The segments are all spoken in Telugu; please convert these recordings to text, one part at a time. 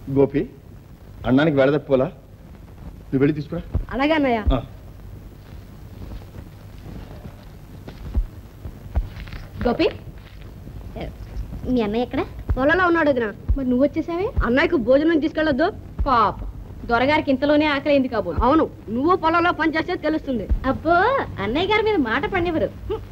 గోపి అన్నానికి వెళ్ళదప్పోలా నువ్వు వెళ్ళి తీసుకురా అలాగే అన్నయ్య ఆ. గోపి మీ అన్నయ్య ఎక్కడ పొలంలో ఉన్నాడు వదిన మరి నువ్వు వచ్చేసావే అన్నయ్యకు భోజనం తీసుకెళ్ళొద్దు పాప దొరగారికి ఇంతలోనే ఆకలింది కాబోలు అవును నువ్వు పొలంలో పనిచేస్తే తెలుస్తుంది అబ్బో అన్నయ్య గారి మీద మాట పడినెవరు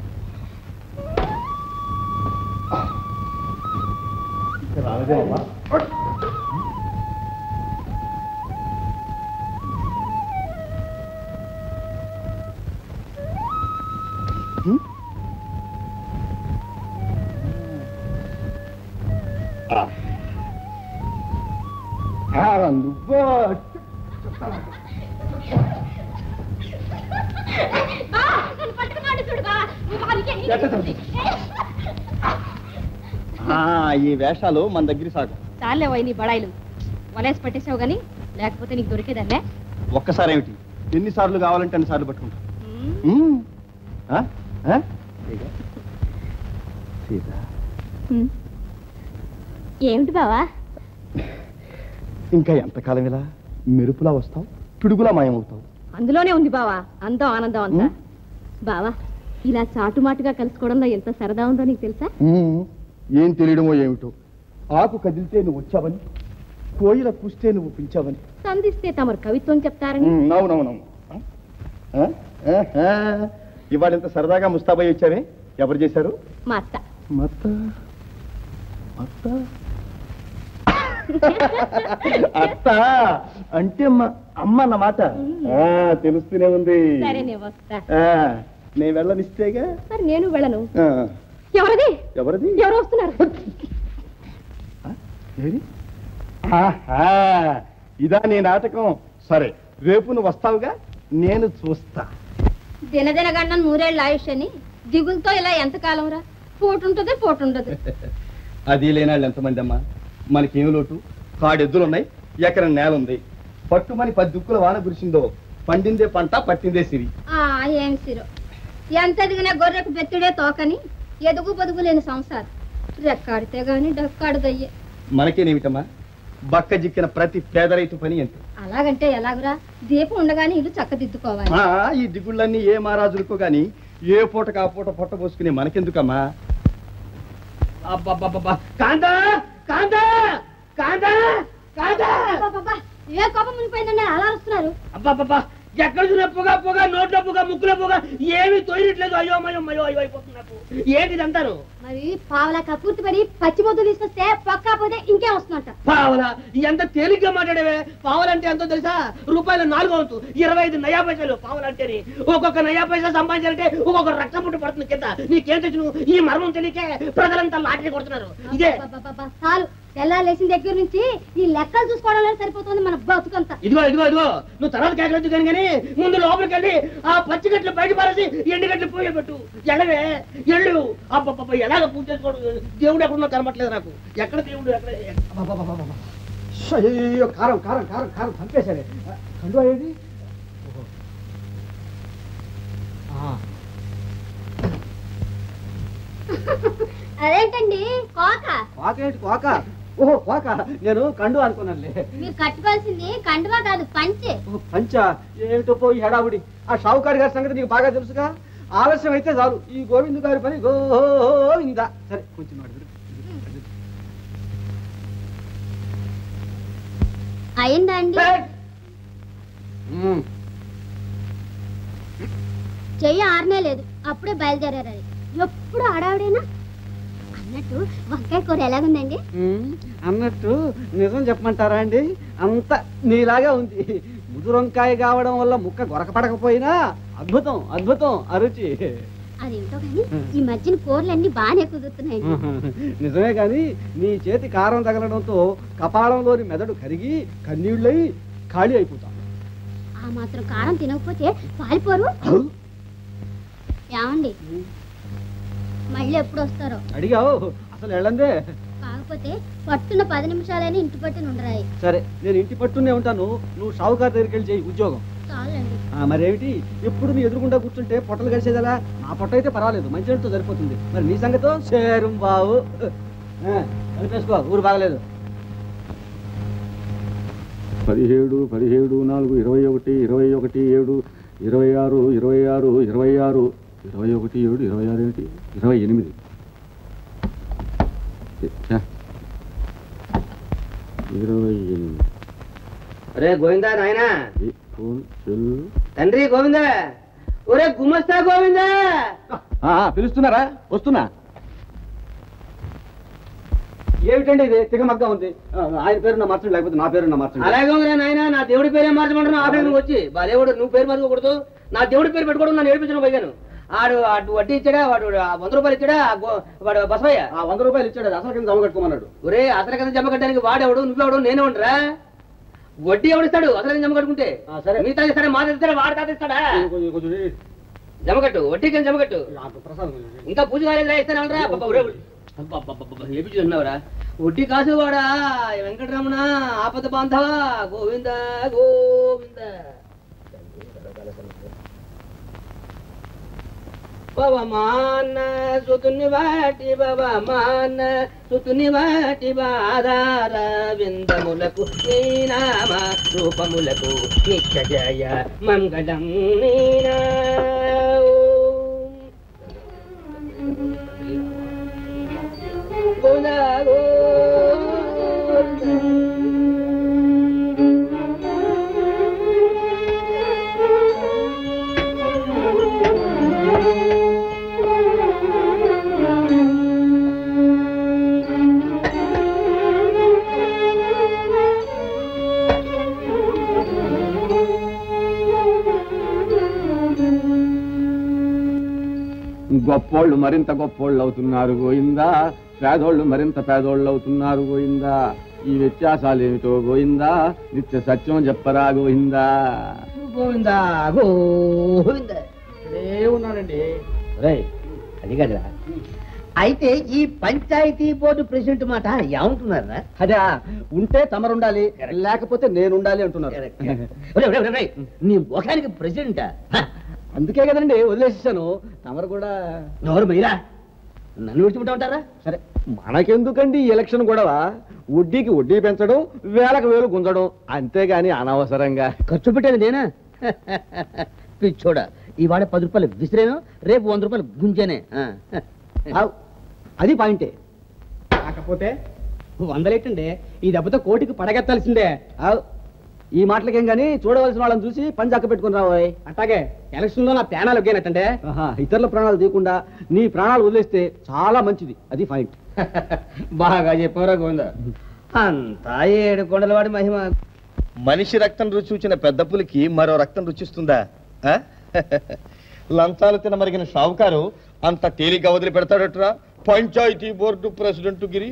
నువ్వు ఆ, ఈ వేషాలు మన దగ్గర సాగు చాలే పోయి నీ బడాయిలు వలేసి పట్టేసావు గాని లేకపోతే నీకు దొరికేదన్నే ఒక్కసారి ఏమిటి ఎన్నిసార్లు కావాలంటే అన్నిసార్లు పట్టుకుంటా ఉమ్. ఆ? ఆ? ఇదిగో. సీత ఏమిటి బావా ఇంకా ఎంతకాలం ఇలా మెరుపులా వస్తావు పిడుగులా మాయమవుతావు అందులోనే ఉంది బావా అందం ఆనందం అంతా ఉమ్. బావా ఇలా చాటుమాటుగా కలుసుకోవడంలో ఎంత సరదా ఉందో నీకు తెలుసా ఉమ్. ఏం తెలియడమో ఏమిటో ఆకు కదిలితే నువ్వు వచ్చావని కోయిల కూస్తే నువ్వు పిలిచావని సంధిస్తే తమరు కవిత్వం చెప్తారని ఉమ్, అవునవునవును ఆ? ఆ? ఆహా. ఇవాళ ఇంత సరదాగా ముస్తాబై వచ్చావే ఎవరు చేశారు మా అత్త మత్త అత్త అత్త అంటే మా అమ్మ అన్నమాట ఆ, తెలుస్తూనే ఉంది సరే నేను వస్తా ఆ, నేను వెళ్ళనిస్తేగా మరి నేను వెళ్ళను ఆ, ఎవరది ఎవరిది ఎవరు వస్తున్నారు ఆ, ఏది? ఆహా, ఇదా నీ నాటకం సరే రేపు నువ్వు వస్తావుగా నేను చూస్తా దినదిన గండం నూరేళ్ళ ఆయుష్ అని దిగులతో ఇలా ఎంతకాలం రా పోటుంటది పోటుండదు అది లేనాళ్ళు ఎంతమంది అమ్మా మనకేం లోటు కాడెద్దులు ఉన్నాయి ఎకరం నేల ఉంది పట్టుమని పది దుక్కుల వాన కురిసిందో పండిందే పంట పట్టిందే సిరి ఆ ఏం సిరో ఎంత ఎదిగినా గొర్రెకు బెత్తుడే తోకని ఎదుగు బదుగు లేని సంసారం రెక్కాడితే గాని డక్కాడదయ్యే మనకేనేమిటమ్మా బక్క జిక్కిన ప్రతి పేద రైతు పని అంతే అలాగంటే ఎలాగురా దీపం ఉండగానే ఇల్లు చక్కదిద్దుకోవాలి ఆ, ఈ దిగుళ్ళన్నీ ఏ మహారాజులకో గాని ఏ పూటకు ఆ పూట పొట్ట పోసుకునే మనకెందుకమ్మా అబ్బబ్బబ్బబ్బా. కాంతా కాంతా కాంతా కాంతా అబ్బబ్బబ్బా, ఏ కోపం మునిపోయిందండి అలా వస్తున్నారు అబ్బబ్బబ్బా ఎక్కడ చూసిన పొగ పొగ నోట్లో పొగ ముక్కులో పొగ ఏమీ తోయట్లేదు అయ్యో అమ్మయ్యో అయ్యో అయ్యో అయిపోతుంది నాకు ఏంటి ఇదంతాను మరి పావలా కకూర్తి పడి పచ్చి మొద్దు తీసుకొస్తే పక్కపోతే ఇంకేం వస్తున్నట్ట పావలా ఎంత తేలిగ్గా మాట్లాడేవే పావలంటే ఎంతో తెలుసా రూపాయలు నాలుగు వంతు ఇరవై ఐదు నయా పైసలు పావలంటే ఒక్కొక్క నయా పైసా సంపాదించాలంటే ఒక్కొక్క రక్తం పుట్టు పడుతుంది కింద నీకేం తెచ్చును ఈ మర్మం తెలియకే ప్రజలంతా లాటరీ కొడుతున్నారు ఇదే అబ్బబ్బబ్బబ్బా, చాలు తెల్లాలేసిన దగ్గర నుంచి ఈ లెక్కలు చూసుకోవడంలో సరిపోతుంది మన బతుకంతా ఇదిగో ఇదిగో ఇదిగో నువ్వు తర్వాత కేకలేదు కానీ కానీ ముందు లోపలికి వెళ్ళి ఆ పచ్చి గట్లు బయట పారేసి ఎండు గట్లు పూజ పెట్టు ఎడవే ఎళ్ళు అబ్బబ్బబ్బ ఎలాగ పూజ చేసుకోవడం దేవుడు ఎక్కడున్నా కనబట్లేదు నాకు ఎక్కడ దేవుడు ఎక్కడ అబ్బబ్బబ్బబ్బబ్బ. అయ్యో కారం కారం కారం కారం చంపేశారే కండు అయ్యేది అదేంటండి కోక కోక ఏంటి కోక ఓహో కోక నేను కండు అనుకున్నానులే మీరు కట్టుకోవాల్సింది కండువా కాదు పంచె ఓ, పంచా ఏమిటో పోయి హడావుడి ఆ షావుకారి గారి సంగతి నీకు బాగా తెలుసుగా ఆలస్యం అయితే చాలు ఈ గోవిందు గారి పని గోవిందా సరే కొంచెం మాట విడు. అయిందా అండి మ్మ్. చెయ్యి ఆరనే లేదు అప్పుడే బయలుదేరారు అది ఎప్పుడు ఆడావిడేనా అన్నట్టు వంకాయ కూర ఎలాగుందండి మ్మ్. అన్నట్టు నిజం చెప్పమంటారా అండి అంత నీలాగా ఉంది ముదురొంకాయ కావడం వల్ల ముక్క గొరకపడకపోయినా అద్భుతం అద్భుతం అరుచి అదేమిటో కానీ ఈ మధ్యన కూరలన్నీ బాగానే కుదురుతున్నాయండి నిజమే కానీ నీ చేతి కారం తగలడంతో కపాలంలోని మెదడు కరిగి కన్నీళ్ళై ఖాళీ అయిపోతాం ఆ మాత్రం కారం తినకపోతే పాలిపోరు ఏమండి మళ్ళీ ఎప్పుడు వస్తారో అడిగావు అసలు వెళ్ళందే కాకపోతే పట్టున పది నిమిషాలైనా ఇంటి పట్టున ఉండరాయి సరే నేను ఇంటి పట్టునే ఉంటాను నువ్వు షావుకారు దగ్గరికి వెళ్ళి చేయి ఉద్యోగం చాలండి ఆ, మరేమిటి ఎప్పుడు నీ ఎదురుకుండా కూర్చుంటే పొట్టలు కలిసేదలా నా పొట్ట అయితే పర్వాలేదు మంచినీటితో సరిపోతుంది మరి నీ సంగతో సేరుం బావు ఆ, కలిపేసుకో ఊరు బాగలేదు పదిహేడు పదిహేడు నాలుగు ఇరవై ఒకటి ఇరవై ఒకటి ఏడు ఇరవై ఆరు ఇరవై ఆరు ఇరవై ఆరు ఇరవై ఒకటి ఏడు ఇరవై ఆరు ఏంటి ఇరవై ఎనిమిది ఛ. ఇరవై ఎనిమిది రే గోవిందా నాయనా ఈ ఫోన్ సెల్ తండ్రి గోవిందా ఒరే గుమస్తా గోవిందా ఆ, ఆ, పిలుస్తున్నారా వస్తున్నా ఏమిటండి ఇది తిగమగ్గా ఉంది ఆ, ఆయన పేరు నా మార్చండి లేకపోతే నా పేరు నా మార్చండి అలాగే ఉందిరా నాయన నా దేవుడి పేరే మార్చమంటారు ఆ పేరు వచ్చి బా దేవుడు నువ్వు పేరు మార్చకూడదు నా దేవుడి పేరు పెట్టుకోవడం నన్ను ఏడిపించడం పోయాను ఆడు అటు వడ్డీ ఇచ్చాడా వాడు ఆ వంద రూపాయలు ఇచ్చాడా ఆ గో- వాడు బసవయ్య ఆ వంద రూపాయలు ఇచ్చాడు అది అసలు కింద జమ కట్టుకోమన్నాడు ఒరే అసలు కదా జమ కట్టడానికి వాడెవడు నువ్వెవడు నేనే ఉండరా వడ్డీ ఎవడిస్తాడు అసలు జమ కట్టుకుంటే ఆ, సరే. మిగతా ఇస్తాడా మా ఇస్తాడా వాడు తాత ఇస్తాడా కొంచెం కొంచెం ఈ- జమ కట్టు వడ్డీ కింద జమ కట్టు ఆ, ప్రసాదం కొంచెం ఈ- ఇంకా పూజ కాలేదురా ఇస్తానరా ఏపిస్తున్నావురా వడ్డీ కాసు వాడా వెంకటరమణ ఆపద బాంధవ గోవింద గోవింద పవమాన సుతుని వాటి పవమాన సుతుని వాటి బాధార విందములకు నీ నామ రూపములకు నిత్య జయ మంగళం నీనా గొప్పోళ్ళు మరింత గొప్పోళ్ళు అవుతున్నారు గోయిందా పేదోళ్ళు మరింత పేదోళ్ళు అవుతున్నారు గోయిందా ఈ వ్యత్యాసాలు ఏమిటో గోయిందా నిత్య సత్యం చెప్పరా గోయిందా గోవింద గోవింద ఏమున్నాడండి రేయ్, అది కదరా అయితే ఈ పంచాయతీ బోర్డు ప్రెసిడెంట్ మాట ఏమంటున్నారా అదే ఉంటే తమరుండాలి లేకపోతే నేను ఉండాలి అంటున్నారు ఒరేయ్, ఒరేయ్, ఒరేయ్, నీ ముఖానికి ప్రెసిడెంటా అందుకే కదండి వదిలేసేసాను తమరు కూడా ఎవరు మీరా నన్ను విడిచిపెట్టా ఉంటారా సరే మనకెందుకండి ఈ ఎలక్షన్ గొడవ వడ్డీకి వడ్డీ పెంచడం వేలకు వేలు గుంజడం అంతేగాని అనవసరంగా ఖర్చు పెట్టేది నేనా పిచ్చోడా ఇవాళ పది రూపాయలు విసిరేను రేపు వంద రూపాయలు గుంజేనే ఆ. ఆవ్, అది పాయింటే కాకపోతే వందలెట్టండి ఈ దెబ్బతో కోటికి పడగెత్తాల్సిందే ఆవ్, ఈ మాటలకేం గానీ చూడవలసిన వాళ్ళని చూసి పని చక్క పెట్టుకుని రాబోయ్ అట్లాగే ఎలక్షన్ లో నా ప్రాణాలు ఒగ్గేనట్టంటే ఆహా, ఇతరుల ప్రాణాలు తీయకుండా నీ ప్రాణాలు వదిలేస్తే చాలా మంచిది అది పాయింట్ బాగా చెప్పారా గోవింద అంతా ఏడు కొండలవాడి మహిమ మనిషి రక్తం రుచి చూచిన పెద్ద పులికి మరో రక్తం రుచిస్తుందా ఆ? లంచాలు తినమరిగిన షావుకారు అంత తేలిగ్గా వదిలి పెడతాడట్రా పంచాయతీ బోర్డు ప్రెసిడెంట్ గిరి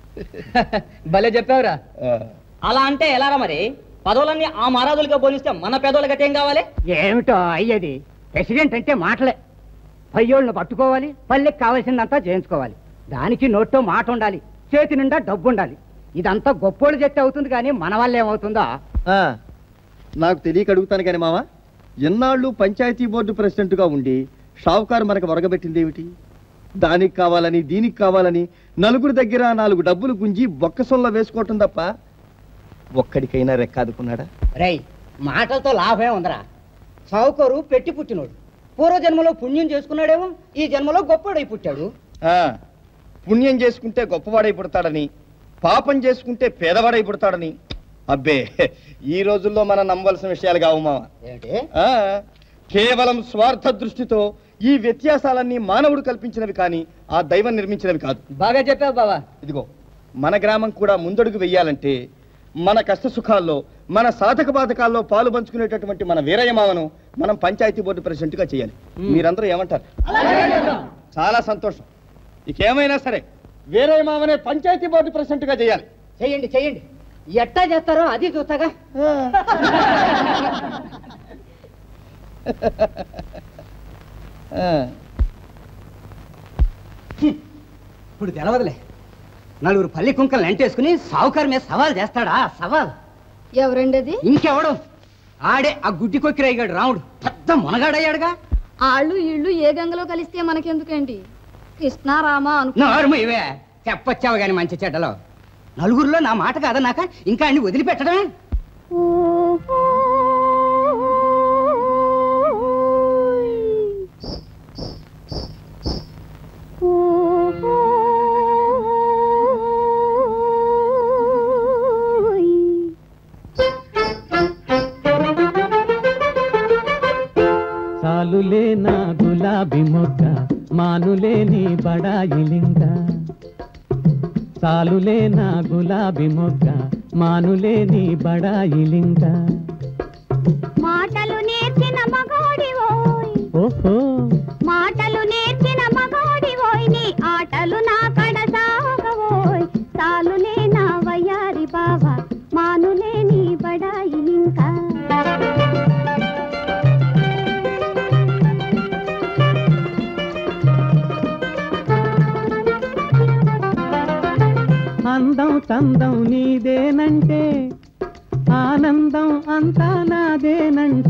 భలే చెప్పావురా ఆ. అలా అంటే ఎలారా మరి పదవులన్నీ ఆ మహారాజులుగా పోలిస్తే మన పేదోళ్ళకి ఏం కావాలి ఏమిటో అయ్యేది ప్రెసిడెంట్ అంటే మాటలే పయ్యోళ్ళను పట్టుకోవాలి పల్లెకి కావాల్సిందంతా చేయించుకోవాలి దానికి నోట్లో మాట ఉండాలి చేతి నిండా డబ్బు ఉండాలి ఇదంతా గొప్పోళ్ళు చెప్తే అవుతుంది కానీ మన వల్ల ఏమవుతుందో ఆ, నాకు తెలియక అడుగుతాను కానీ మామ ఎన్నాళ్ళు పంచాయతీ బోర్డు ప్రెసిడెంట్గా ఉండి షావుకారు మనకు వరగబెట్టింది ఏమిటి దానికి కావాలని దీనికి కావాలని నలుగురు దగ్గర నాలుగు డబ్బులు గుంజి బొక్కసొల్ల వేసుకోవటం తప్ప ఒక్కడికైనా రెక్కాదుకున్నాడా రై మాటలతో లాభమే ఉందరా చౌకరు పెట్టి పుట్టినోడు పూర్వజన్మలో పుణ్యం చేసుకున్నాడేమో ఈ జన్మలో గొప్పోడై పుట్టాడు ఆ, పుణ్యం చేసుకుంటే గొప్పవాడై పుడతాడని పాపం చేసుకుంటే పేదవాడై పుడతాడని అబ్బే ఈ రోజుల్లో మనం నమ్మవలసిన విషయాలు కావు మామ ఏమిటి ఆ, కేవలం స్వార్థ దృష్టితో ఈ వ్యత్యాసాలన్నీ మానవుడు కల్పించినవి కానీ ఆ దైవం నిర్మించినవి కాదు బాగా చెప్పావు బావా ఇదిగో మన గ్రామం కూడా ముందడుగు వెయ్యాలంటే మన కష్ట సుఖాల్లో మన సాధక బాధకాల్లో పాలు పంచుకునేటటువంటి మన వీరయ్య మామను మనం పంచాయతీ బోర్డు ప్రెసిడెంట్ గా చేయాలి మీరందరూ ఏమంటారు చాలా సంతోషం ఇకేమైనా సరే వీరయ్య మామనే పంచాయతీ బోర్డు ప్రెసిడెంట్ గా చేయాలి చెయ్యండి చెయ్యండి ఎట్టా చేస్తారో అది చూస్తాగా ఆ, ఇప్పుడు తెలవదులే నలుగురు పల్లి కుంకలు ఎంటేసుకుని సావుకారు మీద సవాల్ చేస్తాడా సవాల్ ఎవరండి అది ఇంకెవడు ఆడే ఆ గుడ్డి కొక్కిరయ్యాడు రాముడు పెద్ద మునగాడయ్యాడుగా ఆళ్ళు ఇళ్ళు ఏ గంగలో కలిస్తే మనకెందుకేంటి కృష్ణ రామ అను నోరుము ఇవే చెప్పొచ్చావు గాని మంచి చెడ్డలో నలుగురిలో నా మాట కాదన్నాక ఇంకా అన్ని వదిలిపెట్టడమే సాలులే నా గులాబీ మొగ్గ మానులే నీ బడాయిలింగ సాలులే నా గులాబీ మొగ్గ మానులే నీ బడాయిలింగ మాటలు నేర్చిన మగోడివోయ్ ఓహో మాటలు నేర్చిన మగోడివోయ్ నీ ఆటలు నా కడ సాగవోయ్ సాలులే నా వయ్యారి బావ మానులే నీ బడాయి ఇంకా అందం చందం నీదేనంటే ఆనందం అంతా నాదేనంట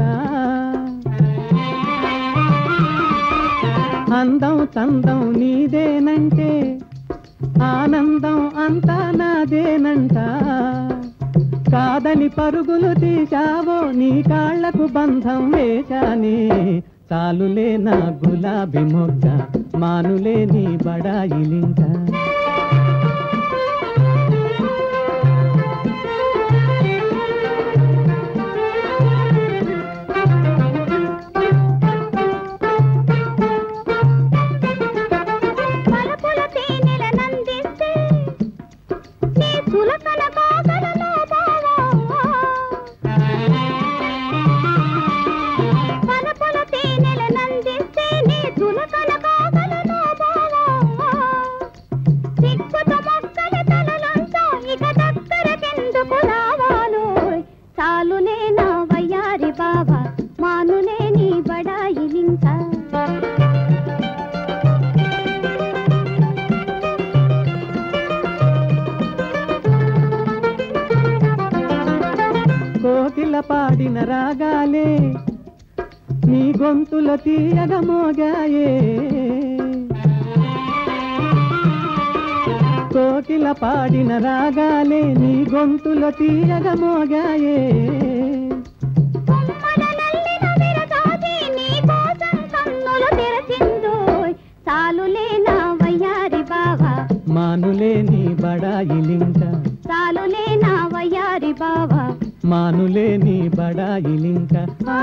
అందం చందం నీదేనంటే ఆనందం అంతా నాదేనంట కాదని పరుగులు తీశావో నీ కాళ్లకు బంధం వేశానే చాలులే నా గులాబీ మొగ్గ మానులే నీ బడాయిలింక పలుపుల తేనెల నందిస్తే నీ సులకన కాగలలో బావా పలుపుల తేనెల నందిస్తే నీ సులకన కాగలలో బావా సిక్కుత మొక్కల తలలంతా ఇక దగ్గరకెందుకు రావాలో చాలులే నా వయ్యారి బావా మానులే నీ బడాయిలింకా కోకిల పాడిన రాగాలే నీ గొంతుల తీయగ మోగాయే కోకిల పాడిన రాగాలే నీ గొంతుల తీయగ మోగాయే కొమ్మల నల్లిన విరగాది నీ కోసం కన్నులు తెరచిందోయ్ చాలులే నా వయ్యారి బావా మానులే నీ బడాయిలింక చాలులే నా వయ్యారి బావా మానులే నీ బడాయిలింక ఆ,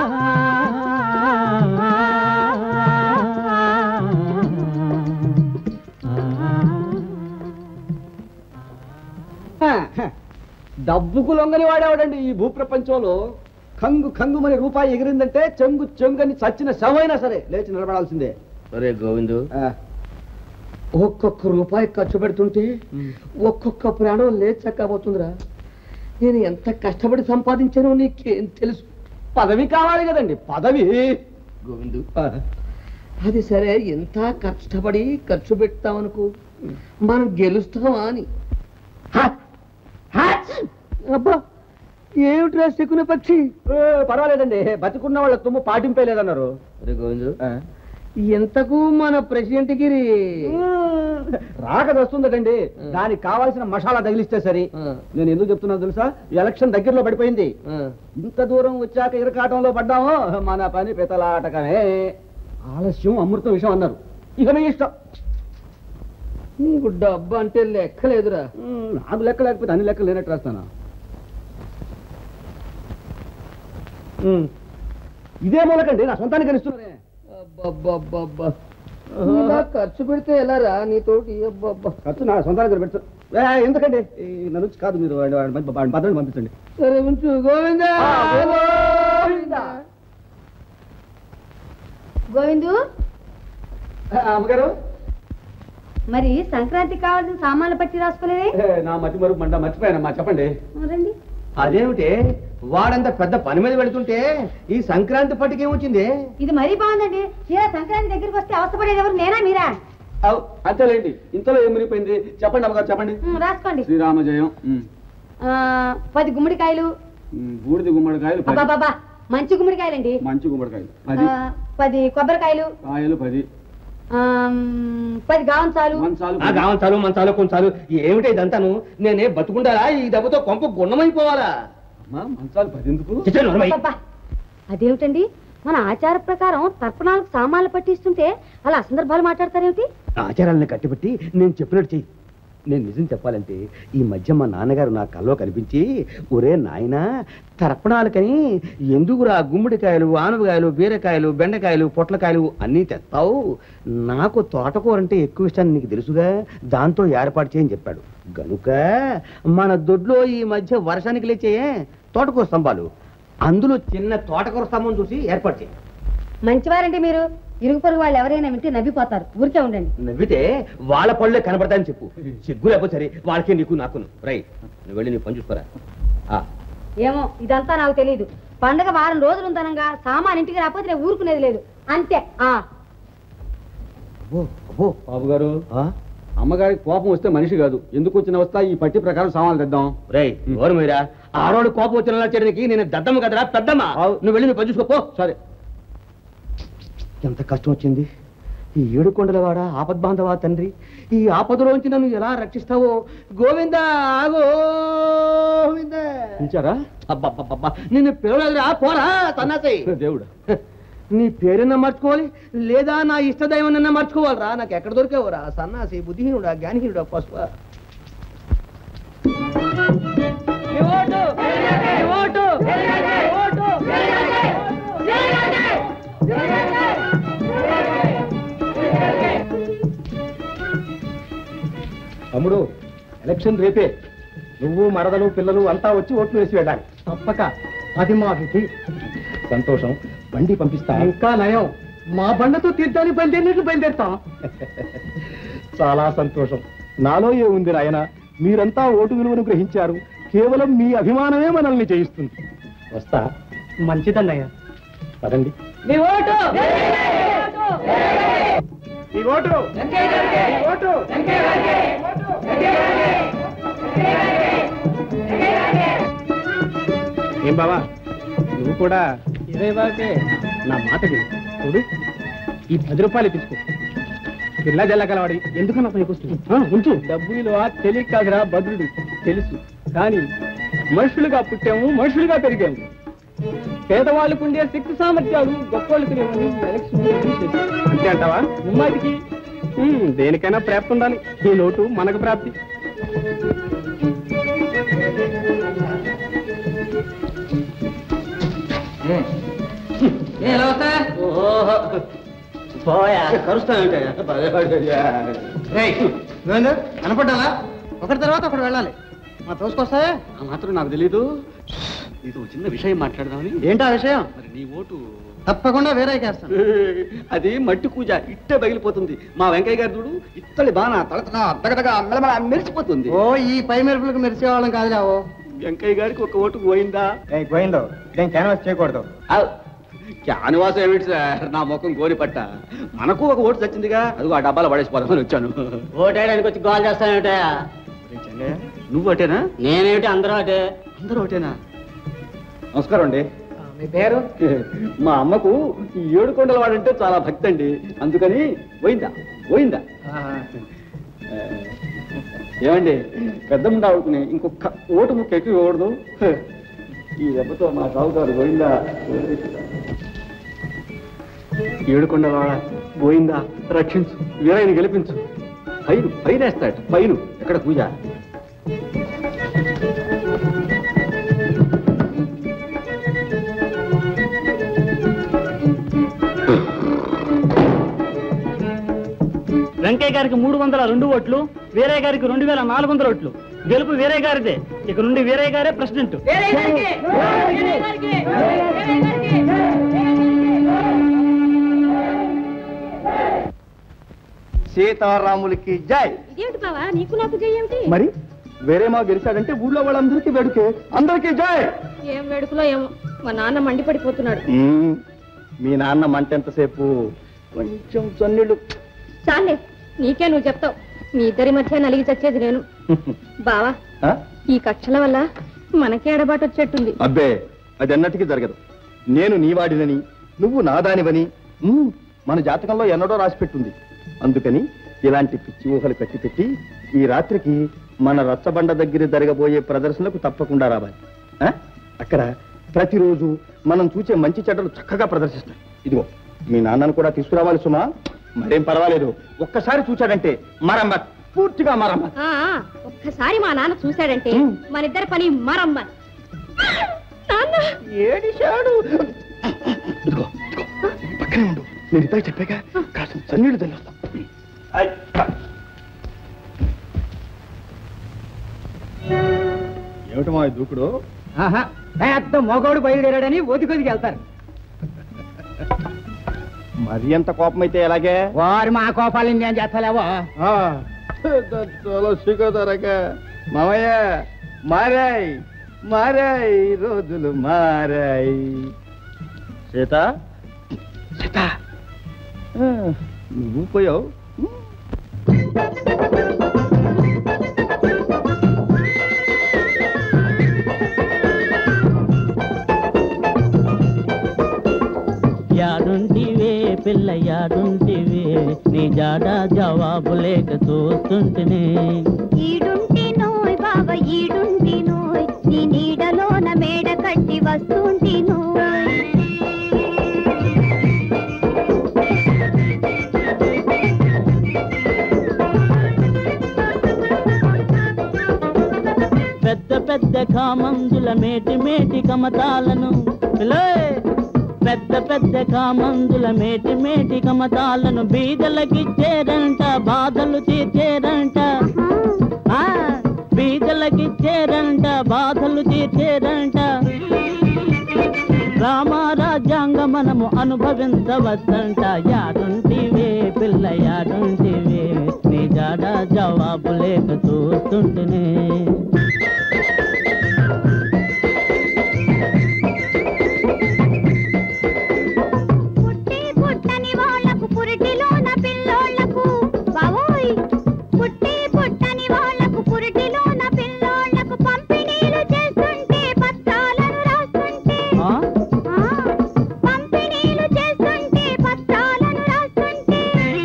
డబ్బుకు లొంగని వాడేవాడండి ఈ భూప్రపంచంలో కంగు కంగుమని రూపాయి ఎగిరిందంటే చెంగు చెంగని చచ్చిన శవైనా సరే లేచి నిలబడాల్సిందే ఒరే గోవిందు ఆ, ఒక్కొక్క రూపాయి ఖర్చు పెడుతుంటే ఒక్కొక్క ప్రాణం లేచక్కపోతుందిరా నేను ఎంత కష్టపడి సంపాదించానో నీకేం తెలుసు పదవి కావాలి కదండి పదవి గోవిందు ఆ, అది సరే ఎంత కష్టపడి ఖర్చు పెడతామనుకో మనం గెలుస్తామా అని హ! హ! అబ్బా ఏమిట్రా శకున పక్షి ఏ, పర్వాలేదండి బతికున్న వాళ్ళ తుమ్ము పాటింపే లేదన్నారు ఒరే గోవిందు ఆ. ఎంతకు మన ప్రెసిడెంట్ గిరి రాక వస్తుందటండి దానికి కావాల్సిన మసాలా తగిలిస్తే సరి ఆ. నేను ఎందుకు చెప్తున్నాను తెలుసా ఎలక్షన్ దగ్గరలో పడిపోయింది ఆ, ఇంత దూరం వచ్చాక ఇరకాటంలో పడ్డామో మన పని పెతలాటకమే ఆలస్యం అమృతం విషయం అన్నారు ఇక మీ ఇష్టం నీకు డబ్బు అంటే లెక్కలేదురా ఉమ్, నాకు లెక్క లేకపోతే అన్ని లెక్కలు లేనట్టు రాస్తాను ఉమ్, ఇదే మూలకండి నా సొంతానికి కనిస్తున్నారే అబ్బబ్బబ్బబ్బా. ఇలా ఖర్చు పెడితే ఎలా రా నీతోటి అబ్బబ్బా ఖర్చు నా సొంతానికి పెడతాను ఏ, ఎందుకండి ఈ నా నుంచి కాదు మీరు వాడి- వాడి పంపి- వాడి పదవిని పంపించండి సరే ఉంచు గోవిందా ఆ, గోవిందా. గోవిందు ఆ, అమ్మగారు మరి సంక్రాంతికి కావాల్సిన సామాన్లు పట్టి రాసుకోలేదే ఏ, నా మతి మరుపు మంట మర్చిపోయానమ్మా చెప్పండి రండి అదేమిటి వాడంత పెద్ద పని మీద పెడుతుంటే ఈ సంక్రాంతి పట్టుకేమొచ్చింది ఇది మరీ బాగుందండి తీరా సంక్రాంతి దగ్గరికి వస్తే అవసరపడేది ఎవరు నేనా మీరా అవ్, అంతేలేండి ఇంతలో ఏం మునిగిపోయింది చెప్పండి అమ్మగారు చెప్పండి ఉమ్, రాసుకోండి శ్రీరామ జయం ఉమ్. ఆ, పది గుమ్మడికాయలు ఉమ్, బూడిద గుమ్మడికాయలు పది అబ్బాబాబా మంచి గుమ్మడికాయలండి మంచి గుమ్మడికాయలు ఆ, పది పది కొబ్బరికాయలు కాయలు పది ఆమ్, పది గావంచాలు మంచాలు ఆ పది. గావంచాలు మంచాలు కొంచాలు ఏమిటి ఇదంతాను నేనే బతుకుండాలా ఈ దెబ్బతో కొంప గుణమైపోవాలా అమ్మా మంచాలు పదెందుకు అబ్బబ్బా. అదేమిటండి మన ఆచార ప్రకారం తర్పణాలకు సామాన్లు పట్టిస్తుంటే అలా అసందర్భాలు మాట్లాడతారేమిటి ఆచారాలను కట్టిబట్టి నేను చెప్పినట్టు చెయ్యి నేను నిజం చెప్పాలంటే ఈ మధ్య మా నాన్నగారు నా కల్లో కనిపించి ఒరే నాయనా తర్పణాలకని ఎందుకురా గుమ్మడికాయలు ఆనపకాయలు బీరకాయలు బెండకాయలు పొట్లకాయలు అన్నీ తెస్తావు నాకు తోటకూర అంటే ఎక్కువ ఇష్టాన్ని నీకు తెలుసుగా దాంతో ఏర్పాటు చేయని చెప్పాడు గనుక మన దొడ్లో ఈ మధ్య వర్షానికి లేచే తోటకూర స్తంభాలు అందులో చిన్న తోటకూర స్తంభం చూసి ఏర్పాటు చేయి మంచివారండి మీరు ఇరుగు పొరుగు వాళ్ళు ఎవరైనా వింటే నవ్విపోతారు ఊరికే ఉండండి నవ్వితే వాళ్ళ పళ్ళే కనబడతాయని చెప్పు సిగ్గు లేకపోతే సరే వాళ్ళకి నీకు నాకును రై నువ్వు వెళ్ళి నీ పని చూసుకోరా ఆ, ఏమో ఇదంతా నాకు తెలియదు పండగ వారం రోజులు ఉందనంగా సామాన్ ఇంటికి రాకపోతే నేను ఊరుకునేది లేదు అంతే ఆ అబ్బో, అబ్బో, బాబు గారు ఆ? అమ్మగారికి కోపం వస్తే మనిషి కాదు ఎందుకు వచ్చిన వస్తా ఈ పట్టి ప్రకారం సామాన్లు తెద్దాం రేయ్ ఎవరు మీరా ఆడవాడు కోపం వచ్చిన చేయడానికి నేను దద్దమ్మ కదరా పెద్దమ్మ నువ్వు వెళ్ళి నువ్వు పని చూసుకోపో సరే ఎంత కష్టం వచ్చింది ఈ ఏడు కొండలవాడా ఆపద్బాంధవా తండ్రి ఈ ఆపదలోంచి నన్ను ఎలా రక్షిస్తావో గోవిందా గోవిందా పిలిచారా అబ్బబ్బబ్బబ్బా నిన్ను పిలవలేదురా పోరా సన్నాసి దేవుడు నీ పేరున్న మర్చుకోవాలి లేదా నా ఇష్టదైవం మర్చుకోవాలిరా నాకు ఎక్కడ దొరికేవరా సన్నాసి బుద్ధిహీనుడా జ్ఞానహీనుడా పశువ తమ్ముడు ఎలక్షన్ రేపే నువ్వు మరదలు పిల్లలు అంతా వచ్చి ఓట్లు వేసి వెళ్ళాలి తప్పక అది మా విధి సంతోషం బండి పంపిస్తా ఇంకా నయం మా బండతో తీర్థాన్ని బయలుదేరినట్లు బయలుదేరుతాం చాలా సంతోషం నాలో ఏ ఉంది నాయన మీరంతా ఓటు విలువను గ్రహించారు కేవలం మీ అభిమానమే మనల్ని జయిస్తుంది వస్తా మంచిదన్నయ్య పదండి మీ ఓటు మీ ఓటు మీ ఓటు ఏం బావా నువ్వు కూడా ఇదే బాకే నా మాట విను చూడు ఈ పది రూపాయలు తీసుకో పిల్ల జల్ల కలవాడి ఎందుకన్నా పనికొస్తుంది ఉంచు డబ్బు విలువ తెలియక కాదురా భద్రుడు తెలుసు కానీ మనుషులుగా పుట్టాము మనుషులుగా పెరిగాము పేదవాళ్ళకు ఉండే శక్తి సామర్థ్యాలు గొప్పవాళ్ళకు లేవని ఈ ఎలక్షన్ చూసేసి. అంతే అంటావా ముమ్మాటికి ఉమ్, దేనికైనా ప్రాప్తి ఉండాలి ఈ లోటు మనకు ప్రాప్తి కనపడ్డాలా ఒకటి తర్వాత ఒకటి వెళ్ళాలి మా తోసుకొస్తాయా ఆ మాత్రం నాకు తెలీదు నీతో చిన్న విషయం మాట్లాడదామని ఏంటా విషయం మరి నీ ఓటు తప్పకుండా వేరే చేస్తాను అది మట్టి కూజ ఇట్టే పగిలిపోతుంది మా వెంకయ్య గారు చూడు ఇత్తడి బాణ తడతడ అద్దగదగా మెల్లమెల్ల మెరిసిపోతుంది ఓ ఈ పై మెరుపులకు మెరిసేవాళ్ళం కాదులేవో వెంకయ్య గారికి ఒక ఓటు పోయిందా పోయిందో నేను క్యాన్వాస్ చేయకూడదు క్యాన్వాసం ఏమిటి సార్ నా ముఖం గోరి పట్ట మనకు ఒక ఓటు చచ్చిందిగా అదిగో ఆ డబ్బాలో పడేసిపోదామని వచ్చాను ఓటేయడానికి వచ్చి గోల్ చేస్తానంటే నువ్వు అటేనా నేనేమిటి అందరూ అటే అందరూ ఒకటేనా నమస్కారం అండి మీ పేరు మా అమ్మకు ఈ ఏడు కొండల వాడంటే చాలా భక్తి అండి అందుకని పోయిందా పోయిందా ఏమండి పెద్ద ముందు ఆడుకుని ఇంకొక ఓటు ముక్క ఎక్కువ ఇవ్వకూడదు ఈ దెబ్బతో మా సాగుతారు పోయిందా ఏడుకొండల వాడ పోయిందా రక్షించు వీరాయిని గెలిపించు పైరు పైరేస్తాడు పైరు ఎక్కడ పూజ వెంకయ్య గారికి మూడు వందల రెండు ఓట్లు వీరయ్య గారికి రెండు వేల నాలుగు వందల ఓట్లు గెలుపు వీరయ్య గారిదే ఇక నుండి వీరయ్య గారే ప్రెసిడెంట్ సీతారాములకి జై ఇదేమిటి బావా నీకు నాకు చెయ్యేమిటి మరి వేరే మా గెలిచాడంటే ఊళ్ళో వాళ్ళందరికీ వేడుకే అందరికీ జై ఏం వేడుకలో ఏమో మా నాన్న మండిపడిపోతున్నాడు మ్మ్. మీ నాన్న మంట ఎంతసేపు కొంచెం చన్నీళ్ళు చాలే నీకే నువ్వు చెప్తావు మీ ఇద్దరి మధ్య నలిగి చచ్చేది నేను బావా ఆ? ఈ కక్షల వల్ల మనకే ఎడబాటు వచ్చేట్టుంది అబ్బే అది అన్నటికీ జరగదు నేను నీవాడినని నువ్వు నాదానివని మ్మ్, మన జాతకంలో ఎన్నడో రాసిపెట్టుంది అందుకని ఇలాంటి పిచ్చి ఊహలు కట్టిపెట్టి ఈ రాత్రికి మన రచ్చబండ దగ్గర జరగబోయే ప్రదర్శనకు తప్పకుండా రావాలి ఆ? అక్కడ ప్రతిరోజు మనం చూసే మంచి చెడ్డలు చక్కగా ప్రదర్శిస్తాయి ఇదిగో మీ నాన్నను కూడా తీసుకురావాలి సుమా మరేం పర్వాలేదు ఒక్కసారి చూచాడంటే మరమ్మత్ పూర్తిగా మరమ్మత్ ఆ, ఆ, ఒక్కసారి మా నాన్న చూశాడంటే ఉమ్. మన ఇద్దరి పని మరమ్మ నాన్న ఏడిశాడు ఇదిగో ఇదిగో పక్కనే ఉండు నేను ఇద్దరు చెప్పాక కాస్త చన్నీళ్ళు తెలియస్తాం ఏమిటి మా దూకుడు ఆహా పెద్ద మగోడు బయలుదేరాడని ఒదికొదికి వెళ్తారు మరి ఎంత కోపం అయితే ఎలాగే వారు మా కోపాలు నేను చేస్తలేవో సిగోదరక మామయ్య మారాయి మారాయి రోజులు మారాయి సీత సీత ఆ, నువ్వు పోయావు యాడుంటివే పిల్ల యాడుంటివే నీ జాడ జవాబు లేక చూస్తుంటేనే ఈడుంటి నోయ్ బావ ఈడుంటి నోయ్ నీ నీడలోన మేడ కట్టి వస్తుంటి నోయ్ పెద్ద పెద్ద కామందుల మేటి మేటి కమతాలను పిల్లే పెద్ద పెద్ద కామందుల మేటి మేటి కమతాలను బీదలకిచ్చేరంట బాధలు తీర్చేరంట ఆ, బీదలకిచ్చేరంట బాధలు తీర్చేరంట రామ రాజ్యాంగ మనము అనుభవించవచ్చంట యాడుంటివే పిల్ల యాడుంటివే నీ జాడ జవాబు లేక చూస్తుంటేనే పుట్టి పుట్టని వాళ్ళకు పురిటిలోన పిల్లోళ్ళకు బావోయ్ పుట్టి పుట్టని వాళ్ళకు పురిటిలోన పిల్లోళ్ళకు పంపిణీలు చేస్తుంటే పత్రాలను రాస్తుంటే ఆ? ఆ, పంపిణీలు చేస్తుంటే పత్రాలను రాస్తుంటే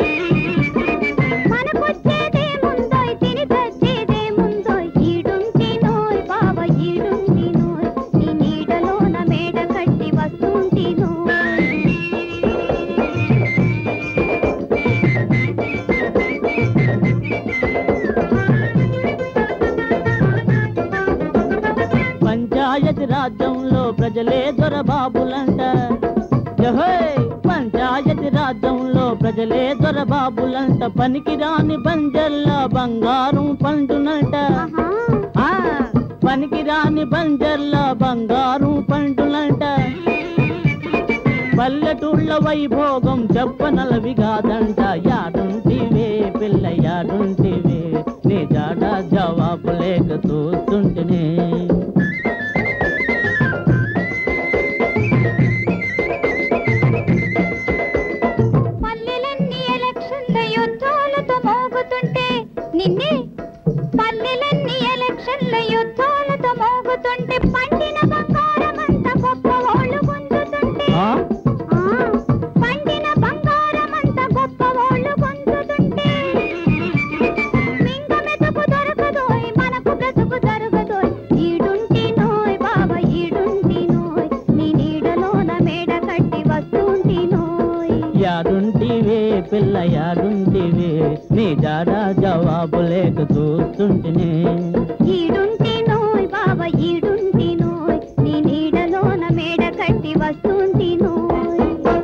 మనకొచ్చేదేముందోయ్ తిని తెచ్చేదేముందోయ్ ఈడుంటి నోయ్ బావ ఈడుంటి నోయ్ నీ నీడలోన మేడ కట్టి వస్తుంటి నోయ్ పంచాయతీ రాజ్యంలో ప్రజలే దొరబాబులంట జహోయ్ పంచాయతీ రాజ్యంలో ప్రజలే దొరబాబులంట పనికి రాని బంజర్ల బంగారం పండునంట ఆహా ఆ, పనికి రాని బంజర్ల బంగారం పండులంట పల్లెటూళ్ళ వైభోగం చెప్పనలవి కాదంట యాడుంటివే పిల్ల యాడుంటివే నీ జాడ జవాబు లేక చూస్తుంటేనే పల్లెలన్నీ ఎలక్షన్ల యుద్ధాలతో మోగుతుంటే నిన్నే పల్లెలన్నీ ఎలక్షన్ల యుద్ధాలతో మోగుతుంటే పండిన బంగారమంత గొప్ప వాళ్ళు పొందుతుంటే ఆ? ఆ, పండిన బంగారమంత గొప్ప వాళ్ళు పొందుతుంటే మింగ మెతుకు దొరకదోయ్ మనకు బ్రతుకు జరగదోయ్ ఈడుంటి నోయ్ బావ ఈడుంటి నోయ్ నీ నీడలోన మేడ కట్టి వస్తుంటి నోయ్ యాడుంటివే పిల్ల యాడుంటివే నీ జాడ జవాబు లేక చూస్తుంటేనే ఈడుంటి నోయ్ బావ ఈడుంటి నోయ్ నీ నీడలోన మేడ కట్టి వస్తుంటి నోయ్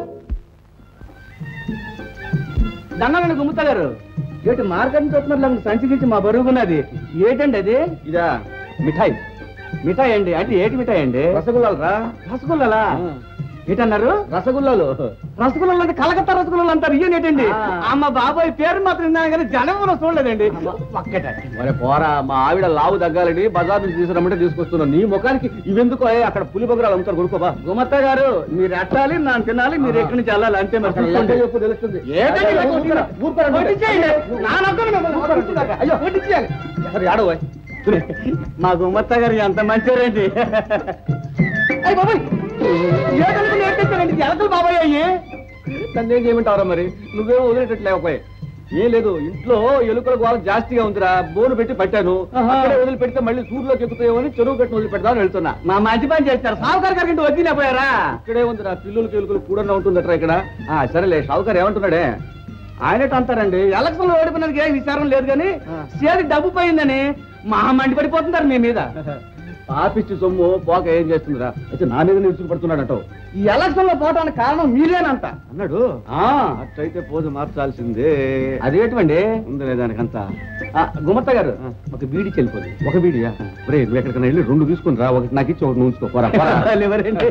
దండాలను గుమ్ముతా గారు ఏటి మార్కెట్ చూస్తున్నారు సంచికించి మా బరుగున్నది ఏటండి అది ఇదా మిఠాయి మిఠాయి అండి అంటే ఏటి మిఠాయి అండి రసగుల్లాలు రా రసగుల్లలా ఏటన్నారు రసగుల్లాలు రసగుల్లలు అంటే కలకత్తా రసగుల్లలు అంటారు ఇయ్యని ఏంటండి ఆ. అమ్మ బాబాయ్ పేరు మాత్రం విన్నాను కానీ జనం కూడా చూడలేదండి ఒక్కటే మరి పోరా మా ఆవిడ లావు తగ్గాలని బజార్ నుంచి తీసుకురమ్మంటే తీసుకొస్తున్నాను నీ ముఖానికి ఇవెందుకో ఏ, అక్కడ పులి బొగరాలు అమ్ముతారు కొనుక్కోబా గుమత్త గారు మీరు ఎట్టాలి నాన్న తినాలి మీరు ఎక్కడి నుంచి వెళ్ళాలి అంతే మరి అక్కడ లెక్క చెప్పు తెలుస్తుంది ఏంటండి ఇలా ఊరుకోరా, కొట్టిన- ఊరుకోరా, కొట్టించేయండి. నా నొక్కను మిమ్మల్ని కొట్టించుదాకా. అయ్యో, కొట్టించేయాలి. సరే ఆడవాయ్ మా గుమ్మత్త గారు ఎంత మంచివారండి అయ్య బాబాయ్ ఏదనుకుని ఏడ్చేస్తారండి ఎలకలు బాబాయ్ అయ్యి నన్ను ఏం చేయమంటావరా మరి నువ్వేమో వదిలేటట్టు లేకపోయి ఏం లేదు ఇంట్లో ఎలుకల గోళ జాస్తిగా ఉందిరా బోను పెట్టి పట్టాను అక్కడే వదిలి పెడితే మళ్ళీ సూర్యులోకి ఎక్కుతాయో అని చెరువు కట్టిన వదిలి పెడదామని వెళ్తున్నా మా మంచి పని చేస్తారు సావుకారు గారికి వదిలే పోయారా ఇక్కడే ఉందిరా పిల్లులకి ఎలుకలు కూడా ఉంటుందట్రా ఇక్కడ ఆ సరేలే షావుకారు ఏమంటున్నాడే ఆయనట్టు అంటారండి ఎలక్షన్ లో ఓడిపోయినందుకు ఏ విచారం లేదు కానీ చేతి డబ్బు పోయిందని మహా మండి పడిపోతున్నారు మీ మీద పాపిచ్చి సొమ్ము పోక ఏం చేస్తుందిరా అయితే నా మీద నిరుచుకు పడుతున్నాడట ఈ ఎలక్షన్ లో పోవడానికి కారణం మీరేనంట అన్నాడు ఆ, అట్లయితే పోజు మార్చాల్సిందే అదేటువంటి ఉందలే దానికంతా ఆ, గుమత్త గారు ఒక బీడి చెల్లిపోదు ఒక బీడియా రే నువ్వు ఎక్కడికైనా వెళ్ళి రెండు తీసుకుని రా ఒకటి నాకు ఇచ్చి ఒకటి నువ్వు ఉంచుకో పోరా, పోరా. ఎవరండి?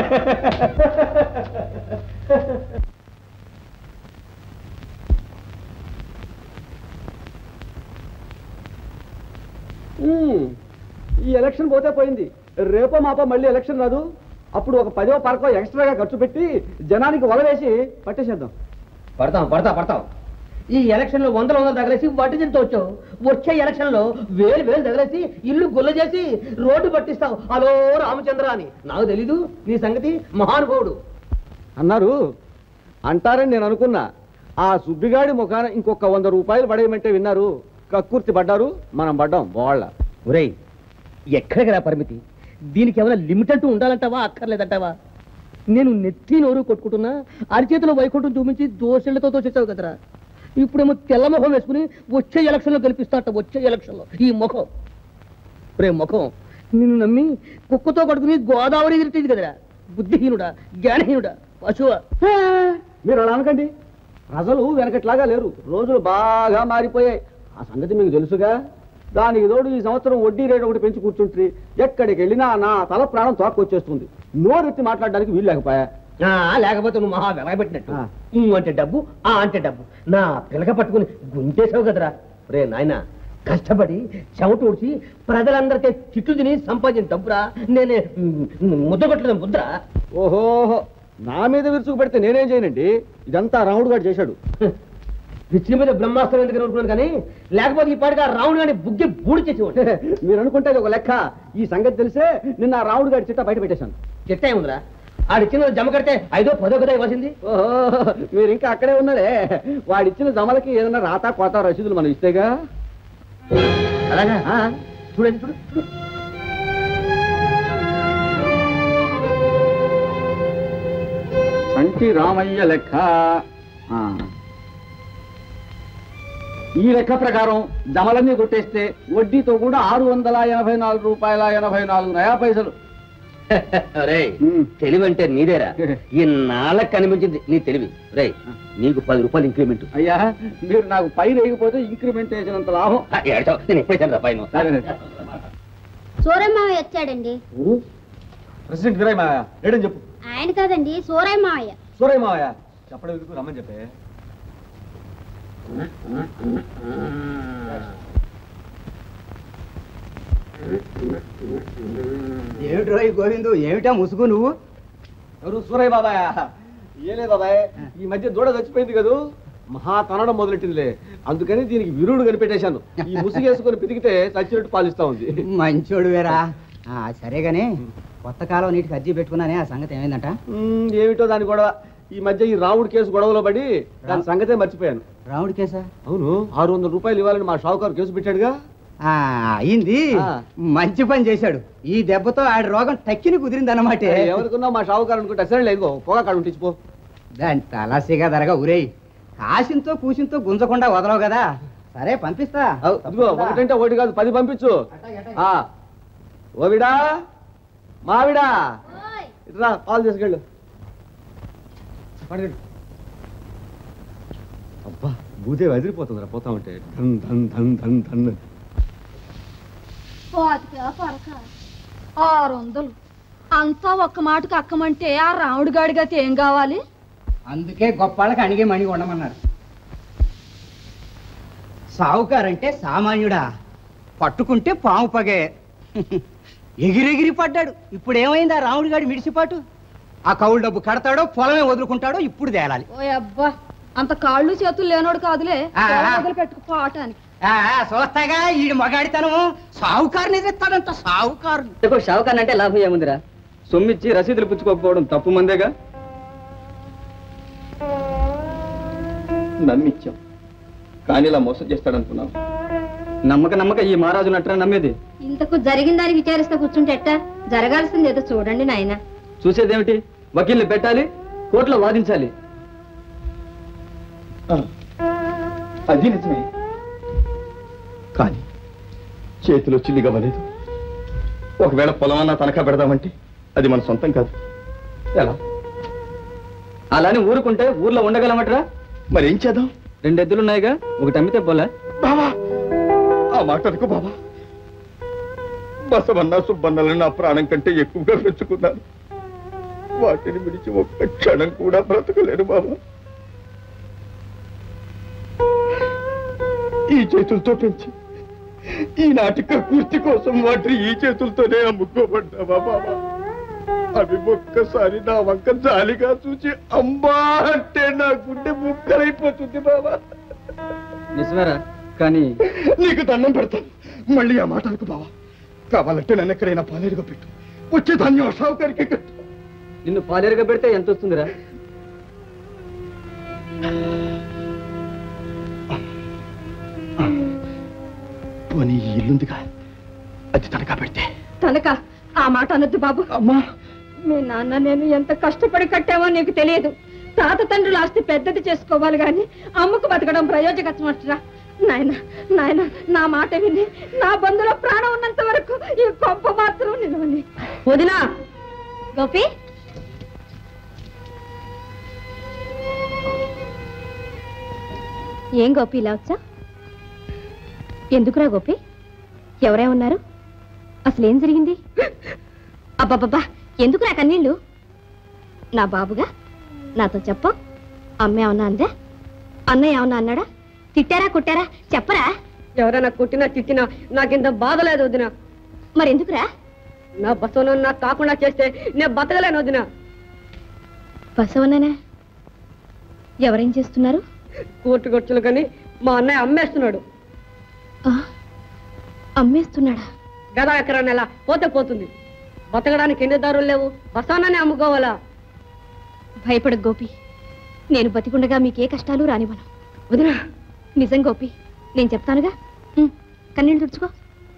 ఉమ్, ఈ ఎలక్షన్ పోతే పోయింది రేపో మాపో మళ్ళీ ఎలక్షన్ రాదు అప్పుడు ఒక పదో పరకో ఎక్స్ట్రాగా ఖర్చు పెట్టి జనానికి వలవేసి పట్టేసేద్దాం పడతాం పడతా పడతాం ఈ ఎలక్షన్ లో వందల వందలు తగలేసి వడ్డీ తింటూ వచ్చావు వచ్చే ఎలక్షన్ లో వేలు వేలు తగలేసి ఇల్లు గుల్ల చేసి రోడ్డు పట్టిస్తావు హలో రామచంద్ర అని నాకు తెలీదు నీ సంగతి మహానుభావుడు అన్నారు అంటారని నేను అనుకున్నా ఆ సుబ్బిగాడి ముఖాన ఇంకొక వంద రూపాయలు పడేయమంటే విన్నారు కక్కుర్తి పడ్డారు మనం పడ్డాం వాళ్ళ ఒరేయ్ ఎక్కడికి రా పరిమితి దీనికి ఏమైనా లిమిట్ అంటూ ఉండాలంటావా అక్కర్లేదంటావా నేను నెత్తి నోరు కొట్టుకుంటున్నా అరిచేతిలో వైకుంఠం చూపించి దోషులతో తోచేసావు కదరా ఇప్పుడేమో తెల్ల ముఖం వేసుకుని వచ్చే ఎలక్షన్లో గెలిపిస్తాట వచ్చే ఎలక్షన్లో ఈ ముఖం రే ముఖం నిన్ను నమ్మి కుక్కతో కట్టుకుని గోదావరి తిరిగేది కదరా బుద్ధిహీనుడా జ్ఞానహీనుడా పశువా మీరు అలా అనకండి ప్రజలు వెనకట్లాగా లేరు రోజులు బాగా మారిపోయాయి ఆ సంగతి మీకు తెలుసుగా దానికి తోడు ఈ సంవత్సరం వడ్డీ రేటు ఒకటి పెంచి కూర్చుంటుంది ఎక్కడికి వెళ్ళినా నా తల ప్రాణం తోక్కొచ్చేస్తుంది నోరెత్తి మాట్లాడడానికి వీలు లేకపోయా ఆ, లేకపోతే నువ్వు మహా వెలగబెట్టినట్టు ఆ. ఊ అంటే డబ్బు ఆ అంటే డబ్బు నా పిలక పట్టుకుని గుంటేసావు కదరా రే నాయన కష్టపడి చెమట ఊడ్చి ప్రజలందరికీ తిట్లు తిని సంపాదించిన డబ్బురా నేనే మ్, ముద్ర కొట్టలేదు ముద్ర ఓహోహో నా మీద విరుచుకు పెడితే నేనేం చేయనండి ఇదంతా రాముడు గారు చేశాడు పిచ్చి మీద బ్రహ్మాస్త్రం ఎందుకు అనుకున్నాను కానీ లేకపోతే ఈ పాటిగా రావుడు గాని బుగ్గి బూడి చేసేవాడు మీరు అనుకుంటే అది ఒక లెక్క ఈ సంగతి తెలిసే నిన్న ఆ రాముడు గారి చిట్టా బయట పెట్టేశాను చెట్టే ఉందిరా ఆడిచ్చిన జమ కడితే ఐదో పదో కదా ఇవ్వాల్సింది ఓహో మీరు ఇంకా అక్కడే ఉన్నాడే వాడిచ్చిన జమలకి ఏదైనా రాత కోత రసీదులు మనం ఇస్తేగా అలాగా చూడండి చూడు చూడు. సంటి రామయ్య లెక్క ఆ. ఈ లెక్క ప్రకారం జమలన్నీ కొట్టేస్తే వడ్డీతో కూడా ఆరు వందల ఎనభై నాలుగు రూపాయల ఎనభై నాలుగు నయా పైసలు రేయ్ ఉమ్. తెలివి అంటే నీదేరా ఈ నాళ్ళకి కనిపించింది నీ తెలివి రేయ్ నీకు పది రూపాయలు ఇంక్రిమెంట్ అయ్యా మీరు నాకు పై వేయకపోతే ఇంక్రిమెంట్ వేసినంత లాభం ఏడతావు నేను ఎప్పుడైతే పైన సూరయ్య మావయ్య వచ్చాడండి ప్రెసిడెంట్ వీరయ్య మావయ్య ఏడని చెప్పు ఆయన కాదండి సూరయ్య మావయ్య సూరయ్య మావయ్య చెప్పడం ఎందుకు రమ్మని చెప్పే ఏమిటి రోయ్ గోవిందు ఏమిటా ముసుగు నువ్వు ఎవరు సూరయ్య బాబాయ్ ఏలే బాబాయ్ ఈ మధ్య దూడ చచ్చిపోయింది కదూ మహా తనడం మొదలెట్టిందిలే అందుకని దీనికి విరుడు కనిపెట్టేశాను ఈ ముసుగేసుకొని పితికితే చచ్చినట్టు పాలిస్తా ఉంది మంచోడు వేరా సరే గానీ కొత్త కాలం నీటికి అర్జీ పెట్టుకున్నానే ఆ సంగతి ఏమైందంట మ్మ్, ఏమిటో దాని గొడవ ఈ మధ్య ఈ రావుడి కేసు గొడవలో పడి దాని సంగతే మర్చిపోయాను రాముడి కేసా అవును ఆరు వందల రూపాయలు ఇవ్వాలని మా షావుకారు కేసు పెట్టాడుగా ఆ, అయింది ఆ. మంచి పని చేశాడు ఈ దెబ్బతో ఆడి రోగం టక్కిని కుదిరింది అన్నమాట ఎవరికున్నా మా షావుకారు అనుకుంటే సరే ఇదిగో పొగ కాడు ఉంటిచ్చిపో దాని తలసిగా ధరగా ఉరేయ్ కాసింతో కూసింతో గుంజకుండా వదలవు కదా సరే పంపిస్తా ఇదిగో ఒకటంటే ఒకటి కాదు పది పంపించు ఆ ఓవిడా మావిడా ఇట్రా పాలు తీసుకెళ్ళు పడగండి అబ్బా భూదేవి అదిరిపోతుందిరా పోతా ఉంటే ధన్ ధన్ ధన్ ధన్ ధన్ పాతిక పరక ఆరు వందలు అంతా ఒక్క మాటకు అక్కమంటే ఆ రాముడి గాడిగా ఏం కావాలి అందుకే గొప్పాళ్ళకి అణిగే మణి ఉండమన్నారు సావుకారంటే సామాన్యుడా పట్టుకుంటే పాము పగే ఎగిరెగిరి పడ్డాడు ఇప్పుడు ఏమైంది ఆ రాముడి గాడి మిడిసిపాటు ఆ కౌలు డబ్బు కడతాడో పొలమే వదులుకుంటాడో ఇప్పుడు తేలాలి ఓ అబ్బా అంత కాళ్ళు చేతులు లేనోడు కాదులే ఆ, ఆ. మొదలు పెట్టుకు పోవటానికి ఆ, ఆ, చూస్తాగా ఈ మగాడితనము సావుకారుని ఎదురుతాడంట సావుకారు షావుకాన్ అంటే లాభం ఏముందిరా సొమ్మిచ్చి రసీదులు పుచ్చుకోకపోవడం తప్పు మందేగా నమ్మిచ్చాం కానీ ఇలా మోసం చేస్తాడనుకున్నావు నమ్మక నమ్మక ఈ మహారాజు నట్టరా నమ్మేది ఇంతకు జరిగిన దాన్ని విచారిస్తూ కూర్చుంటే ఎట్టా జరగాల్సింది ఏదో చూడండి నాయన చూసేదేమిటి వకీల్ని పెట్టాలి కోర్టులో వాదించాలి ఆ, అది నిజమే కానీ చేతిలో చిల్లిగవ్వలేదు ఒకవేళ పొలం అన్నా తనఖా పెడదామంటే అది మన సొంతం కాదు ఎలా అలానే ఊరుకుంటే ఊర్లో ఉండగలమట్రా మరి ఏం చేద్దాం రెండు ఎద్దులున్నాయిగా ఒకటి అమ్మితే పోలే బాబా ఆ మాట అనుకో బాబా బసవన్న సుబ్బన్నలను నా ప్రాణం కంటే ఎక్కువగా పెంచుకున్నాను వాటిని విడిచి ఒక్క క్షణం కూడా బ్రతకలేను బాబా ఈ చేతులతో పెంచి ఈనాటి కృతి కోసం వాటిని ఈ చేతులతోనే అమ్ముకోబడ్డావా బాబా అవి ఒక్కసారి నా వంక జాలిగా చూసి అమ్మా అంటే నా గుండె ముక్కలైపోతుంది బాబా నిజమేరా కానీ నీకు దండం పెడతాను మళ్ళీ ఆ మాటలకు బావా కావాలంటే నన్ను ఎక్కడైనా పాలేరుగా పెట్టు వచ్చే ధాన్యం షావుకారికి కట్టు నిన్ను పాలేరుగా పెడితే ఎంత వస్తుందిరా పోనీ ఈ ఇల్లుందిగా అది తనకా పెడితే తనక ఆ మాట అనొద్దు బాబు అమ్మా మీ నాన్న నేను ఎంత కష్టపడి కట్టామో నీకు తెలియదు తాత తండ్రుల ఆస్తి పెద్దది చేసుకోవాలి గాని అమ్మకు బతకడం ప్రయోజకత్వమట్రా నాయన నాయన నా మాట విని నా బంధులో ప్రాణం ఉన్నంత వరకు ఈ కొంప మాత్రం నిలవని వదినా గోపి ఏం గోపి ఇలా వచ్చా ఎందుకురా గోపి ఎవరే ఉన్నారు అసలు ఏం జరిగింది అబ్బబ్బబ్బా ఎందుకు నా కన్నీళ్ళు నా బాబుగా నాతో చెప్పు అమ్మ ఏమన్నా అందే అన్నయ్య ఏమన్నా అన్నాడా తిట్టారా కుట్టారా చెప్పరా ఎవరైనా కుట్టినా తిట్టినా నాకింత బాధ లేదు వదిన మరెందుకురా నా బసవన నాకు కాకుండా చేస్తే నేను బతకలేను వదిన బసవన్ననా ఎవరేం చేస్తున్నారు కోర్టు ఖర్చులు కానీ మా అన్నయ్య అమ్మేస్తున్నాడు ఆ, అమ్మేస్తున్నాడా గదా ఎకరా నెల పోతే పోతుంది బతకడానికి ఎన్ని దారులు లేవు బసవననే అమ్ముకోవాలా భయపడ గోపి నేను బతికుండగా మీకే కష్టాలు రానివ్వను వదినా నిజం గోపి నేను చెప్తానుగా ఉమ్, కన్నీళ్ళు తుడుచుకో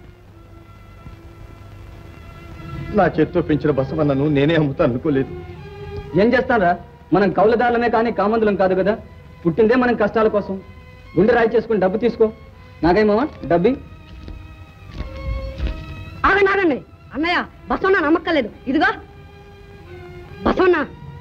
నా చేత్తో పెంచిన బసవన్నను నేనే అమ్ముతాను అనుకోలేదు ఏం చేస్తారా మనం కౌలదారులమే కానీ కామందులం కాదు కదా పుట్టిందే మనం కష్టాల కోసం గుండె రాయి చేసుకుని డబ్బు తీసుకో నాకేమో డబ్బి ఆగండి ఆగండి అన్నయ్య బసవన్న నమ్మక్కలేదు ఇదిగో బసవన్న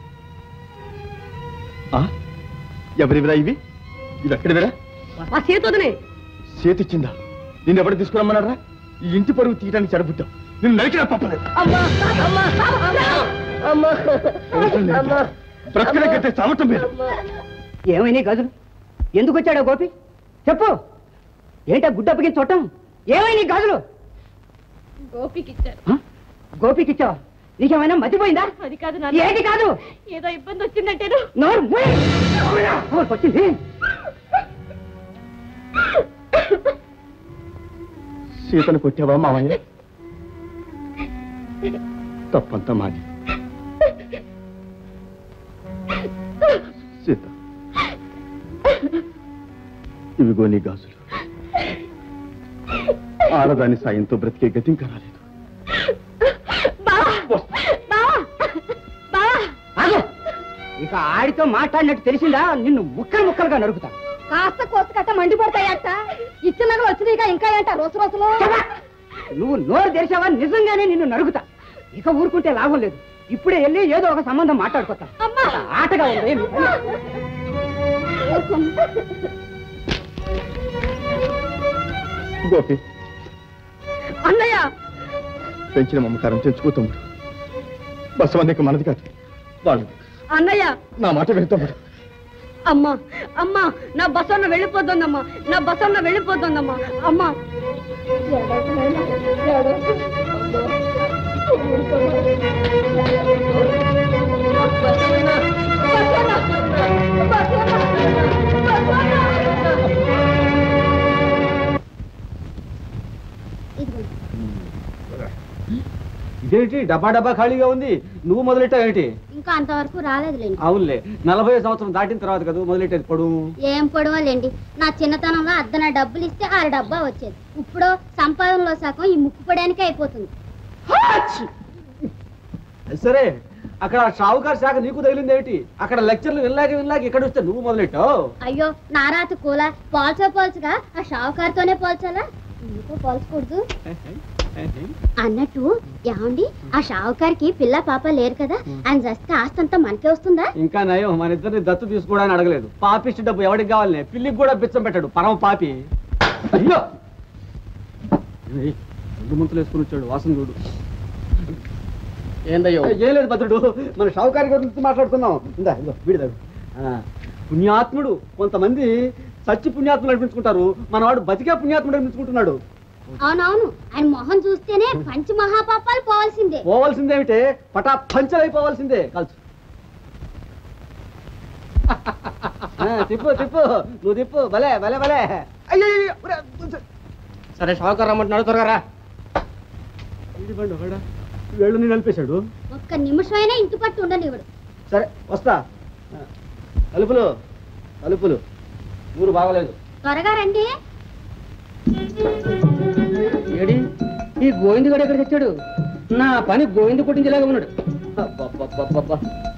ఆ? ఎవరివిరా ఇవి ఇవి ఎక్కడివిరా ఆ చేతొదినే చేతిచ్చిందా నిన్ను ఎవరు తీసుకురమ్మన్నారా ఈ ఇంటి పరువు తీయడానికి చెడబుట్టావు నిన్ను నరికినా తప్పలేదు బ్రతకనే కట్టే చావటం మీద ఏమైనా గదులు ఎందుకు వచ్చాడో గోపి చెప్పు ఏంటా గుడ్డ అప్పగించి చూడటం ఏమైనా గదులు గోపికి ఇచ్చారు హ? గోపికి ఇచ్చావా నీకేమైనా మతిపోయిందా అది కాదు ఏది కాదు ఏదో ఇబ్బంది వచ్చిందంటేను నోరు మూయ్. నోరుకు వచ్చింది సీతను కొట్టావా మామయ్య తప్పంతా మాది సీత ఇవిగో నీ గాజులు ఆడదాని సాయంతో బ్రతికే గతి ఇంకా రాలేదు ఆగు ఇక ఆడితో మాట్లాడినట్టు తెలిసిందా నిన్ను ముక్కలు ముక్కలుగా నరుకుతా కాస్త కోత కట్ట మండిపడతాయట ఇచ్చిన వచ్చినాయిగా ఇంకా ఏంట రోజు రోజులు నువ్వు నోరు తెరిచావా నిజంగానే నిన్ను నరుకుతా ఇక ఊరుకుంటే లాభం లేదు ఇప్పుడే వెళ్ళి ఏదో ఒక సంబంధం మాట్లాడుకోతా అమ్మా ఆటగా ఉంది మీ పని. గోపి అన్నయ్య పెంచిన మమకారం తెచ్చుకో తమ్ముడు బసవన్నకి మనది కాదు వాళ్ళు అన్నయ్య నా మాట విను తమ్ముడు అమ్మా అమ్మా నా బసన్న వెళ్ళిపోతుందమ్మా నా బసన్న వెళ్ళిపోతుందమ్మా అమ్మా ఇదేంటి డబ్బా డబ్బా ఖాళీగా ఉంది నువ్వు మొదలెట్టావేంటి ఇంకా అంతవరకు రాలేదులేండి అవునులే నలభై సంవత్సరం దాటిన తర్వాత కదా మొదలెట్టేది పడు ఏం పొడవలేండి నా చిన్నతనంలో అద్దన డబ్బులు ఇస్తే ఆరు డబ్బా వచ్చేది ఇప్పుడు సంపాదనలో సగం ఈ ముక్కు పడడానికే అయిపోతుంది సరే అక్కడ షావుకార్ శాఖ నీకు తగిలింది ఏమిటి అక్కడ లెక్చర్లు వినలేక వినలేక ఇక్కడ వస్తే నువ్వు మొదలెట్టావు అయ్యో నారాత కూల పోల్చో పోల్చగా ఆ షావుకారుతోనే పోల్చాలా ఎందుకో పోల్చకూడదు అన్నట్టు ఏమండి ఆ షావుకారికి పిల్ల పాప లేరు కదా ఆయన చస్తే ఆస్తంతా మనకే వస్తుందా ఇంకా నయం మన ఇద్దరిని దత్తు తీసుకోవడానికి అడగలేదు పాపిష్టి డబ్బు ఎవరికి కావాలనే పిల్లికి కూడా బిచ్చం పెట్టాడు పరమ పాపి అయ్యో ఏయ్, రెండు ముంతలు వేసుకుని వచ్చాడు వాసన చూడు ఏందయ్యో ఏం లేదు భద్రుడు మన షావుకారి గురించి మాట్లాడుకుందాం ఇందా ఇదిగో వీడిదాడు పుణ్యాత్ముడు కొంతమంది సచ్చి పుణ్యాత్ములు అనిపించుకుంటారు మనవాడు బతికే పుణ్యాత్ముడు అనిపించుకుంటున్నాడు అవునవును ఆయన మొహం చూస్తేనే పంచ మహాపాపాలు పోవాల్సిందే పోవాల్సిందేమిటే పటా పంచలైపోవాల్సిందే కాల్చు ఆ, తిప్పు తిప్పు నువ్వు తిప్పు భలే భలే భలే అయ్యయ్యో, ఒరే, కొంచెం. సరే షావుకారు రమ్మంటున్నాడు త్వరగా రా ఇది బండు ఒకడా. వేళ్ళుని నలిపేశాడు ఒక్క నిమిషమైనా ఇంటి పట్టు ఉండనివ్వడు సరే వస్తా ఆ, తలుపులు తలుపులు ఊరు బాగలేదు త్వరగా రండి ఏడి ఈ గోవింద్ గడు ఎక్కడ తెచ్చాడు నా పని గోవింద కొట్టించేలాగా ఉన్నాడు అబ్బబ్బబ్బబ్బబ్బ.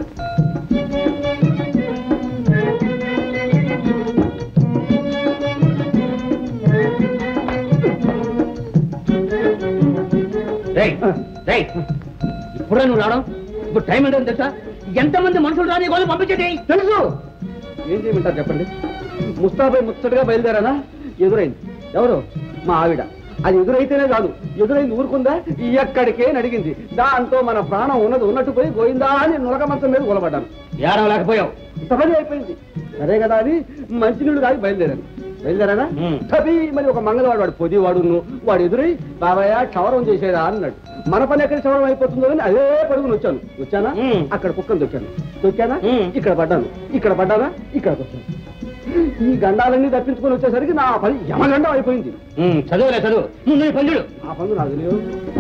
రేయ్ రేయ్ ఇప్పుడే నువ్వు రావడం ఇప్పుడు టైం ఏంటో తెలుసా ఎంతమంది మనుషులు రాని వాళ్ళు పంపించేది తెలుసు ఏం చేయమంటారు చెప్పండి ముస్తాబై ముచ్చటగా బయలుదేరానా ఎదురైంది ఎవరు మా ఆవిడ అది ఎదురైతేనే కాదు ఎదురైంది ఊరుకుందా ఎక్కడికే అడిగింది దాంతో మన ప్రాణం ఉన్నది ఉన్నట్టు పోయి గోయిందా అని నులక మంచం మీద కూలబడ్డాను ఏడవ లేకపోయావు ఇంత పని అయిపోయింది సరే కదా అని మంచినీళ్ళు కాదు బయలుదేరాను బయలుదేరానా మ్మ్. తబి మరి ఒక మంగళవాడు వాడు పొది వాడు వాడు ఎదురై బాబాయ్ క్షవరం చేసేదా అన్నాడు మన పని ఎక్కడ క్షవరం అయిపోతుందో అని అదే పరుగుని వచ్చాను వచ్చానా మ్మ్. అక్కడ కుక్కను దొక్కాను దొక్కానా మ్మ్. ఇక్కడ పడ్డాను ఇక్కడ పడ్డానా ఇక్కడికి వచ్చాను ఈ గండాలన్నీ తప్పించుకొని వచ్చేసరికి నా పని యమగండం అయిపోయింది ఉమ్, చదువులే చదువు ముందు నీ పని చూడు ఆ పనులు నాకు తెలియదు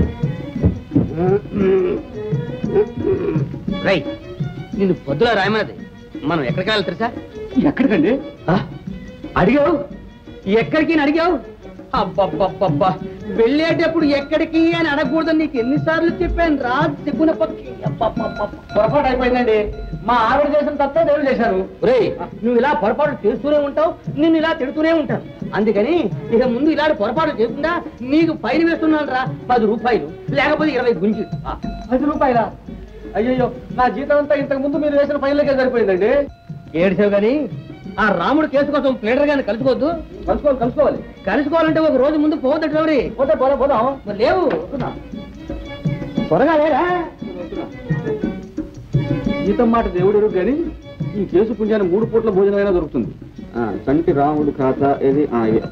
రై నిన్ను పొద్దుల రాయమన్నది మనం ఎక్కడికి వెళ్ళాలి తెలుసా ఎక్కడికండి ఆ? అడిగావు ఎక్కడికి అని అడిగావు అబ్బబ్బబ్బబ్బా వెళ్ళేటప్పుడు ఎక్కడికి అని అడగకూడదని నీకు ఎన్నిసార్లు చెప్పాను రా తిప్పున పక్కి అబ్బబ్బబ్బబ్బ. పొరపాటు అయిపోయిందండి మా ఆవిడ చేసిన తప్పే దేవుడు చేశారు ఒరేయ్ నువ్వు ఇలా పొరపాటు చేస్తూనే ఉంటావు నిన్ను ఇలా తిడుతూనే ఉంటావు అందుకని ఇక ముందు ఇలాంటి పొరపాటు చేయకుండా నీకు ఫైన్ వేస్తున్నాను రా పది రూపాయలు లేకపోతే ఇరవై గుంజి ఆ, పది రూపాయల అయ్యయ్యో నా జీతం అంతా ఇంతకు ముందు మీరు వేసిన ఫైన్లకే సరిపోయిందండి ఏడిసావు గాని ఆ రాముడు కేసు కోసం ప్లేడర్ గాని కలుసుకోవద్దు కలుసుకోవాలి కలుసుకోవాలి కలుసుకోవాలంటే ఒక రోజు ముందు పోవద్దు మరి పోతే పోదా పోదాం మరి లేవు త్వరగా లేరా జీతం మాట దేవుడు కానీ ఈ కేసు పుణ్యాన్ని మూడు పూట్ల భోజనమైనా దొరుకుతుంది ఆ, చంటి రాముడు ఖాతా ఏది ఆ, ఏ.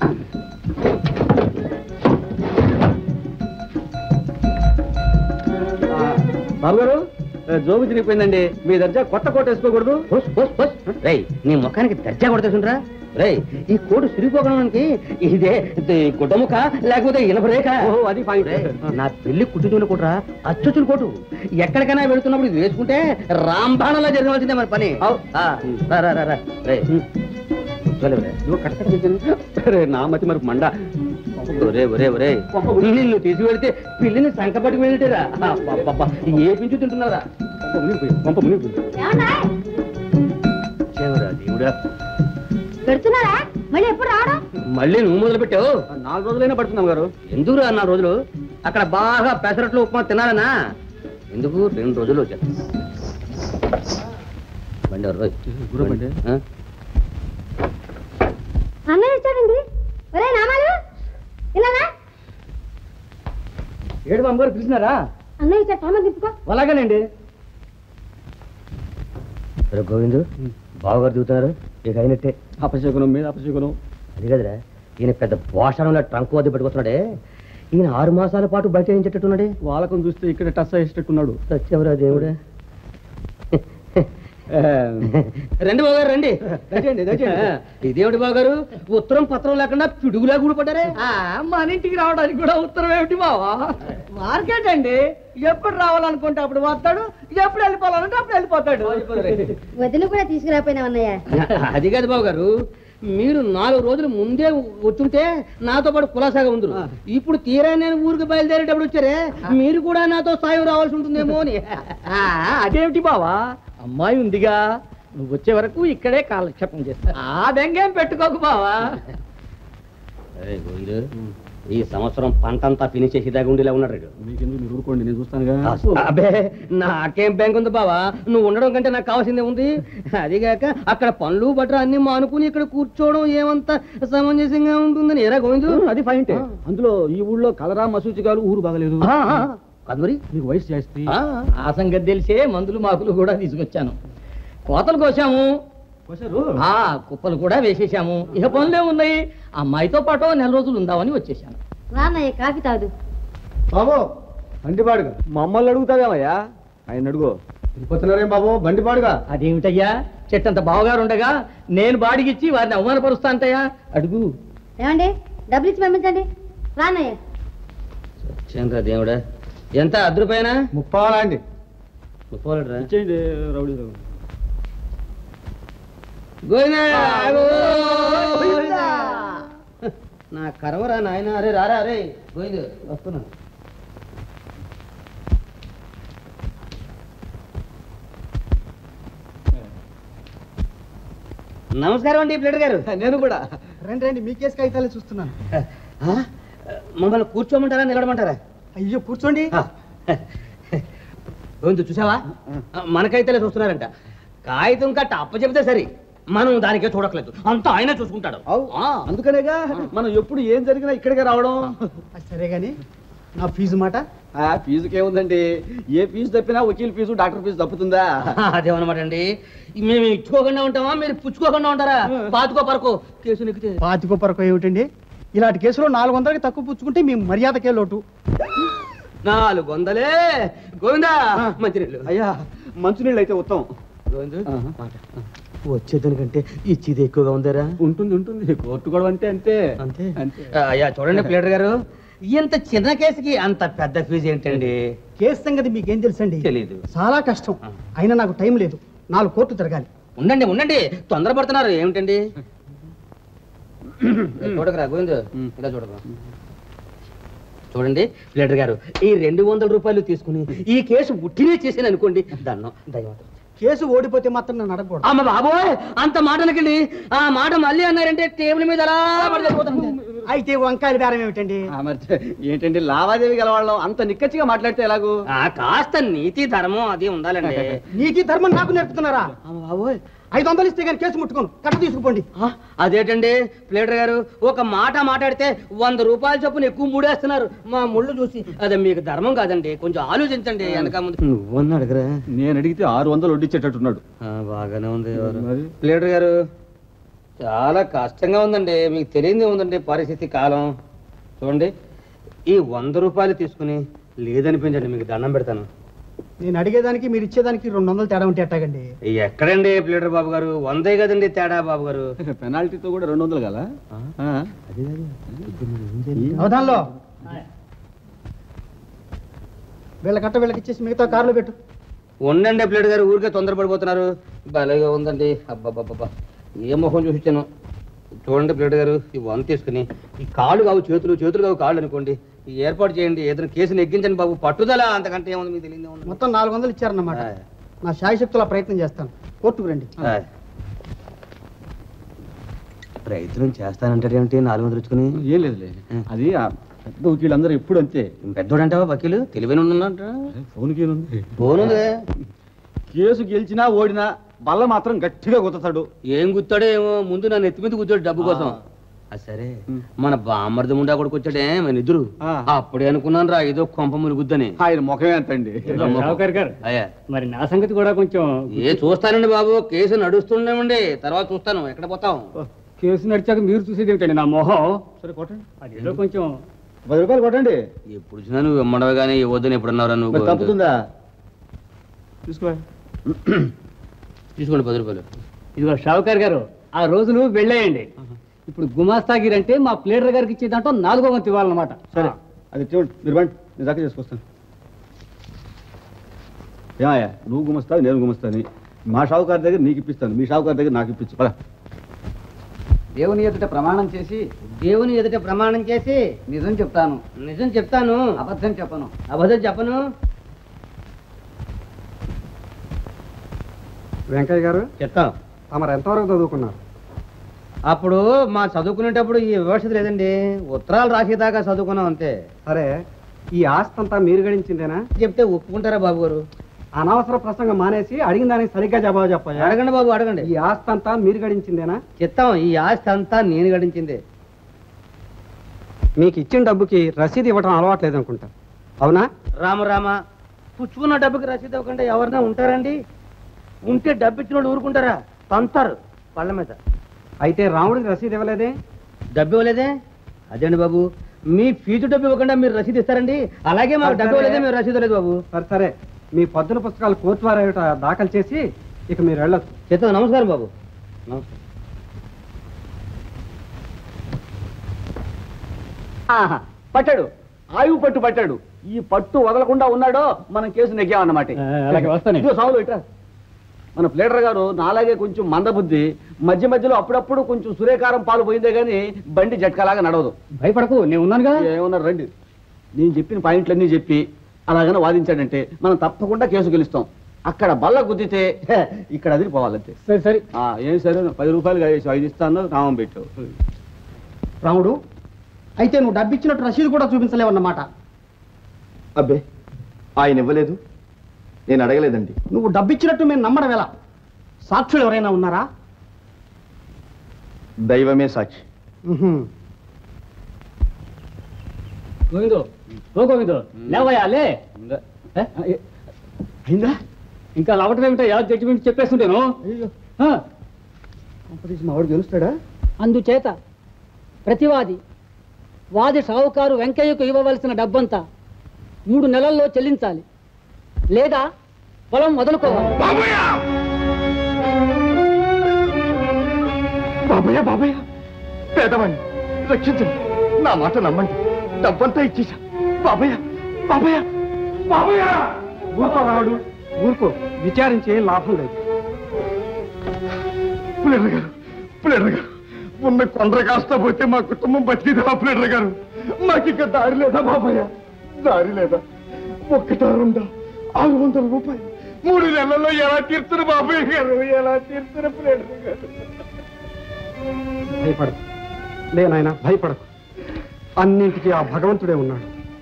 ఆ, బాబు గారు ఆ, జోబు తిరిగిపోయిందండి మీ దర్జా కొత్త కోట వేసుకోకూడదు రేయ్ నీ ముఖానికి దర్జా కొడతాసుండ్రా రేయ్ ఈ కోటు సిరిపోకడానికి ఇదే ఇది గుడ్డముఖ లేకపోతే ఇనపరేఖ ఓహో, అది పాయింట్. రేయ్, నా పెళ్లి కుట్టుచున్న కోటరా అచ్చుచున్న కోటు ఎక్కడికైనా వెళుతున్నప్పుడు ఇది వేసుకుంటే రాంబాణంలా జరగవలసిందే మన పని అవు. ఆ, రా రా రా రా రేయ్ కూర్చోలేవు రే. ఇదిగో కటకట చేశాను. అరే, నా మతి మరి మండ ఒరే ఒరే ఒరే నిన్ను తీసుకువెళ్తే పిల్లిని సంకపట్టుకు వెళ్ళిటరా ఏ పించు తింటున్నారా పంప మునిగిపోయింది, పంప మునిగిపోయింది. దేవుడా దేవుడా పెడుతున్నారా మళ్ళీ ఎప్పుడు రావడం మళ్ళీ నువ్వు మొదలు పెట్టావు ఆ, నాలుగు రోజులైనా పడుతున్నాం గారు ఎందుకు రా నా రోజులు అక్కడ బాగా పెసరట్లు ఉప్మా తినాలనా ఎందుకు రెండు రోజులు వచ్చా బండి ఎవరు? ఓయ్. గుర్రం బండి. ఆ? అన్నయ్య వచ్చాడండి ఒరే నామాలు ఇలా ఏడు బాబు గారు పిలిచినారా అన్నయ్య వచ్చాడు సామాన్ తిప్పుకో అలాగేనండి రే గోవిందు బావగారు దిగుతున్నారు ఇక అయినట్టే అపశకునం మీద అపశకునం అది కదరా ఈయన పెద్ద భోషణంలో ట్రంక్ వద్ద పెట్టుకొస్తున్నాడే ఈయన ఆరు మాసాల పాటు బయట ఏం చెట్టున్నాడే వాళ్ళకం చూస్తే ఇక్కడ టచ్ అయ్యేటట్టున్నాడు సత్యవరా దేవుడా రండి బాబు గారు రండి దయచేయండి, దయచేయండి. ఇదేమిటి బాబు గారు ఉత్తరం పత్రం లేకుండా పిడుగులా కూడిపడ్డారే ఆ, మన ఇంటికి రావడానికి కూడా ఉత్తరం ఏమిటి బావా మార్కెట్ అండి ఎప్పుడు రావాలనుకుంటే అప్పుడు వస్తాడు ఎప్పుడు వెళ్ళిపోవాలంటే అప్పుడు వెళ్ళిపోతాడు వదిన కూడా తీసుకురాపోయినా అన్నయ్య అది కాదు బాబు గారు మీరు నాలుగు రోజులు ముందే వచ్చుంటే నాతో పాటు కులాసాగా ఉందరు ఇప్పుడు తీరా నేను ఊరికి బయలుదేరేటప్పుడు వచ్చారే మీరు కూడా నాతో సాయం రావాల్సి ఉంటుందేమో అని ఆ, అదేమిటి బావా అమ్మాయి ఉందిగా నువ్వు వచ్చే వరకు ఇక్కడే కాలక్షేపం చేస్తా ఆ బెంగేం పెట్టుకోకు బావా ఈ సంవత్సరం పంటంతా ఫినిష్ చేసి దాకా ఉండేలా ఉన్నాడు వీడు. మీకెందుకు మీరు ఊరుకోండి నేను చూస్తానుగా అబ్బే నాకేం బ్యాంక్ ఉంది బావా నువ్వు ఉండడం కంటే నాకు కావాల్సిందే ఉంది అదిగాక అక్కడ పనులు బట్ర అన్ని మానుకుని ఇక్కడ కూర్చోవడం ఏమంత సమంజసంగా ఉంటుందని ఎరా గోవిందు అది పాయింట్ అందులో ఈ ఊళ్ళో కలరా మసూచిగాలు ఊరు బాగలేదు ఆ, ఆ, కాదు మరి మీకు వయసు జాస్తి ఆ, ఆ సంగతి తెలిసే మందులు మాకులు కూడా తీసుకొచ్చాను కోతలు కోసాము కోసారు? ఆ కుప్పలు కూడా వేసేసాము ఇక పనులే ఉన్నాయి అమ్మాయితో పాటు నెల రోజులు ఉందామని వచ్చేసాను రాన్నయ్య కాఫీ తాదు బాబు బండి పాడుగా మమ్మల్ని అడుగుతావేమయ్యా ఆయన అడుగు వెళ్ళిపోతున్నారేం బాబు బండి పాడుగా అదేమిటయ్యా చెట్టంత బావగారు ఉండగా నేను బాడిగిచ్చి వారిని అవమానపరుస్తా అంటయ్యా అడుగు ఏమండి డబ్బులు ఇచ్చి పంపించండి రాన్నయ్య చంద్ర దేవుడా ఎంత అర్ధ రూపాయనా ముప్పాలా అండి ముప్పవలరా ఇచ్చేయండి రౌడీ రావు. గోవిందా గోవిందా. నా కరవరా నాయన అరే రారా అరే గోవిందు వస్తున్నా నమస్కారం అండి ప్లేటర్ గారు నేను కూడా రండి రండి మీ కేసు కాగితాలే చూస్తున్నాను ఆ? మమ్మల్ని కూర్చోమంటారా నిలబడమంటారా అయ్యో కూర్చోండి ఆ. గోవిందు చూసావా మనకైతే చూస్తున్నారంట కాగితం కట్ట అప్ప చెబితే సరి మనం దానికే చూడట్లేదు అంతా ఆయన చూసుకుంటాడు అవు ఆ. అందుకనేగా మనం ఎప్పుడు ఏం జరిగినా ఇక్కడికే రావడం అది సరే గాని నా ఫీజు మాట ఆ ఫీజుకి ఏముందండి ఏ ఫీజు తప్పినా వకీల్ ఫీజు డాక్టర్ ఫీజు తప్పుతుందా అదేమన్నమాట అండి మేము ఇచ్చుకోకుండా ఉంటామా మీరు పుచ్చుకోకుండా ఉంటారా పాతుకో పరకో కేసు నెక్కితే పాతికో పరకో ఏమిటండి ఇలాంటి కేసులో నాలుగు వందలకి తక్కువ పుచ్చుకుంటే మీ మర్యాదకే లోటు నాలుగు వందలే గోవిందా మంచినీళ్ళు అయ్యా మంచినీళ్ళు అయితే ఉత్తమం గోవిందు ఆహా. మాట వచ్చేదానికంటే ఇచ్చేది ఎక్కువగా ఉందరా ఉంటుంది ఉంటుంది కోర్టు కూడా అంటే అంతే అంతే అంతే అయ్యా చూడండి ప్లేటర్ గారు ఇంత చిన్న కేసుకి అంత పెద్ద ఫీజు ఏంటండి కేసు సంగతి మీకేం తెలుసండి తెలీదు చాలా కష్టం అయినా నాకు టైం లేదు నాలుగు కోర్టు తిరగాలి ఉండండి ఉండండి తొందరపడుతున్నారు ఏమిటండి చూడకరా గోవింద్ ఇలా చూడరా చూడండి ప్లేటర్ గారు ఈ రెండు వందల రూపాయలు తీసుకుని ఈ కేసు ఉట్టినే చేసాను అనుకోండి దన్నం దయమాత్రం కేసు ఓడిపోతే మాత్రం నన్ను అడగకూడదు అమ్మ బాబోయ్ అంత మాట అనకండి ఆ మాట మళ్ళీ అన్నారంటే టేబుల్ మీద అలా పడిపోతాను అయితే వంకాయల బేరం ఏమిటండి ఆ, మరి ఏంటండి లావాదేవీ గలవాళ్ళం అంత నిక్కచ్చిగా మాట్లాడితే ఎలాగూ ఆ, కాస్త నీతి ధర్మం అది ఉండాలండి నీకు ఈ ధర్మం నాకు నేర్పుతున్నారా అమ్మ బాబోయ్ ఐదు వందలు ఇస్తే కానీ కేసు ముట్టుకోను కట్ట తీసుకుపోండి ఆ, అదేంటండి ప్లేటర్ గారు ఒక మాట మాట్లాడితే వంద రూపాయల చొప్పున ఎక్కువ మూడేస్తున్నారు మా ముళ్ళు చూసి అదే మీకు ధర్మం కాదండి కొంచెం ఆలోచించండి వెనక ముందు నువ్వు అడగరా నేను అడిగితే ఆరు వందలు వడ్డించేటట్టున్నాడు బాగానే ఉంది మరి? ప్లేటర్ గారు చాలా కష్టంగా ఉందండి మీకు తెలియంది ఉందండి పరిస్థితి కాలం చూడండి ఈ వంద రూపాయలు తీసుకుని లేదనిపించండి మీకు దండం పెడతాను నేను అడిగేదానికి మీరు ఇచ్చేదానికి రెండు వందలు తేడా ఉంటే ఎట్టాగండి ఎక్కడండి ప్లేటర్ బాబు గారు వందే కదండి తేడా బాబు గారు పెనాల్టీతో కూడా రెండు వందలు కదా అవధాన్లో వీళ్ళ కట్ట వీళ్ళకి ఇచ్చేసి మిగతా కారులో పెట్టు ఉండండి ప్లేట్ గారు ఊరికే తొందరపడిపోతున్నారు భలేగా ఉందండి అబ్బాబ్బాబ్బా ఏ మొహం చూసి ఇచ్చాను చూడండి ప్లేట్ గారు ఈ వన్ తీసుకుని ఈ కాళ్ళు కావు చేతులు చేతులు కావు కాళ్ళు అనుకోండి ఈ ఏర్పాటు చేయండి ఏదైనా కేసుని ఎక్కించండి బాబు పట్టుదల అంతకంటే ఏముంది మీకు తెలియదు ఏముంది? మొత్తం నాలుగు వందలు ఇచ్చారన్నమాట ఆయ్. నా శాయశక్తుల ప్రయత్నం చేస్తాను కోర్టుకు రండి ఆయ్. ప్రయత్నం చేస్తానంటారేమిటి నాలుగు వందలు ఇచ్చుకుని ఏం లేదులే అది ఆ పెద్ద వకీలందరూ ఎప్పుడు అంతే పెద్దోడంటావా వకీలు తెలివైన ఉన్నదంట ఫోన్కి ఏముంది ఫోన్ ఉంది కేసు గెలిచినా ఓడినా బల్ల మాత్రం గట్టిగా గుర్తాడు ఏం గుర్తాడో ఏమో ముందు నన్ను ఎత్తి మీద కూర్చోడు డబ్బు కోసం ఆ సరే మన బామ్మర్ది ముండా కూడా కూర్చోడే మన ఇద్దరు ఆ. అప్పుడే అనుకున్నాను రా ఏదో కొంప ములుగుద్దని ఆయన ముఖమే అంతండి రావుకర్ గారు అయ్యా మరి నా సంగతి కూడా కొంచెం ఏ చూస్తానండి బాబు కేసు నడుస్తుండేమండి తర్వాత చూస్తాను ఎక్కడ పోతాం కేసు నడిచాక మీరు చూసేది ఏమిటండి నా మొహం సరే కొట్టండి అదేదో కొంచెం పది రూపాయలు కొట్టండి ఎప్పుడు చూసినా నువ్వు ఇమ్మడవు కానీ ఇవ్వద్దని ఎప్పుడన్నారా మరి నువ్వు తప్పుతుందా తీసుకో తీసుకోండి పది రూపాయలు ఇదిగో షావుకార్ గారు ఆ రోజులు వెళ్ళేయండి ఇప్పుడు గుమాస్తాగిరి అంటే మా ప్లేడర్ గారికి ఇచ్చే దాంట్లో నాలుగో వంతు ఇవ్వాలన్నమాట సరే అది చూడండి మీరు బండి నేను దాకా చేసుకొస్తాను ఏమయ్యా నువ్వు గుమస్తావు నేను గుమస్తాను మా షావుకారి దగ్గర నీకు ఇప్పిస్తాను మీ షావుకారి దగ్గర నాకు ఇప్పించు పద దేవుని ఎదుట ప్రమాణం చేసి దేవుని ఎదుట ప్రమాణం చేసి నిజం చెప్తాను నిజం చెప్తాను అబద్ధం చెప్పను అబద్ధం చెప్పను వెంకయ్య గారు చెప్తాం తమరు ఎంతవరకు చదువుకున్నారు అప్పుడు మా చదువుకునేటప్పుడు ఈ వివక్షత లేదండి ఉత్తరాలు రాసేదాకా చదువుకున్నాం అంతే సరే ఈ ఆస్తి అంతా మీరు గడించిందేనా చెప్తే ఒప్పుకుంటారా బాబు గారు అనవసర ప్రసంగం మానేసి అడిగిన దానికి సరిగ్గా జవాబు చెప్పాలి అడగండి బాబు అడగండి ఈ ఆస్తి అంతా మీరు గడించిందేనా చెప్తాం ఈ ఆస్తి అంతా నేను గడించిందే మీకు ఇచ్చిన డబ్బుకి రసీదు ఇవ్వడం అలవాట్లేదు అనుకుంటా అవునా రామ రామ పుచ్చుకున్న డబ్బుకి రసీదు ఇవ్వకుండా ఎవరైనా ఉంటారండి ఉంటే డబ్బు ఇచ్చిన వాళ్ళు ఊరుకుంటారా తంతారు పళ్ళ మీద అయితే రాముడికి రసీదు ఇవ్వలేదే డబ్బు ఇవ్వలేదే అదేండి బాబు మీ ఫీజు డబ్బు ఇవ్వకుండా మీరు రసీదు ఇస్తారండి అలాగే మాకు డబ్బు ఇవ్వలేదే మీరు రసీదు లేదు బాబు సరే సరే మీ పద్దుల పుస్తకాలు కోర్టు వారి ఎదుట దాఖలు చేసి ఇక మీరు వెళ్ళొచ్చు చెప్తాం నమస్కారం బాబు నమస్కారం ఆహా, పట్టాడు ఆయువు పట్టు పట్టాడు ఈ పట్టు వదలకుండా ఉన్నాడో మనం కేసు నెగ్గామన్నమాట అలాగే వస్తాను. ఇదిగో సావులు ఇట్రా మన ప్లేడర్ గారు నాలాగే కొంచెం మందబుద్ధి మధ్య మధ్యలో అప్పుడప్పుడు కొంచెం సురేకారం పాలు పోయిందే గానీ బండి జట్కాలాగా నడవదు భయపడకు నేను ఉన్నానుగా ఏమన్నారు రండి నేను చెప్పిన పాయింట్లన్నీ చెప్పి అలాగనే వాదించాడంటే మనం తప్పకుండా కేసు గెలుస్తాం అక్కడ బల్ల గుద్దితే హే, ఇక్కడ అది పోవాలంతే సరే సరే ఆ, ఏం సరే పది రూపాయలు కాయేసి ఐదు ఇస్తాను నామం పెట్టావు రాముడు అయితే నువ్వు డబ్బిచ్చినట్టు రసీదు కూడా చూపించలేవన్నమాట అబ్బే ఆయన ఇవ్వలేదు నేను అడగలేదండి నువ్వు డబ్బిచ్చినట్టు మేము నమ్మడం ఎలా సాక్షులు ఎవరైనా ఉన్నారా దైవమే సాక్షి గోవిందో ఓ గోవిందో లేవయ్యా లే ఏ? అయిందా ఇంకా లవటం ఏమిటో యా జడ్జిమెంట్ చెప్పేస్తుంటేను ఆ, మా వాడు గెలుస్తాడా అందుచేత ప్రతివాది వాది షావుకారు వెంకయ్యకు ఇవ్వవలసిన డబ్బంతా మూడు నెలల్లో చెల్లించాలి లేదా పొలం వదులుకోవాలి బాబయ్య బాబయ్య పేదవాణ్ణి రక్షించండి నా మాట నమ్మండి డబ్బంతా ఇచ్చేసా బాబయ్య బాబయ్య బాబయ్య ఊరుకో రాముడు ఊరుకో విచారించి ఏం లాభం లేదు పులేడ్ర గారు పులేడ్ర గారు ఉన్న కొండర కాస్త పోతే మా కుటుంబం బతికిదా పులేడ్ర గారు మాకు ఇక దారి లేదా బాబయ్య దారి లేదా ఒక్కటా రెండా ఆరు వందల రూపాయలు మూడు నెలల్లో ఎలా తీర్చురు బాబయ్య గారు ఎలా తీర్చురు పులేడ్ర గారు భయపడకు లే నాయన భయపడకు అన్నింటికీ ఆ భగవంతుడే ఉన్నాడు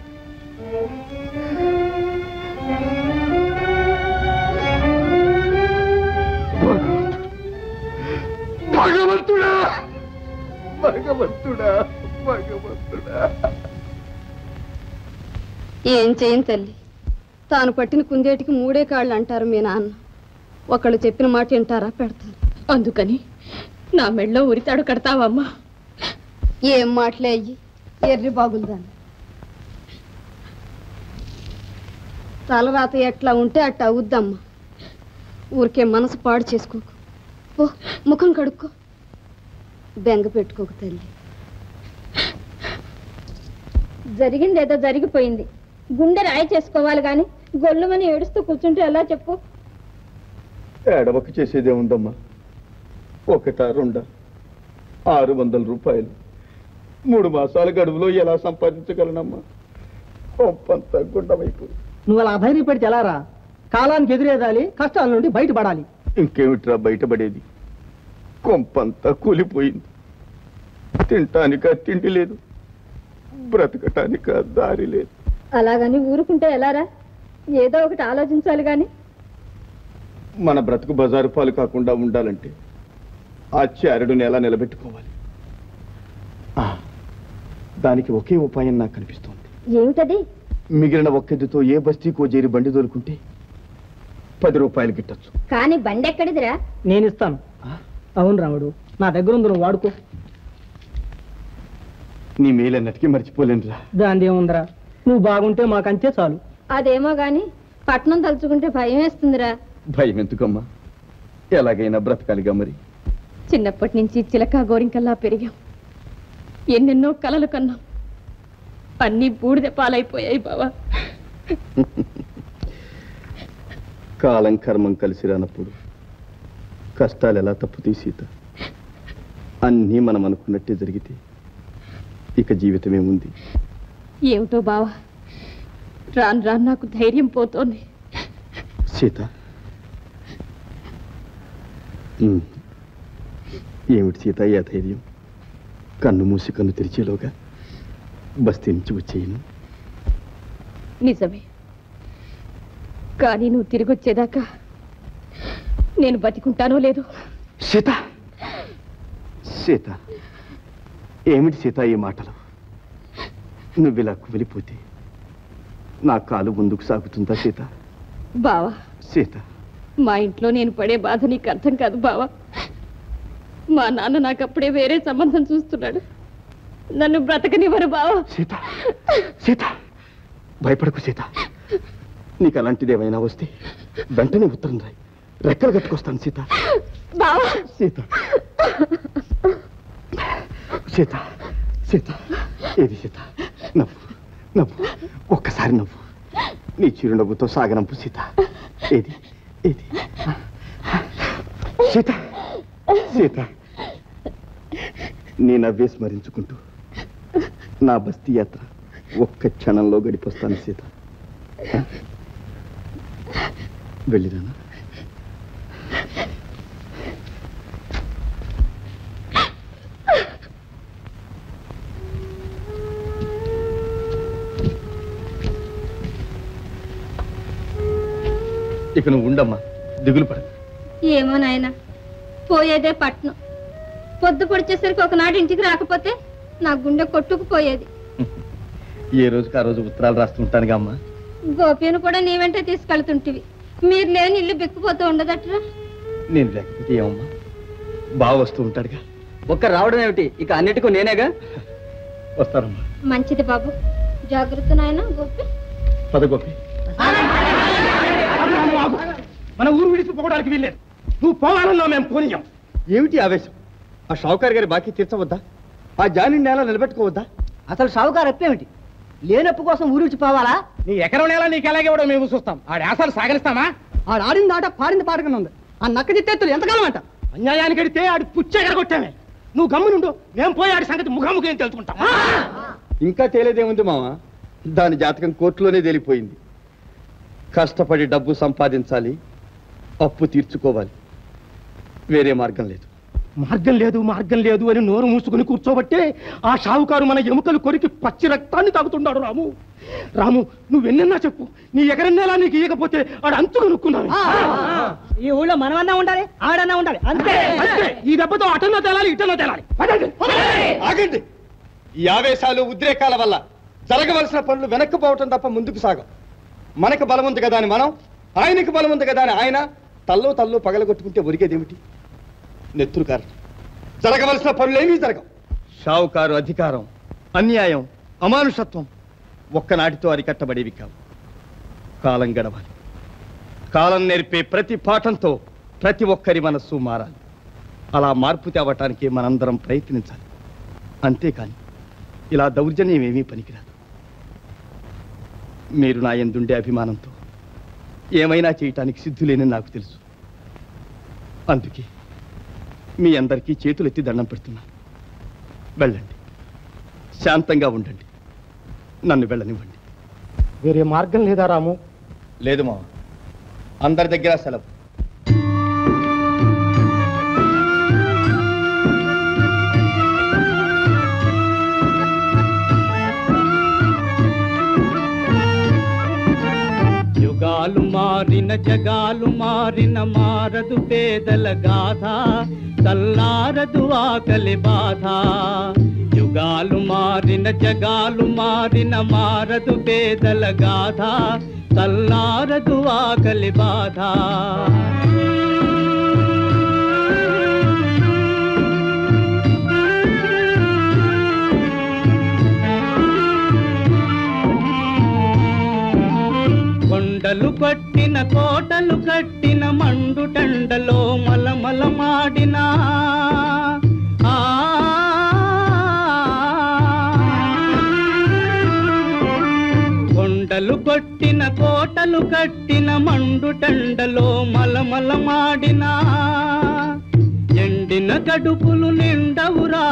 భగవంతుడా భగవంతుడా భగవంతుడా ఏం చేయను తల్లి తాను పట్టిన కుందేటికి మూడే కాళ్ళు అంటారు మీ నాన్న ఒకళ్ళు చెప్పిన మాట వింటారా పెడతారు అందుకని నా మెళ్ళో ఉరితాడు కడతావమ్మా ఏం మాటలే అయ్యి ఎర్రి బాగులు దాన్ని తలరాత ఎట్లా ఉంటే అట్ట అవుద్దమ్మా ఊరికే మనసు పాడు చేసుకోకు ఓ ముఖం కడుక్కో బెంగ పెట్టుకోకు తల్లి జరిగిందేదో జరిగిపోయింది గుండె రాయి చేసుకోవాలి గాని గొల్లుమని ఏడుస్తూ కూర్చుంటే ఎలా చెప్పు ఏడవకు చేసేదే ఉందమ్మా ఒకటా రెండా ఆరు వందల రూపాయలు మూడు మాసాల గడువులో ఎలా సంపాదించగలనమ్మా ఒప్పంతా గుండమైపోయి నువ్వు అలా ధైర్యపడితే ఎలారా కాలానికి ఎదురేదాలి కష్టాల నుండి బయటపడాలి ఇంకేమిట్రా బయటపడేది కొంపంతా కూలిపోయింది తినటానిక తిండి లేదు బ్రతకటానిక దారి లేదు అలాగని ఊరుకుంటే ఎలారా ఏదో ఒకటి ఆలోచించాలి గాని మన బ్రతుకు బజారు పాలు కాకుండా ఉండాలంటే ఆ చారుడుని ఎలా నిలబెట్టుకోవాలి ఆ, దానికి ఒకే ఉపాయం నాకు కనిపిస్తోంది ఏమిటది మిగిలిన ఒక్కెద్దుతో ఏ బస్తీకో చేరి బండి దొరుకుంటే పది రూపాయలు గిట్టచ్చు కానీ బండి ఎక్కడిదిరా నేను ఇస్తాను అవును రాముడు నా దగ్గర ఉంది నువ్వు వాడుకో నీ మేలన్నటికీ మర్చిపోలేనురా దాని ఏముందిరా నువ్వు బాగుంటే మాకంతే చాలు అదేమో గాని పట్నం తలుచుకుంటే భయం వేస్తుందిరా భయం ఎందుకమ్మా ఎలాగైనా బ్రతకాలిగా మరి చిన్నప్పటి నుంచి చిలక గోరింకల్లా పెరిగాం ఎన్నెన్నో కలలు కన్నాం అన్నీ బూడిద పాలైపోయాయి బావా కాలం కర్మం కలిసి రానప్పుడు కష్టాలు ఎలా తప్పుతాయి సీత అన్నీ మనం అనుకున్నట్టే జరిగితే ఇక జీవితమేముంది ఏమిటో బావా రాను రాను నాకు ధైర్యం పోతోంది సీత ఉమ్. ఏమిటి సీత ఈ ధైర్యం కన్ను మూసి కన్ను తెరిచేలోగా బస్తీ నుంచి వచ్చేయను నిజమే కానీ నువ్వు తిరిగి వచ్చేదాకా నేను బతికుంటానో లేదో సీత సీత ఏమిటి సీత ఈ మాటలు నువ్వు ఇలా వెళ్ళిపోతే నా కాలు ముందుకు సాగుతుందా సీత బావా సీత మా ఇంట్లో నేను పడే బాధ నీకు అర్థం కాదు బావా మా నాన్న నాకు అప్పుడే వేరే సంబంధం చూస్తున్నాడు నన్ను బ్రతకనివ్వరు బావా సీత సీత భయపడకు సీత నీకు అలాంటిది ఏమైనా వస్తే వెంటనే ఉత్తరం రాయి రెక్కలు కట్టుకొస్తాను సీత బావా సీత సీత సీత ఏది సీత నవ్వు నవ్వు ఒక్కసారి నవ్వు నీ చిరునవ్వుతో సాగనంపు సీత ఏది ఏది సీత సీత నీ నవ్వే స్మరించుకుంటూ నా బస్తీ యాత్ర ఒక్క క్షణంలో గడిపొస్తాను సీత వెళ్ళిరానా ఇక నువ్వు ఉండమ్మా దిగులు పడ ఏమో నాయనా పోయేదే పట్నం పొద్దు పొడిచేసరికి ఒకనాడు ఇంటికి రాకపోతే నా గుండె కొట్టుకుపోయేది ఏ రోజుకి ఆ రోజు ఉత్తరాలు రాస్తుంటానుగా అమ్మా గోపిని కూడా నీ వెంటే తీసుకెళ్తుంటివి మీరు లేని ఇల్లు బిక్కుపోతూ ఉండదట్రా నేను లేకపోతే ఏమమ్మా బాగా వస్తూ ఉంటాడుగా ఒక్క రావడం ఏమిటి ఇక అన్నిటికీ నేనేగా వస్తారమ్మా మంచిది బాబు జాగ్రత్త నాయన గోపి పద గోపి మన ఊరు విడిచిపోవడానికి వీల్లేదు నువ్వు పోవాలన్నా మేము పోనీయం ఏమిటి ఆవేశం ఆ షావుకారు గారి బాకీ తీర్చవద్దా ఆ జాని నేల నిలబెట్టుకోవద్దా అసలు షావుకారు అప్పేమిటి లేనప్పు కోసం ఊరికి పోవాలా నీ ఎకరం నేల నీకు ఎలాగే ఇవ్వడం మేము చూస్తాం ఆడి ఆశలు సాగరిస్తామా ఆడు ఆడింది ఆట పాడింది పాటకనే ఉంది ఆ నక్క చిత్తెత్తులు ఎంతకాలం అంట అన్యాయానికి అడితే ఆడి పుచ్చే ఎగరగొట్టామే నువ్వు గమ్మునుండు మేము పోయి ఆడి సంగతి ముఖాముఖి ఏం తెలుసుకుంటాం ఇంకా తేలేదేముంది మామ దాని జాతకం కోర్టులోనే తేలిపోయింది కష్టపడి డబ్బు సంపాదించాలి అప్పు తీర్చుకోవాలి వేరే మార్గం లేదు మార్గం లేదు మార్గం లేదు అని నోరు మూసుకుని కూర్చోబట్టే ఆ షావుకారు మన ఎముకలు కొరికి పచ్చి రక్తాన్ని తాగుతున్నాడు రాము రాము నువ్వెన్నెన్నా చెప్పు నీ ఎగరన్నేలా నీకు ఇయ్యకపోతే ఆడు అంతు కనుక్కున్నాను ఈ ఊళ్ళో మనమన్నా ఉండాలి ఆడన్నా ఉండాలి అంతే అంతే ఈ దెబ్బతో అటన్నా తేలాలి ఇటన్నా తేలాలి పదండి. ఆగండి ఈ ఆవేశాలు ఉద్రేకాల వల్ల జరగవలసిన పనులు వెనక్కి పోవటం తప్ప ముందుకు సాగం మనకు బలం ఉంది కదా అని మనం ఆయనకి బలం ఉంది కదా అని ఆయన తల్లో తల్లో పగలగొట్టుకుంటే ఒరిగేదేమిటి నెత్తురు కారణం జరగవలసిన పనులేమీ జరగవు షావుకారు అధికారం అన్యాయం అమానుషత్వం ఒక్కనాటితో అరికట్టబడేవి కావు కాలం గడవాలి కాలం నేర్పే ప్రతి పాఠంతో ప్రతి ఒక్కరి మనస్సు మారాలి అలా మార్పు తేవటానికి మనందరం ప్రయత్నించాలి అంతేకాని ఇలా దౌర్జన్యం ఏమీ పనికిరాదు మీరు నా ఎందుండే అభిమానంతో ఏమైనా చేయటానికి సిద్ధులేని నాకు తెలుసు అందుకే మీ అందరికీ చేతులెత్తి దండం పెడుతున్నాను వెళ్ళండి శాంతంగా ఉండండి నన్ను వెళ్ళనివ్వండి వేరే మార్గం లేదా రాము లేదు మా అందరి దగ్గర సెలవు యుగాలు మారిన జగాలు మారిన మారదు పేదల గాథ చల్లారదు ఆకలి బాధ యుగాలు మారిన జగాలు మారిన మారదు పేదల గాథ చల్లారదు ఆకలి బాధ కొండలు పట్టిన కోటలు కట్టిన మండుటండలో మల మలమలమాడినా ఆ కొండలు కొట్టిన కోటలు కట్టిన మండుటండలో మలమలమాడినా ఎండిన కడుపులు నిండవురా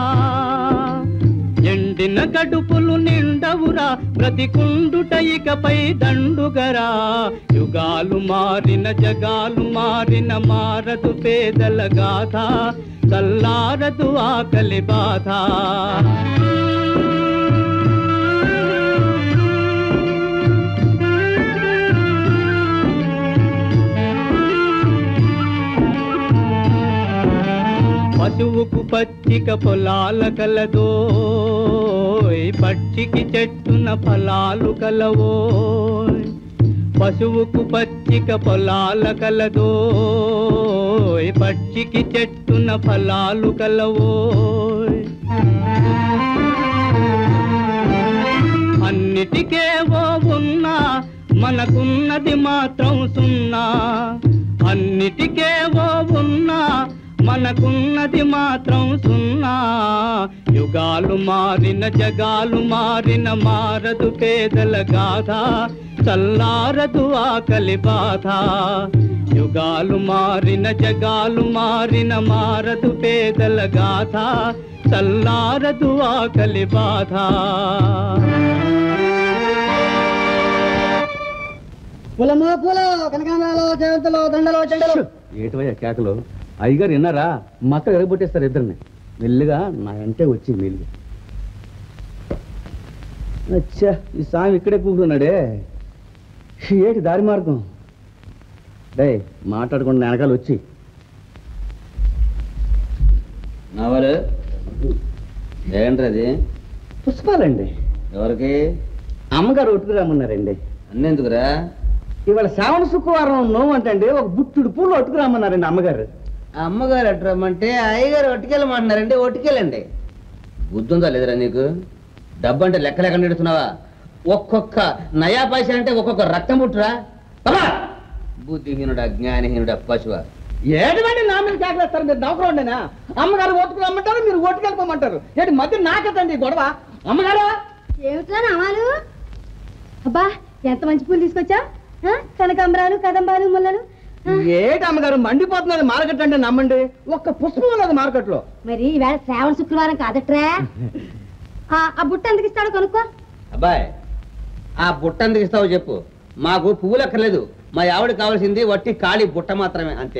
ఎండిన కడుపులు నిండవురా బ్రతికుండుట ఇకపై దండుగరా యుగాలు మారిన జగాలు మారిన మారదు పేదల గాథ చల్లారదు ఆకలి బాధ పశువుకు పచ్చిక పొలాల కలదో పక్షికి చెట్టున ఫలాలు కలవో పశువుకు పచ్చిక పొలాల కలదో పక్షికి చెట్టున ఫలాలు కలవో అన్నిటికేవో ఉన్నా మనకున్నది మాత్రం సున్నా అన్నిటికేవో ఉన్నా మనకున్నది మాత్రం సున్నా యుగాలు మారిన జగాలు మారిన మారదు పేదల గాథ చల్లారదు ఆకలి బాధ యుగాలు మారిన జగాలు మారిన మారదు పేదల గాథ చల్లారదు ఆకలి బాధ పొలము పూలు కనకాంబరాలు చేతులు దండలు చెండలు ఏటవయ్యా కేకలు అయ్యగారు విన్నారా మక్క ఎగబొట్టేస్తారు ఇద్దరిని మెల్లిగా నా అంటే వచ్చి మెల్లి అచ్చా ఈ స్వామి ఇక్కడే కూర్చున్నాడే ఏటి దారి మార్గం డే మాట్లాడకుండా వెనకాల వచ్చి నవలు ఏంటది పుష్పాలండి ఎవరికి అమ్మగారు ఒట్టుకురామన్నారండి అన్నెందుకురా ఇవాళ శ్రావణ శుక్రవారం నోము అంటే ఒక బుట్టుడు పూలు ఒట్టుకురామన్నారండి అమ్మగారు అమ్మగారు అట్రమ్మంటే అయ్యగారు ఒట్టుకెళ్ళమంటున్నారంటే ఒట్టుకెళ్ళండి బుద్ధి ఉందా లేదురా నీకు డబ్బు అంటే లెక్క లెక్క నెడుతున్నావా ఒక్కొక్క నయా పైసా అంటే ఒక్కొక్క రక్తం పుట్టురా బాబా! బుద్ధిహీనుడా జ్ఞానహీనుడా పశువ ఏటువంటి నా మీద కేకలేస్తారు మీరు నౌకరోండేనా అమ్మగారు ఓటుకు రమ్మంటారు మీరు ఓటుకు వెళ్ళిపోమంటారు ఏంటి మధ్య నాకతండి గొడవ అమ్మగారు ఏమిట్రా నామాలు అబ్బా ఎంత మంచి పూలు తీసుకొచ్చా కనకాంబరాలు కదంబాలు ముల్లలు ఏటి అమ్మగారు మండిపోతున్నది మార్కెట్ అంటే నమ్మండి ఒక్క పుష్పం ఉన్నది మార్కెట్ లో మరి ఈవేళ శ్రావణ శుక్రవారం కాదట్రా ఆ, ఆ బుట్ట ఎందుకు ఇస్తాడో కనుక్కో అబ్బాయ్ ఆ బుట్ట ఎందుకు ఇస్తావో చెప్పు మాకు పువ్వులు అక్కర్లేదు మా ఆవిడ కావాల్సింది వట్టి ఖాళీ బుట్ట మాత్రమే అంతే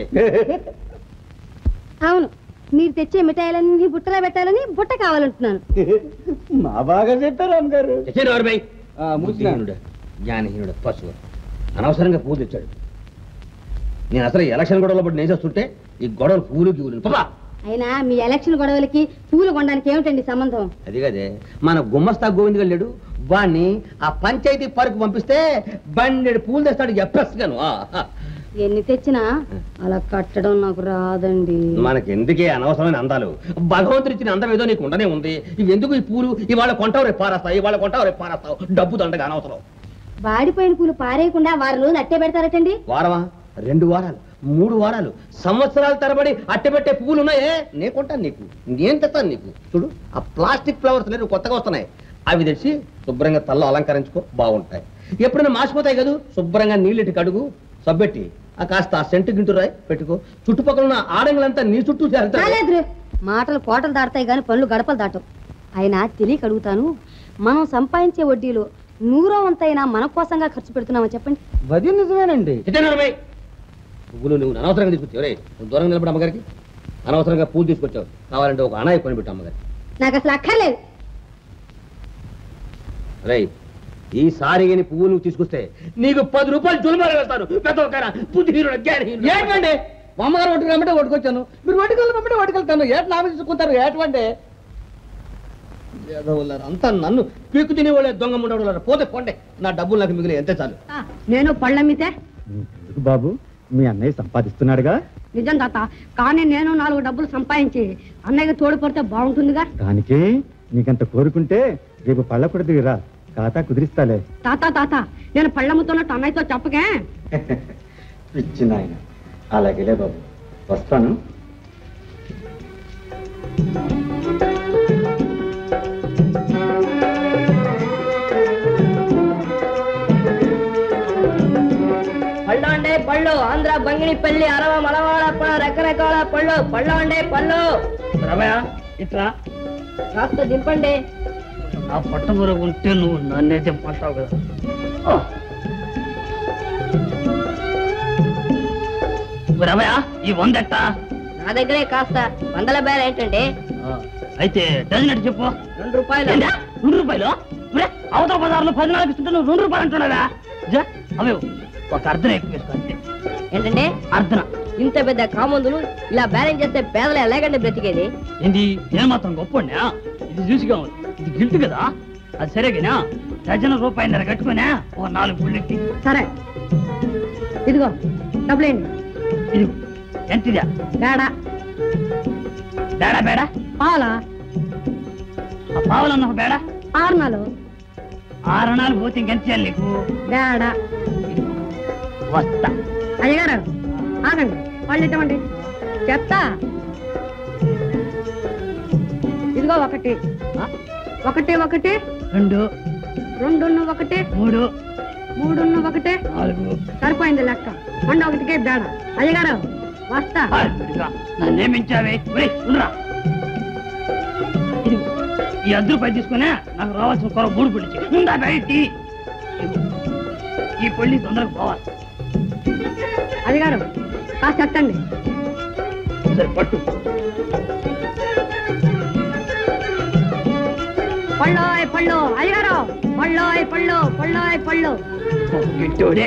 అవును మీరు తెచ్చే మిఠాయిలన్నీ బుట్టలో పెట్టాలని బుట్ట కావాలంటున్నాను మా బాగా చెప్పారు అమ్మగారు తెచ్చాడు ఎవరు బై ఆ, మూసినా. బుద్ధిహీనుడా జ్ఞానహీనుడు పశువు అనవసరంగా పువ్వు తెచ్చాడు నేను అసలు ఎలక్షన్ గొడవలో పడి నేను చేస్తుంటే ఈ గొడవలు పువ్వులు గివ్వులు పాపా అయినా మీ ఎలక్షన్ గొడవలకి పూలు కొనడానికి ఏమిటండి సంబంధం అది కదే మన గుమ్మస్తా గోవింద్ వెళ్ళాడు వాణ్ణి ఆ పంచాయతీ పార్కు పంపిస్తే బండెడు పూలు తెస్తాడు ఎప్రెస్ గాను ఆ, ఆ. ఎన్ని తెచ్చినా అలా కట్టడం నాకు రాదండి మనకి ఎందుకే అనవసరమైన అందాలు భగవంతుడు ఇచ్చిన అందం ఏదో నీకు ఉండనే ఉంది ఇవి ఎందుకు ఈ పూలు ఇవాళ కొంటావు రేపు పారేస్తావు ఇవాళ కొంటావు రేపు పారేస్తావు డబ్బు దండగా అనవసరం వాడిపోయిన పూలు పారేయకుండా వారం రోజులు అట్టే పెడతారటండి వారమా రెండు వారాలు మూడు వారాలు సంవత్సరాల తరబడి అట్టబెట్టే పువ్వులు ఉన్నాయే నేను కొంటాను నీకు నేను తెస్తాను నీకు చూడు ఆ ప్లాస్టిక్ ఫ్లవర్స్ లేవు కొత్తగా వస్తున్నాయి అవి తెచ్చి శుభ్రంగా తల్ల అలంకరించుకో బాగుంటాయి ఎప్పుడైనా మాసిపోతాయి కదా శుభ్రంగా నీళ్ళటి కడుగు సబ్బెట్టి ఆ కాస్త ఆ సెంటు గింటు రాయి పెట్టుకో చుట్టుపక్కల ఉన్న ఆడంగులంతా నీ చుట్టూ చేరుతారు కాలేదు మాటలు కోటలు దాడతాయి కానీ పనులు గడపలు దాటవు అయినా తెలియక అడుగుతాను మనం సంపాదించే వడ్డీలో నూరో వంతైనా మన కోసంగా ఖర్చు పెడుతున్నామా చెప్పండి అది నిజమేనండి చిట్టనరమై పువ్వులు నువ్వు అనవసరంగా తీసుకొచ్చావు రే నువ్వు దూరంగా నిలబడి అమ్మగారికి అనవసరంగా పూలు తీసుకొచ్చావు కావాలంటే ఒక అనాయి కొనిపెట్టు అమ్మగారి నాకు అసలు అక్కర్లేదు రై ఈసారి కానీ పువ్వు నువ్వు తీసుకొస్తే నీకు పది రూపాయలు జులుమారు వేస్తాను పెద్ద ఒక బుద్ధిహీనుడు జ్ఞానహీనుడు ఏంటండి మా అమ్మగారు ఒట్టుకు రమ్మంటే ఒట్టుకొచ్చాను మీరు ఒట్టుకు వెళ్ళమంటే ఒట్టుకెళ్తాను ఏటి నా మీద చూసుకుంటారు ఏటువంటి ఎదవలారా, అంతా నన్ను పీకు తినేవాళ్ళే దొంగ ముండవాళ్ళు పోతే పోండే నా డబ్బులు నాకు మిగిలి ఎంతే చాలు నేను పళ్ళమ్మితే బాబు మీ అన్నయ్య సంపాదిస్తున్నాడుగా నిజం తాత కానీ నేను నాలుగు డబ్బులు సంపాదించి అన్నయ్యకి తోడుపడితే బాగుంటుందిగా దానికి నీకంత కోరుకుంటే రేపు పళ్ళ కూడా దిగిరా ఖాతా కుదిరిస్తాలే తాత తాత నేను పళ్ళమ్ముతున్నట్టు అన్నయ్యతో చెప్పకే ఇచ్చిన ఆయన అలాగేలే బాబు వస్తాను పళ్ళు అంటే పళ్ళు ఆంధ్ర బంగిని పెళ్లి అరవ మలవాడ పళ్ళ రకరకాల పళ్ళు పళ్ళు అంటే పళ్ళు రమయ్య ఇట్లా కాస్త దింపండి ఆ పట్టమూర ఉంటే నువ్వు నన్నే దింపంటావు కదా రమయ్య ఈ వందెట్టా నా దగ్గరే కాస్త వందల బేర ఏంటండి అయితే డజన్ ఎట్ట చెప్పు రెండు రూపాయలు ఏంటా? రెండు రూపాయలు ఒరే, అవతల పదార్లు పద్నాలుగు ఇస్తుంటే నువ్వు రెండు రూపాయలు అంటున్నావా జా, అవే ఒక అర్ధన ఎక్కువ వేసుకో అంతే ఏంటంటే అర్ధన ఇంత పెద్ద కామందులు ఇలా బ్యాలెన్స్ చేస్తే పేదలు ఎలాగండి బ్రతికేది ఏంది నేను మాత్రం గొప్ప ఇది చూసిగా ఉంది ఇది గిల్ట్ కదా అది సరేగానా డజన్ రూపాయన్నర కట్టుకునే ఒక నాలుగు పుల్లెట్టి సరే ఇదిగో డబ్బులేండి ఇది ఎంతిదా బేడా బేడా బేడా పాలా ఆ పావులన్న బేడా ఆరునాలు ఆరణాలు పోతే ఇంకెంత చేయాలి నీకు బేడా వస్తా అయ్యగారు ఆగండి వాళ్ళు ఇటువంటి చెప్తా ఇదిగో ఒకటి ఒకటి ఒకటి రెండు రెండున్న ఒకటి మూడు మూడున్న ఒకటి నాలుగు సరిపోయింది లెక్క మొన్న ఒకటికే బేడ అయ్యగారు వస్తా ఇదిగా నన్నేమించావే ఒరేయ్, ఉండురా. ఇదిగో, ఈ అర్ధ రూపాయలు తీసుకునే నాకు రావాల్సిన కొర మూడు పొడిచి ఉందా బయటి ఈ పొల్లి తొందరగా పోవాలి అయ్యగారు కాస్త ఎత్తండి సరే పట్టు పళ్ళోయ్ పళ్ళు అయ్యగారు పళ్ళోయ్ పళ్ళు పళ్ళోయ్ పళ్ళు గిట్టోడే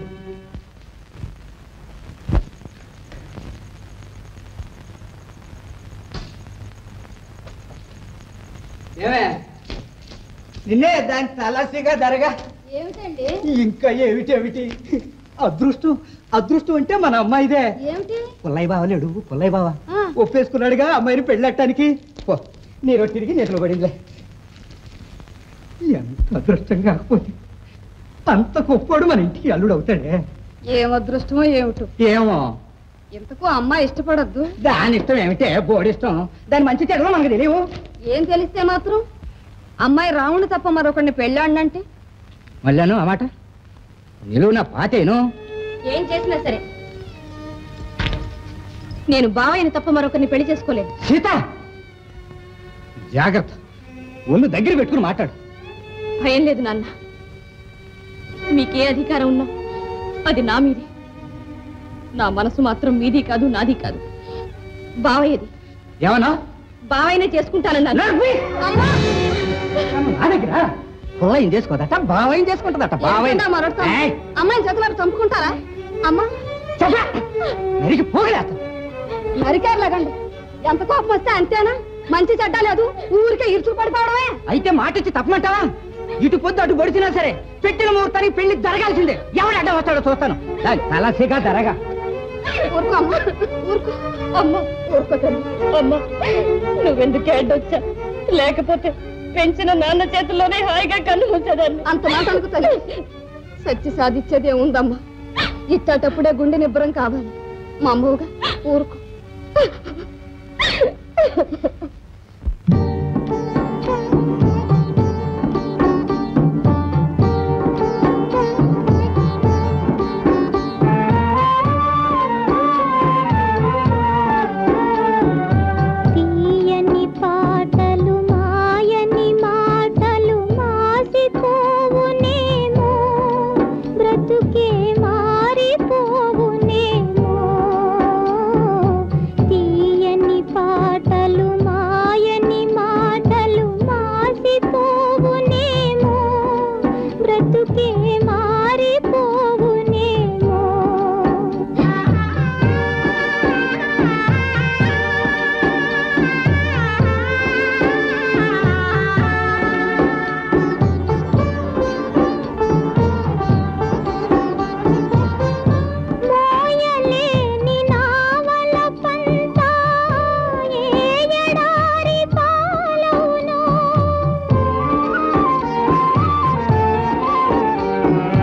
ఏమే నిన్నే దాని తలసిగా జరగా ఏమిటండి ఇంకా ఏమిటేమిటి అదృష్టం అదృష్టం అంటే మన అమ్మాయిదే ఏమిటి పుల్లయ్య బావ లేడు పుల్లయ్య బావ ఆ. ఒప్పేసుకున్నాడుగా అమ్మాయిని పెళ్ళట్టడానికి పో, నీరో తిరిగి నీటిలో పడిందిలే ఎంత అదృష్టం కాకపోతే అంత గొప్పోడు మన ఇంటికి అల్లుడు అవుతాడే ఏం అదృష్టమో ఏమిటో ఏమో ఇంతకు అమ్మాయి ఇష్టపడద్దు దాని ఇష్టం ఏమిటే బోడిష్టం దాని మంచి చెడు మనకు తెలియవు ఏం తెలిస్తే మాత్రం అమ్మాయి రావుని తప్ప మరొకరిని పెళ్ళాడినంటే మళ్ళాను ఆ మాట నిలువు నా పాతేను ఏం చేసినా సరే నేను బావయ్యని తప్ప మరొకరిని పెళ్లి చేసుకోలేదు సీత జాగ్రత్త ఒళ్ళు దగ్గర పెట్టుకుని మాట్లాడు భయం లేదు నాన్న మీకే అధికారం ఉన్నా అది నా మీది నా మనసు మాత్రం మీది కాదు నాది కాదు బావయ్యది ఏమన్నా బావయ్యనే చేసుకుంటానన్నాను నా దగ్గర పుల్లయ్యం చేసుకోదట బావయ్యం చేసుకుంటుందట బావయ్యం ఏంటన్నా మరొకసారి? ఏయ్, అమ్మాయిని చేతులారు చంపుకుంటారా అమ్మా చెప్పా. నరికి పోగలేస్తా నరికారు లాగండి ఎంత కోపం వస్తే అంతేనా మంచి చెడ్డ లేదు ఊరికే ఇరుచు పడిపోవడమే అయితే మాట ఇచ్చి తప్పమంటావా ఇటు పొద్దు అటు పొడిచినా సరే పెట్టిన ముహూర్తానికి పెళ్లి జరగాల్సిందే ఎవడు అడ్డం వస్తాడో చూస్తాను దాని తలసిగా జరగా ఊరుకో అమ్మ ఊరుకో అమ్మ ఊరుకో తల్లి అమ్మ నువ్వెందుకు ఏడ్డొచ్చా లేకపోతే పెంచిన నాన్న చేతుల్లోనే హాయిగా కన్ను మూసేదాన్ని అంత మాట అనుకు తల్లి సచ్చి సాధించేదే ఉందమ్మా ఇట్టేటప్పుడే గుండె నిబ్బరం కావాలి మా అమ్మవుగా ఊరుకో తీయని పాటలు మాయని మాటలు మాసిపోవునేమో బ్రతుకే మారిపోవునేమో తీయని పాటలు మాయని మాటలు మాసిపోవునేమో బ్రతుకే మారిపోవునేమో మోయలేని నావల పంట ఏ ఎడారి పాలవునో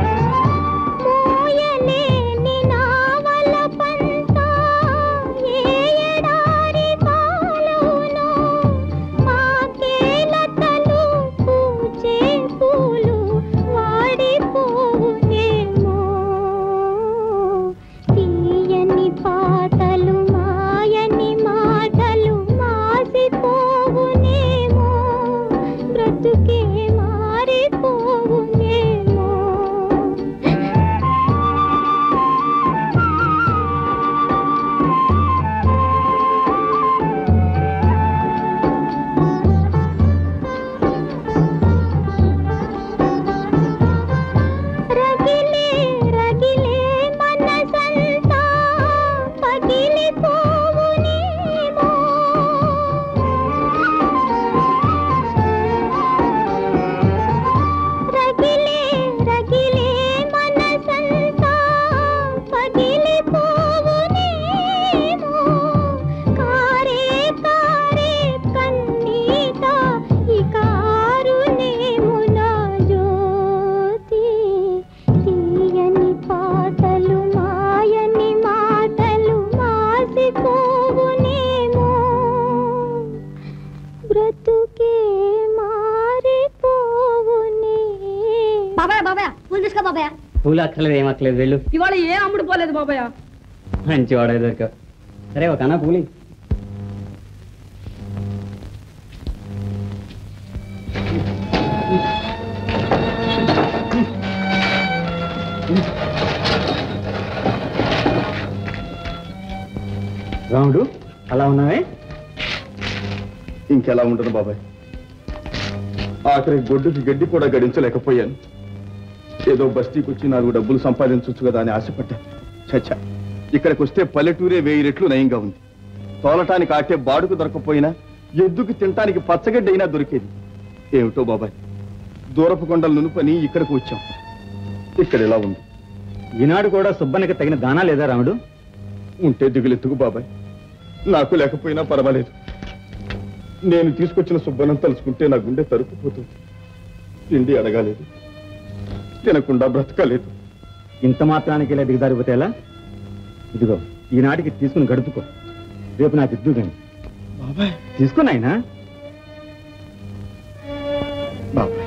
బాబాయ్ బాబాయ్ పూలు తీసుకో బాబాయ్ పూలు అక్కర్లేదు ఏం అక్కర్లేదు వెళ్ళు ఇవాళ ఏ అమ్ముడు పోలేదు బాబాయ్ మంచి వాడే దొరికావు సరే ఒక అన్న పూలి రాముడు అలా ఉన్నావే ఇంకెలా ఉండను బాబాయ్ ఆఖరి గొడ్డుకి గడ్డి కూడా గడించలేకపోయాను ఏదో బస్తీకి వచ్చి నాలుగు డబ్బులు సంపాదించవచ్చు కదా అని ఆశపడ్డా చచ్చా ఇక్కడికి వస్తే పల్లెటూరే వెయ్యి రెట్లు నయంగా ఉంది తోలటానికి ఆటే బాడుకు దొరకపోయినా ఎద్దుకు తినటానికి పచ్చగడ్డి అయినా దొరికేది ఏమిటో బాబాయ్ దూరపు కొండల నునుపని ఇక్కడికి వచ్చాం ఇక్కడ ఎలా ఉంది ఈనాడు కూడా సుబ్బనికి తగిన దానా లేదా రాముడు ఉంటే దిగులెత్తుకు బాబాయ్ నాకు లేకపోయినా పర్వాలేదు నేను తీసుకొచ్చిన సుబ్బనం తలుచుకుంటే నా గుండె తరుపుపోతుంది తిండి అడగాలేదు తినకుండా బ్రతకలేదు ఇంత మాత్రానికి ఇలా దిగదారిపోతే ఎలా ఇదిగో ఈనాటికి తీసుకుని గడుపుకో రేపు నాకు ఇద్దు కానీ బాబాయ్ తీసుకున్నాయినా బాబాయ్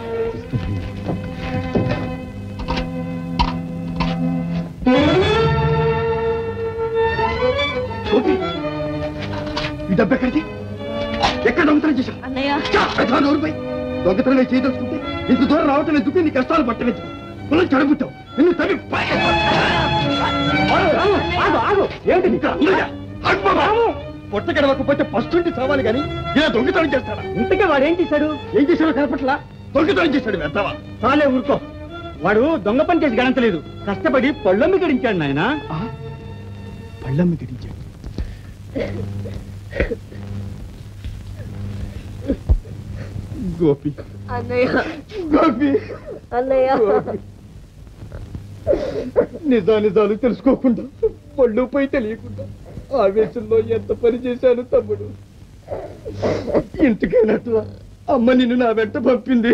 చూపి ఈ డబ్బు ఎక్కడిది ఎక్కడ దొంగతనం చేశావు అన్నయ్య చా, పెద్దవాడు నోరుపై. దొంగతనం చేయదలుచుకుంటే ఇంత దూరం రావటం ఎందుకు నీ కష్టాలు పట్టలేదు పొలం చెడబుట్టావు నిన్ను తవి ఏమిటి నీకు పొట్ట గడవకపోతే ఫస్ట్ నుండి చావాలి కానీ ఇలా దొంగతనం చేస్తాడా ఇంతకే వాడు ఏం చేశాడు ఏం చేశాడో కనపట్లా దొంగతనం చేశాడు వెళ్తావా చాలే ఊరుకో వాడు దొంగ పని చేసి గణించలేదు కష్టపడి పళ్ళమ్మి గడించాడు నాయన పళ్ళమ్మి గడించాడు గోపి అన్నయ్య గోపి అన్నయ్య నిజా నిజాలు తెలుసుకోకుండా పళ్ళు పోయి తెలియకుండా ఆవేశంలో ఎంత పని చేశాను తమ్ముడు ఇంటికైనట్లా అమ్మ నిన్ను నా వెంట పంపింది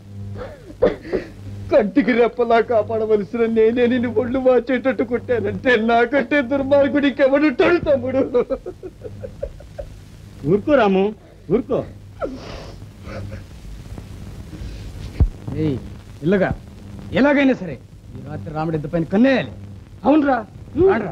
కంటికి రెప్పలా కాపాడవలసిన నేనే నిన్ను ఒళ్ళు వాచేటట్టు కొట్టానంటే నాకంటే దుర్మార్గుడికి ఎవడుంటాడు తమ్ముడు ఊరుకో రాము ఊరుకో ఏయ్ ఇల్లగా ఎలాగైనా సరే ఈ రాత్రి రాముడి ఎద్దు పైన కన్నేయాలి అవునరా ఆడరా.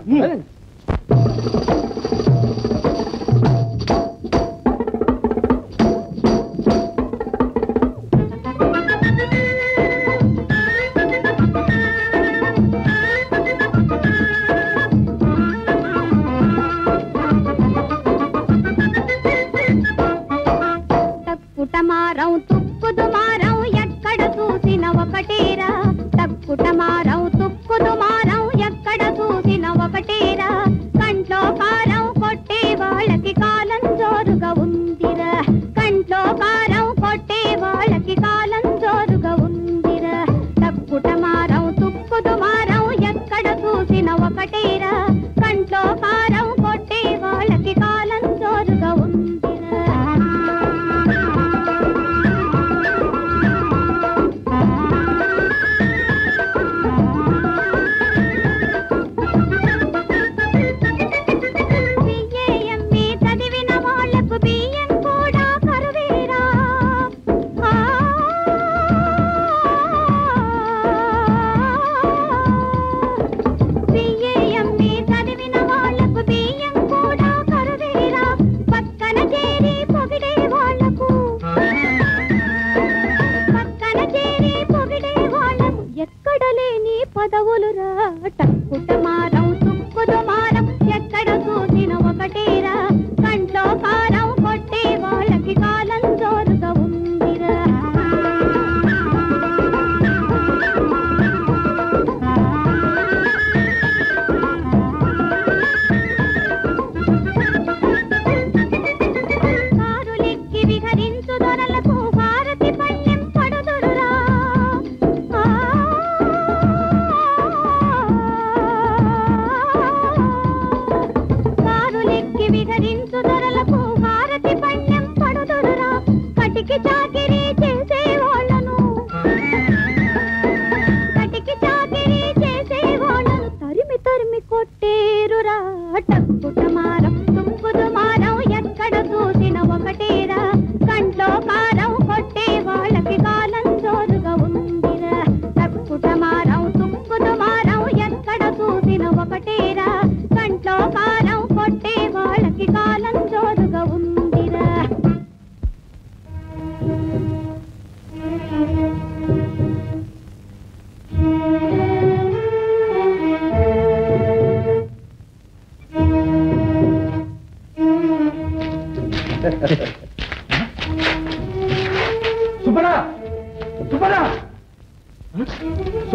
తక్కుటమారం తుక్కుదుమారం ఎక్కడ చూసిన ఒకటేరా తక్కుటమారం తుక్కుదుమారం ఎక్కడ చూసిన ఒకటేరా కంట్లో కారం కొట్టే వాళ్ళకి కాలం జోరుగా ఉందిరా కంట్లో కారం కొట్టే వాళ్ళకి కాలం జోరుగా ఉందిరా తక్కుటమారం తుక్కుదుమారం ఎక్కడ చూసిన ఒకటేరా కంట్లో కారం కొట్టే వాళ్ళకి కాలం జోరుగా ఉందిరా బియ్యమ్మి చదివిన వాళ్ళకు బియ్యం కూడా కరువేరా ఆ, బియ్యమ్మి చదివిన వాళ్ళకు బియ్యం కూడా కరువేరా పక్కన చేరి పొగిడే వాళ్ళకు పక్కన చేరి పొగిడే వాళ్ళకు ఎక్కడ లేని పదవులురా టక్కుటమారం తుక్కుదుమారం ఎక్కడ చూసిన ఒకటేరా కంట్లో కారం కొట్టే వాళ్ళకి కాలం జోరుగా ఉందిరా కారులెక్కి విహరించు దొరలకు భారతి పళ్ళెం పడుదురురా ఆ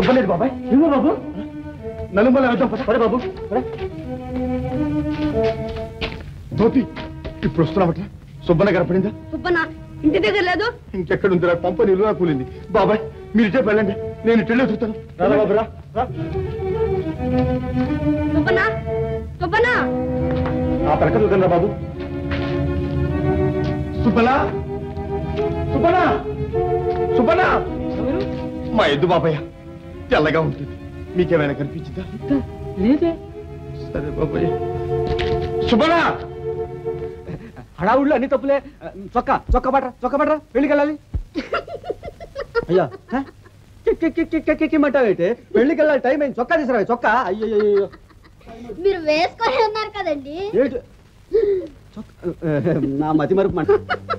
సుబ్బలేదు బాబాయ్ ఏమో బాబు నలుమల వెళ్దాం పద పద బాబు పద. ధోతి ఇప్పుడు వస్తున్నామట సుబ్బన్న కనపడిందా సుబ్బన్న ఇంటి దగ్గర లేదు ఇంకెక్కడుందిరా పంప నిలువ కూలింది బాబాయ్ మీరు ఇటే వెళ్ళండి నేను ఇటు వెళ్ళి వెతుకుతాను రా బాబు రా రా. సుబ్బన్న సుబ్బన్న ఆ పలక చూద్దాం బాబు సుబ్బనా సుబ్బనా సుబ్బనా మా ఎద్దు బాబాయ్ తెల్లగా ఉంటుంది మీకేమైనా కనిపించిందా లేదే సరే బాబాయ్ సుబ్బనా హడావుళ్ళు అన్ని తప్పులే చొక్కా చొక్కా పట్రా చొక్కా పట్రా పెళ్ళికి వెళ్ళాలి అయ్యా హ? Kick kick kick kick kick kick అంటావేంటి పెళ్ళికి వెళ్ళాలి టైం అయింది చొక్కా తీసుకురా చొక్కా అయ్యో అయ్యో మీరు వేసుకొని ఉన్నారు కదండి ఏంటి చొక్కా నా మతి మరుపు మంట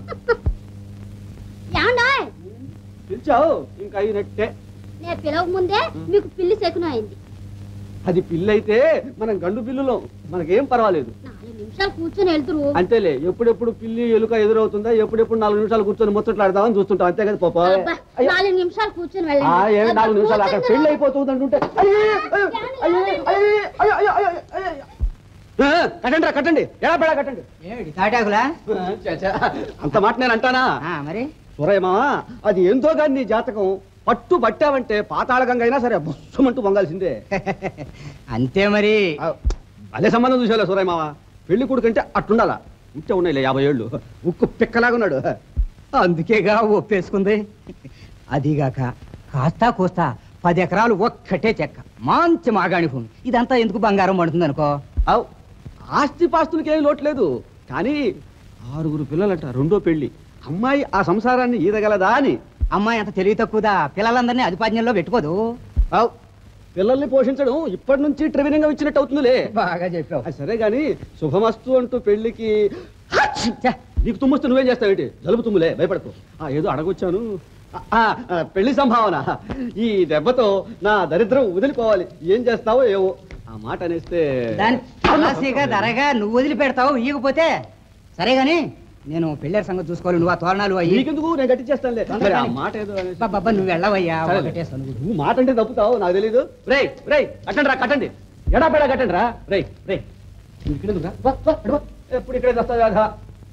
ఏమండాయ్ పిలిచావు ఇంకా అయినట్టే నేను పిలవక ముందే మీకు పిల్లి శకునం అయింది అది పిల్లి అయితే మనం గండు పిల్లులో మనకేం పర్వాలేదు నాలుగు నిమిషాలు కూర్చొని వెళ్తురు అంతేలే ఎప్పుడెప్పుడు పిల్లి ఎలుక ఎదురవుతుందా ఎప్పుడెప్పుడు నాలుగు నిమిషాలు కూర్చొని ముచ్చట్లాడదామని చూస్తుంటాం అంతే కదా పాప అబ్బా, నాలుగు నిమిషాలు కూర్చొని ఆ, వెళ్ళండి ఏమి నాలుగు నిమిషాలు అక్కడ పెళ్లి అయిపోతుంది అంటుంటే అయ్యో, అయ్యో, అయ్యో, అయ్యో, అయ్యో, అయ్యో, అయ్యో, అయ్యో, అయ్యో. ఆ, కట్టండి రా కట్టండి ఎలా పెడా కట్టండి ఏమిటి తాటాకులా చ, చ, అంత మాట నేను అంటానా మరి సూరయ్య మామ అది ఎంతో కానీ నీ జాతకం పట్టు పట్టావంటే పాతాళ గంగ అయినా సరే బుస్సుమంటూ పొంగాల్సిందే అంతే మరి అదే సంబంధం చూసేలే సూరయ్య మామ పెళ్లి కొడుకంటే అట్టుండాలా ఉంటే ఉన్నాయిలే యాభై ఏళ్ళు ఉక్కు పిక్కలాగున్నాడు అందుకేగా ఒప్పేసుకుంది అదిగాక కాస్తా కోస్తా పది ఎకరాలు ఒక్కటే చెక్క మంచి మాగాణి భూమి ఇదంతా ఎందుకు బంగారం పడుతుంది అనుకో అవు ఆస్తి పాస్తులకి ఏం లోటు లేదు కానీ ఆరుగురు పిల్లలట రెండో పెళ్లి అమ్మాయి ఆ సంసారాన్ని ఈదగలదా అని అమ్మాయి అంత తెలివి తక్కువదా పిల్లలందరినీ అధిపాజ్ఞంలో పెట్టుకోదు అవు పిల్లల్ని పోషించడం ఇప్పటి నుంచి ట్రైనింగ్ ఇచ్చినట్టు అవుతుందిలే బాగా చెప్పావు అది సరే గాని శుభమస్తు అంటూ పెళ్లికి హచ్! ఛ! నీకు తుమ్మొస్తే నువ్వేం చేస్తావేంటి జలుబు తుమ్ములే భయపడకు ఆ ఏదో అడగొచ్చాను ఆ, ఆ, పెళ్లి సంభావన ఈ దెబ్బతో నా దరిద్రం వదిలిపోవాలి ఏం చేస్తావో ఏవో ఆ మాట అనేస్తే దాని తులసిగా ధరగా నువ్వు వదిలిపెడతావు ఇయ్యకపోతే సరే గాని నేను పెళ్ళారి సంగతి చూసుకోవాలి నువ్వు ఆ తోరణాలు అయ్యి నీకెందుకు నేను గట్టించేస్తానులే మరి ఆ మాట ఏదో అనేసి బాబా నువ్వు వెళ్ళవయ్యా సరేలే. ఒకటే సనుగు. నువ్వు మాట అంటే తప్పుతావు నాకు తెలీదు రేయ్ రేయ్ కట్టండి రా కట్టండి ఎడా పెడా కట్టండి రా రేయ్ రేయ్ నువ్వు ఇక్కడ ఎందుకు రా? వా, వా, అటు వా. ఎప్పుడు ఇక్కడే వస్తావు కదా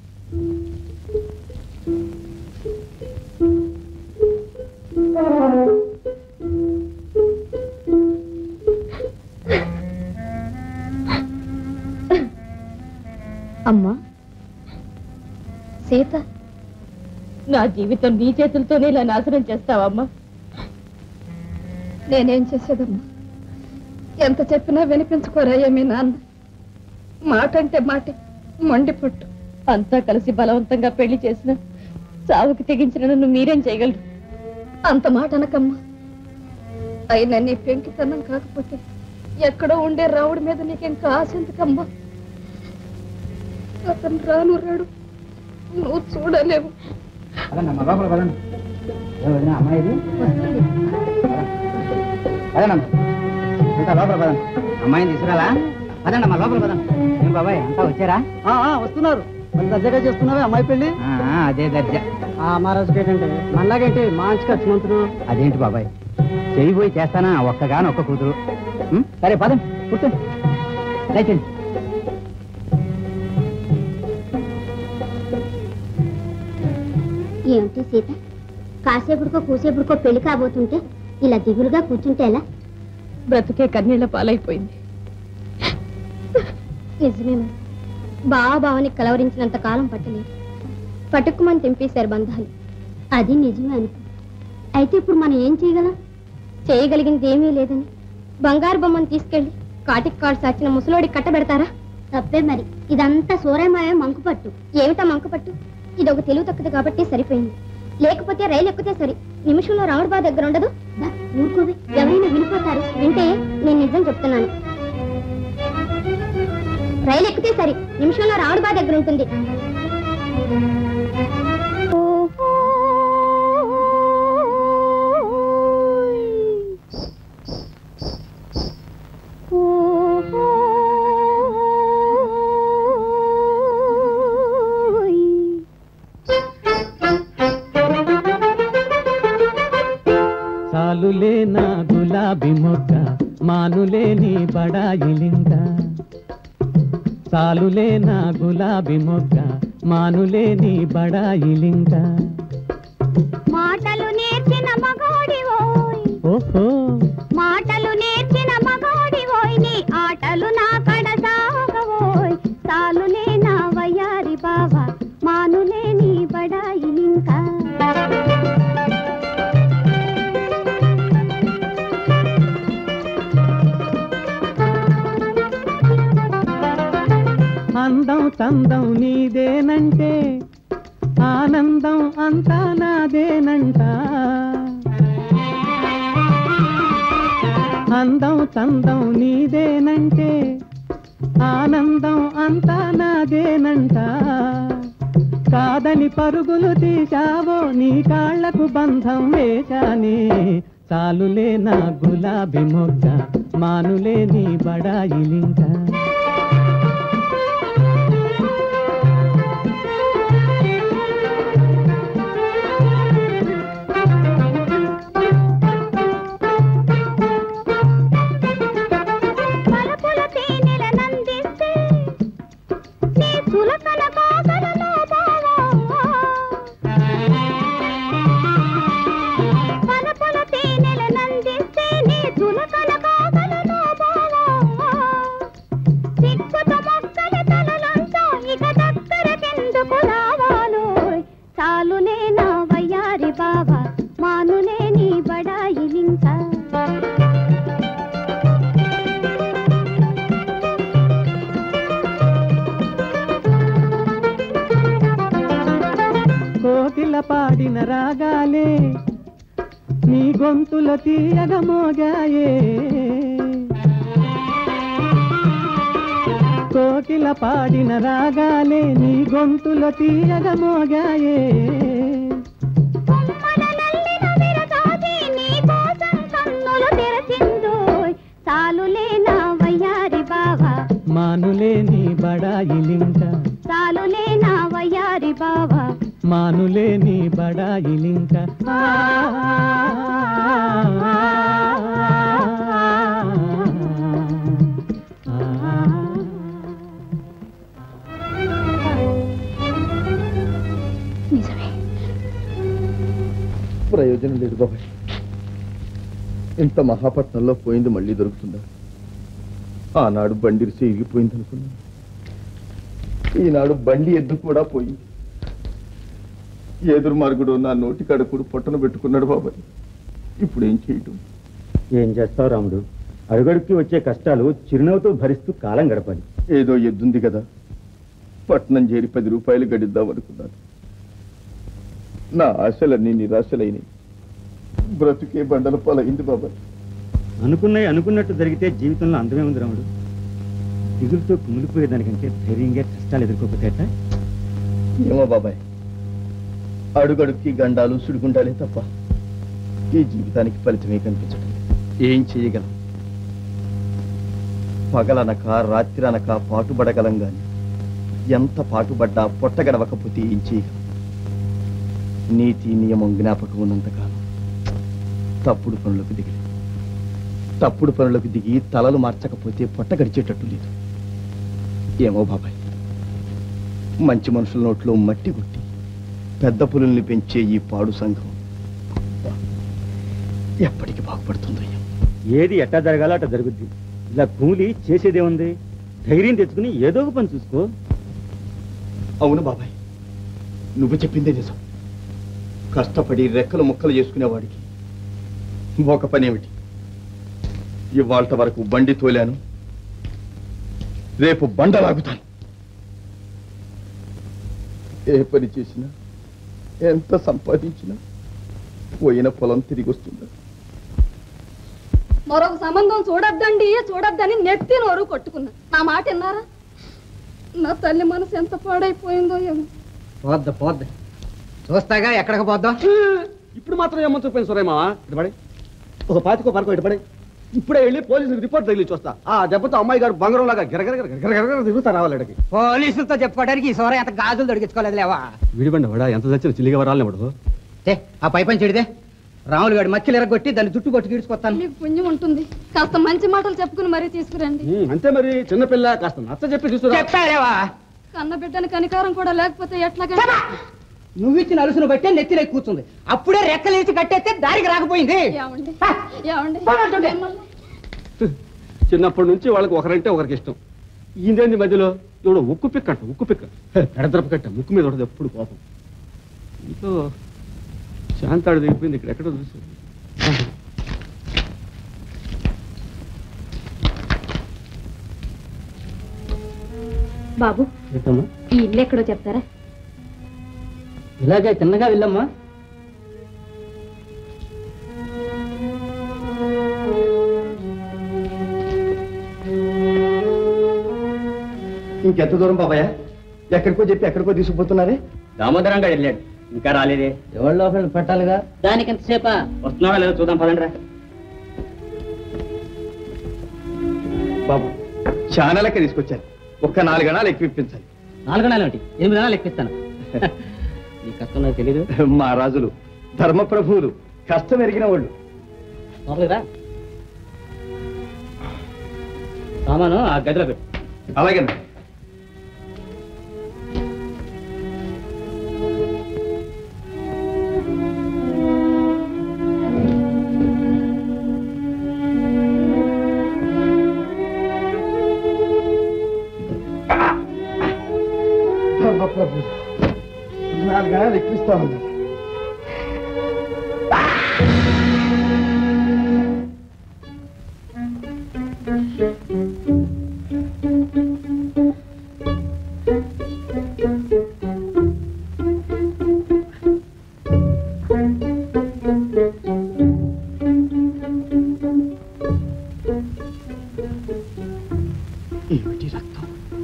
అమ్మా సీత నా జీవితం నీ చేతులతోనే ఇలా నాశనం చేస్తావమ్మా నేనేం చేసేదమ్మా ఎంత చెప్పినా వినిపించుకోరా ఏమీ నాన్న మాట అంటే మాటే మండిపట్టు అంతా కలిసి బలవంతంగా పెళ్లి చేసిన చావుకి తెగించిన నన్ను మీరేం చేయగలరు అంత మాట అనకమ్మా అయినా నీ పెంకితనం కాకపోతే ఎక్కడో ఉండే రావుడి మీద నీకింకా ఆశ ఎందుకమ్మా అతను రాను రాడు నువ్వు చూడలేవు పదండమ్మా, లోపల పదండి ఏ వదినా, అమ్మాయి ఇది? పదండమ్మా. అంతా లోపల పదండి అమ్మాయిని తీసుకురాలా పదండి అమ్మా లోపల పదండి ఏం బాబాయ్ అంతా వచ్చారా ఆ, ఆ, వస్తున్నారు మరి దర్జాగా చేస్తున్నావే అమ్మాయి పెళ్లి ఆ, ఆ, అదే దర్జా ఆ మహారాజు ఏంటంటే మనలాగేంటి మంచి ఖర్చు మంత్రులు అదేంటి బాబాయ్ చెయ్యిపోయి చేస్తానా ఒక్కగాని ఒక్క కూతురు ఉం? సరే పదండి కూర్చోండి లేచండి ఏమిటి సీత కాసేపుడుకో కూసేపుడుకో పెళ్లి కాబోతుంటే ఇలా దిగులుగా కూర్చుంటే ఎలా బ్రతుకే కన్నీళ్ల పాలైపోయింది నిజమేమో బావ బావని కలవరించినంత కాలం పట్టలేదు పట్టుకుమని తెంపేశారు బంధాలు అది నిజమే అనుకో అయితే ఇప్పుడు మనం ఏం చేయగలం చేయగలిగింది ఏమీ లేదని బంగారు బొమ్మను తీసుకెళ్లి కాటికి కాడు సాచిన ముసలోడి కట్టబెడతారా తప్పే మరి ఇదంతా సూరయమాయ మంకుపట్టు ఏమిటా మంకపట్టు ఇది ఒక తెలివి తక్కువ కాబట్టి సరిపోయింది లేకపోతే రైలు ఎక్కితే సరి నిమిషంలో రాముడు బావ దగ్గర ఉండదు దా, ఊరుకోవే ఎవరైనా వినిపోతారు వింటే నేను నిజం చెప్తున్నాను రైలు ఎక్కితే సరి నిమిషంలో రాముడు బావ దగ్గర ఉంటుంది సాలులే నా గులాబీ గులాబీ మొగ్గ మానులే నీ బడాయిలింగ చాలులే నా గులాబీ మొగ్గ మానులే నీ బడాయిలింగ మాటలు నేర్చిన మగోడివోయ్ ఓహో మాటలు నేర్చిన మగోడివోయ్ నీ ఆటలు నా కడ సాగవోయ్ సాలులే నా వయ్యారి బావ మానులే నీ బడాయి ఇంకా అందం చందం నీదేనంటే ఆనందం అంతా నాదేనంట అందం చందం నీదేనంటే ఆనందం అంతా నాదేనంట కాదని పరుగులు తీశావో నీ కాళ్లకు బంధం వేశానే చాలులే నా గులాబీ మొగ్గ మానులే నీ బడాయిలింక పలుపుల తేనెల నందిస్తే నీ సులకన కాకలలో బావా పలుపుల తేనెల నందిస్తే నీ సులకన కాకలలో బావా సిక్కుత మొక్కల తలలంతా ఇక దగ్గరకెందుకు రావాలోయ్ చాలులే నా వయ్యారి బావా మానులే నీ బడాయిలింకా కోకిల పాడిన రాగాలే నీ గొంతులో తీయగ మోగాయే కోకిల పాడిన రాగాలే నీ గొంతులో తీయగ మోగాయే విరగాది నీ కోసం కన్నులు తెరచిందోయ్ చాలులే నా వయ్యారి బావా మానులే నీ బడాయిలింక చాలులే నా వయ్యారి బావా మానులే నీ బడాయిలింక ఆ, నిజమే ప్రయోజనం లేదు బాబాయ్ ఇంత మహాపట్నంలో పోయింది మళ్ళీ దొరుకుతుందా ఆనాడు బండి రిసి ఇరిగిపోయింది అనుకున్నాను ఈనాడు బండి ఎద్దు కూడా పోయింది ఏ దుర్మార్గుడు నా నోటి కడుకుడు పొట్టను పెట్టుకున్నాడు బాబాయ్ ఇప్పుడు ఏం చేయటం ఏం చేస్తావు రాముడు అడుగడుక్కి వచ్చే కష్టాలు చిరునవ్వుతో భరిస్తూ కాలం గడపాలి ఏదో ఎద్దుంది కదా పట్నం చేరి పది రూపాయలు గడిద్దాం అనుకున్నాను నా ఆశలన్నీ నిరాశలైనవి బ్రతుకే బండల పాలైంది బాబాయ్ అనుకున్నవి అనుకున్నట్టు జరిగితే జీవితంలో అందమే ఉంది రాముడు దిగులుతో కుమిలిపోయేదానికంటే ధైర్యంగా కష్టాలు ఎదుర్కోకపోతే ఎట్లా? ఏమో బాబాయ్ అడుగడుక్కి గండాలు సుడిగుండాలే తప్ప ఈ జీవితానికి ఫలితమే కనిపించడం లేదు. ఏం చేయగలం పగలనక రాత్రనక పాటుపడగలం గాని ఎంత పాటుపడ్డా పొట్టగడవకపోతే ఏం చేయగలం నీతి నియమం జ్ఞాపకం ఉన్నంతకాలం తప్పుడు పనులకు దిగలేదు తప్పుడు పనులకు దిగి తలలు మార్చకపోతే పొట్ట గడిచేటట్టు లేదు ఏమో బాబాయ్ మంచి మనుషుల నోట్లో మట్టి కొట్టి పెద్ద పులుల్ని పెంచే ఈ పాడు సంఘం ఎప్పటికి బాగుపడుతుందో ఏమో. ఏది ఎట్టా జరగాలో అట్ట జరుగుద్ది ఇలా కూలి చేసేదేముంది ధైర్యం తెచ్చుకుని ఏదో ఒక పని చూసుకో అవును బాబాయ్ నువ్వు చెప్పిందే నిజం కష్టపడి రెక్కలు ముక్కలు చేసుకునేవాడికి ఒక పని ఏమిటి ఇవాళ వరకు బండి తోలాను రేపు బండ లాగుతాను ఏ పని చేసినా ఎంత సంపాదించినా పోయిన పొలం తిరిగి వస్తుందా మరొక సంబంధం చూడొద్దండి చూడొద్దని నెత్తి నోరు కొట్టుకున్నా నా మాట విన్నారా నా తల్లి మనసు ఎంత పాడైపోయిందో ఏమో పోద్ది పోద్ది చూస్తాగా ఎక్కడికి పోద్దాం ఇప్పుడు మాత్రం ఏమో చూపాను సురేమా ఇటుపడి ఒక పాతికో పరకో ఇటుపడి ఇప్పుడే వెళ్ళి పోలీసులకు రిపోర్ట్ తగిలి చూస్తా ఆ దెబ్బతో అమ్మాయి గారు బంగారం లాగా గిరగిర గిరగిర గిరగిర తిరుగుతా రావాలి ఇక్కడికి పోలీసులతో చెప్పుకోవడానికి ఈ సోర ఎంత గాజులు దొడిగించుకోలేదు లేవా విడిబండి వాడా ఎంత తెచ్చిన చిల్లిగా వరాలని వాడు ఛే, ఆ పై పని చెడిదే రాములు గాడి మచ్చలు ఎరగొట్టి దాన్ని జుట్టు కొట్టి గీడ్చుకొస్తాను మీకు పుణ్యం ఉంటుంది కాస్త మంచి మాటలు చెప్పుకుని మరీ తీసుకురండి ఉమ్, అంతే మరి చిన్నపిల్ల కాస్త నచ్చ చెప్పి తీసుకురా చెప్తారేవా కన్న బిడ్డని కనికారం కూడా లేకపోతే ఎట్లాగా నువ్విచ్చిన అలుసును బట్టే నెత్తిరే కూర్చుంది అప్పుడే రెక్కలేసి కట్టేస్తే దారికి రాకపోయింది ఏమండి ఏమండి మిమ్మల్ని చిన్నప్పటి నుంచి వాళ్ళకి ఒకరంటే ఒకరికి ఇష్టం ఈయనేంది మధ్యలో ఇప్పుడు ఉక్కు పిక్క అంట ఉక్కు పిక్క ఎడద్రప కట్ట ముక్కు మీద ఉండదు ఎప్పుడు కోపం ఇంట్లో శాంతాడు దిగిపోయింది ఇక్కడ ఎక్కడో చూసి బాబు ఏంటమ్మా ఈ ఇల్లు ఎక్కడో చెప్తారా ఇలాగే చిన్నగా వెళ్ళమ్మా ఇంకెంత దూరం బాబాయ్ ఎక్కడికో చెప్పి ఎక్కడికో తీసుకుపోతున్నారే దామోదరంగా వెళ్ళాడు ఇంకా రాలేదే ఎవరి లోపల పెట్టాలిగా దానికి ఎంతసేపా వస్తున్నాడా లేదో చూద్దాం పదండి రా బాబు చాలా లెక్క తీసుకొచ్చాను ఒక్క నాలుగణాలు ఎక్కువ ఇప్పించాలి నాలుగు నెలలు ఏంటి ఎనిమిది నెలలు ఎక్కిస్తాను ఈ కష్టం నాకు తెలీదు మా రాజులు ధర్మప్రభువులు కష్టం ఎరిగిన వాళ్ళు లోపలికి రా సామాను ఆ గదిలో పెట్టు అలాగే ధర్మప్రభు నాలుగణాలు ఎక్కిస్తా ఉంది ఏమిటి రక్తం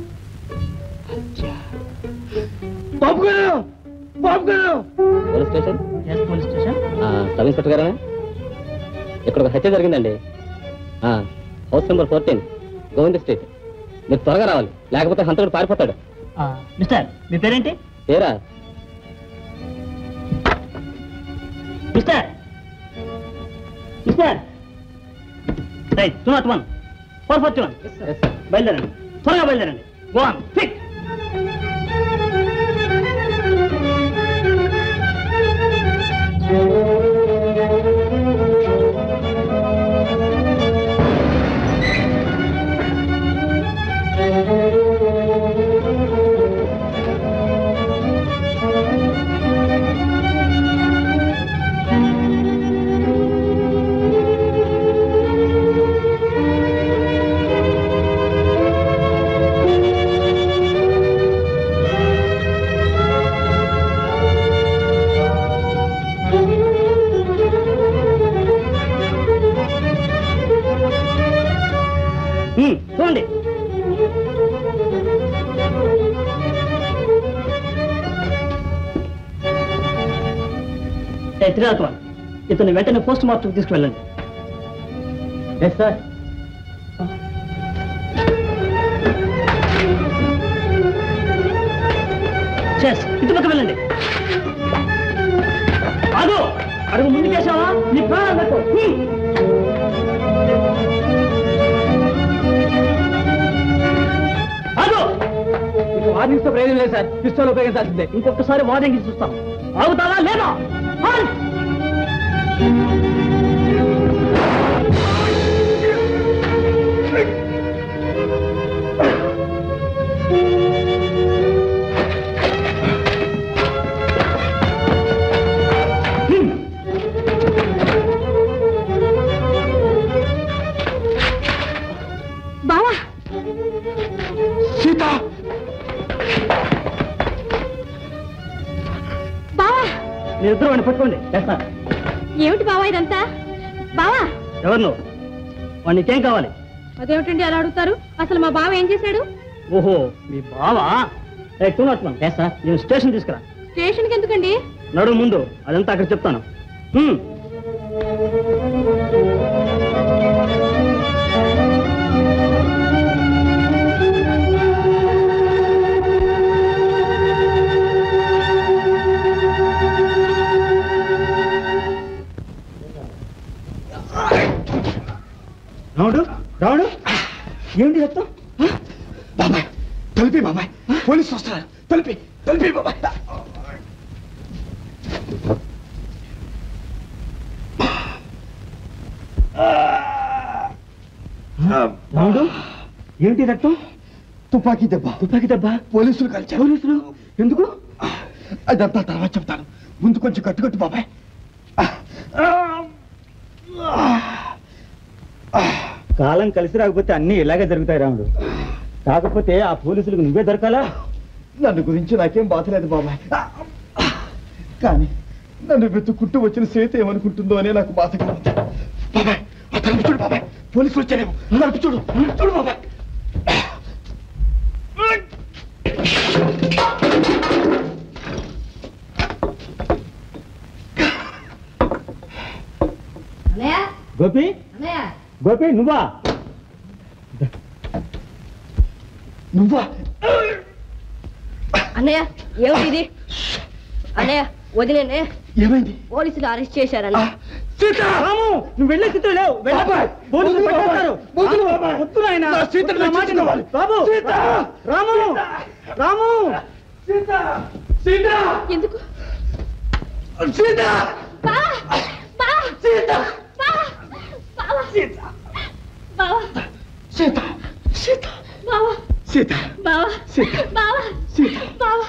బాబు గారు బాబు గారు police station police station sub inspector గారా ఇక్కడ ఒక హత్య జరిగిందండి ఆ, house number fourteen Govinda street మీరు త్వరగా రావాలి లేకపోతే హంతకుడు పారిపోతాడు మిస్టర్ మీ పేరేంటి పేరా mister mister right two nought one four forty one బయలుదేరండి త్వరగా బయలుదేరండి గో ఆన్ క్విక్ చూడండి త్రీ నాట్ వన్ ఇతను వెంటనే పోస్ట్ మార్టం తీసుకువెళ్ళండి ఎస్ సార్ చెస్ ఇటుపక్క వెళ్ళండి అదు అడుగు ముందుకేసావా నీ ప్రాణం పెట్టు హ్మ్. ఆగు ఇక వార్నింగ్స్ తో ప్రయోజనం లేదు సార్ పిస్తోల్ ఉపయోగించాల్సిందే ఇంకొకసారి వార్నింగ్ చూస్తాం ఆగుతావా లేదా హాల్ట్! బావా సీత బావా మీరిద్దరు వాడిని పట్టుకోండి చేస్తా ఏమిటి బావా ఇదంతా బావా ఎవరు నువ్వు వాడిని నీకేం కావాలి అదేమిటండి అలా అడుగుతారు అసలు మా బావ ఏం చేశాడు ఓహో మీ బావా టూ నాట్ వన్ చేస్తా నేను స్టేషన్ తీసుకురా స్టేషన్కి ఎందుకండి నడు ముందు అదంతా అక్కడ చెప్తాను హ్మ్. రాముడు రాముడు ఏమిటి రక్తం బాబాయ్ తలిపి బాబాయ్ పోలీసు వస్తున్నారు తలిపి తలిపి బాబాయ్ రాముడు ఏమిటి రక్తం తుపాకీ దెబ్బ తుపాకీ దెబ్బ పోలీసులు కలిసి పోలీసులు ఎందుకు అదంతా తర్వాత చెప్తాను ముందు కొంచెం కట్టుకట్టు బాబాయ్ కాలం కలిసి రాకపోతే అన్నీ ఇలాగే జరుగుతాయి రాముడు కాకపోతే ఆ పోలీసులకు నువ్వే దొరకాలా నన్ను గురించి నాకేం బాధ లేదు బాబాయ్ కానీ నన్ను వెతుక్కుంటూ వచ్చిన సీత ఏమనుకుంటుందో అనే నాకు బాధగా ఉంది బాబాయ్ ఆ తలుపు చూడు బాబాయ్ పోలీసులు వచ్చారేమో తలుపు చూడు చూడు బాబాయ్ అన్నయ్య గోపి అన్నయ్య గోపి నువ్వా నువ్వా అన్నయ్య ఏమిటి ఇది అన్నయ్య వదిలేనే ఏమైంది పోలీసులు అరెస్ట్ చేశారన్న రాము నువ్వు వెళ్ళే స్థితిలో లేవు వెళ్ళకు. పోలీసులు పట్టేస్తారు. వద్దు నాయనా. నా మాట విను. బాబు రాము రాము ఎందుకు సీత బా బా సీత బా బావా బావా సీత సీత బావా సీత బావా సీత బావా సీత బావా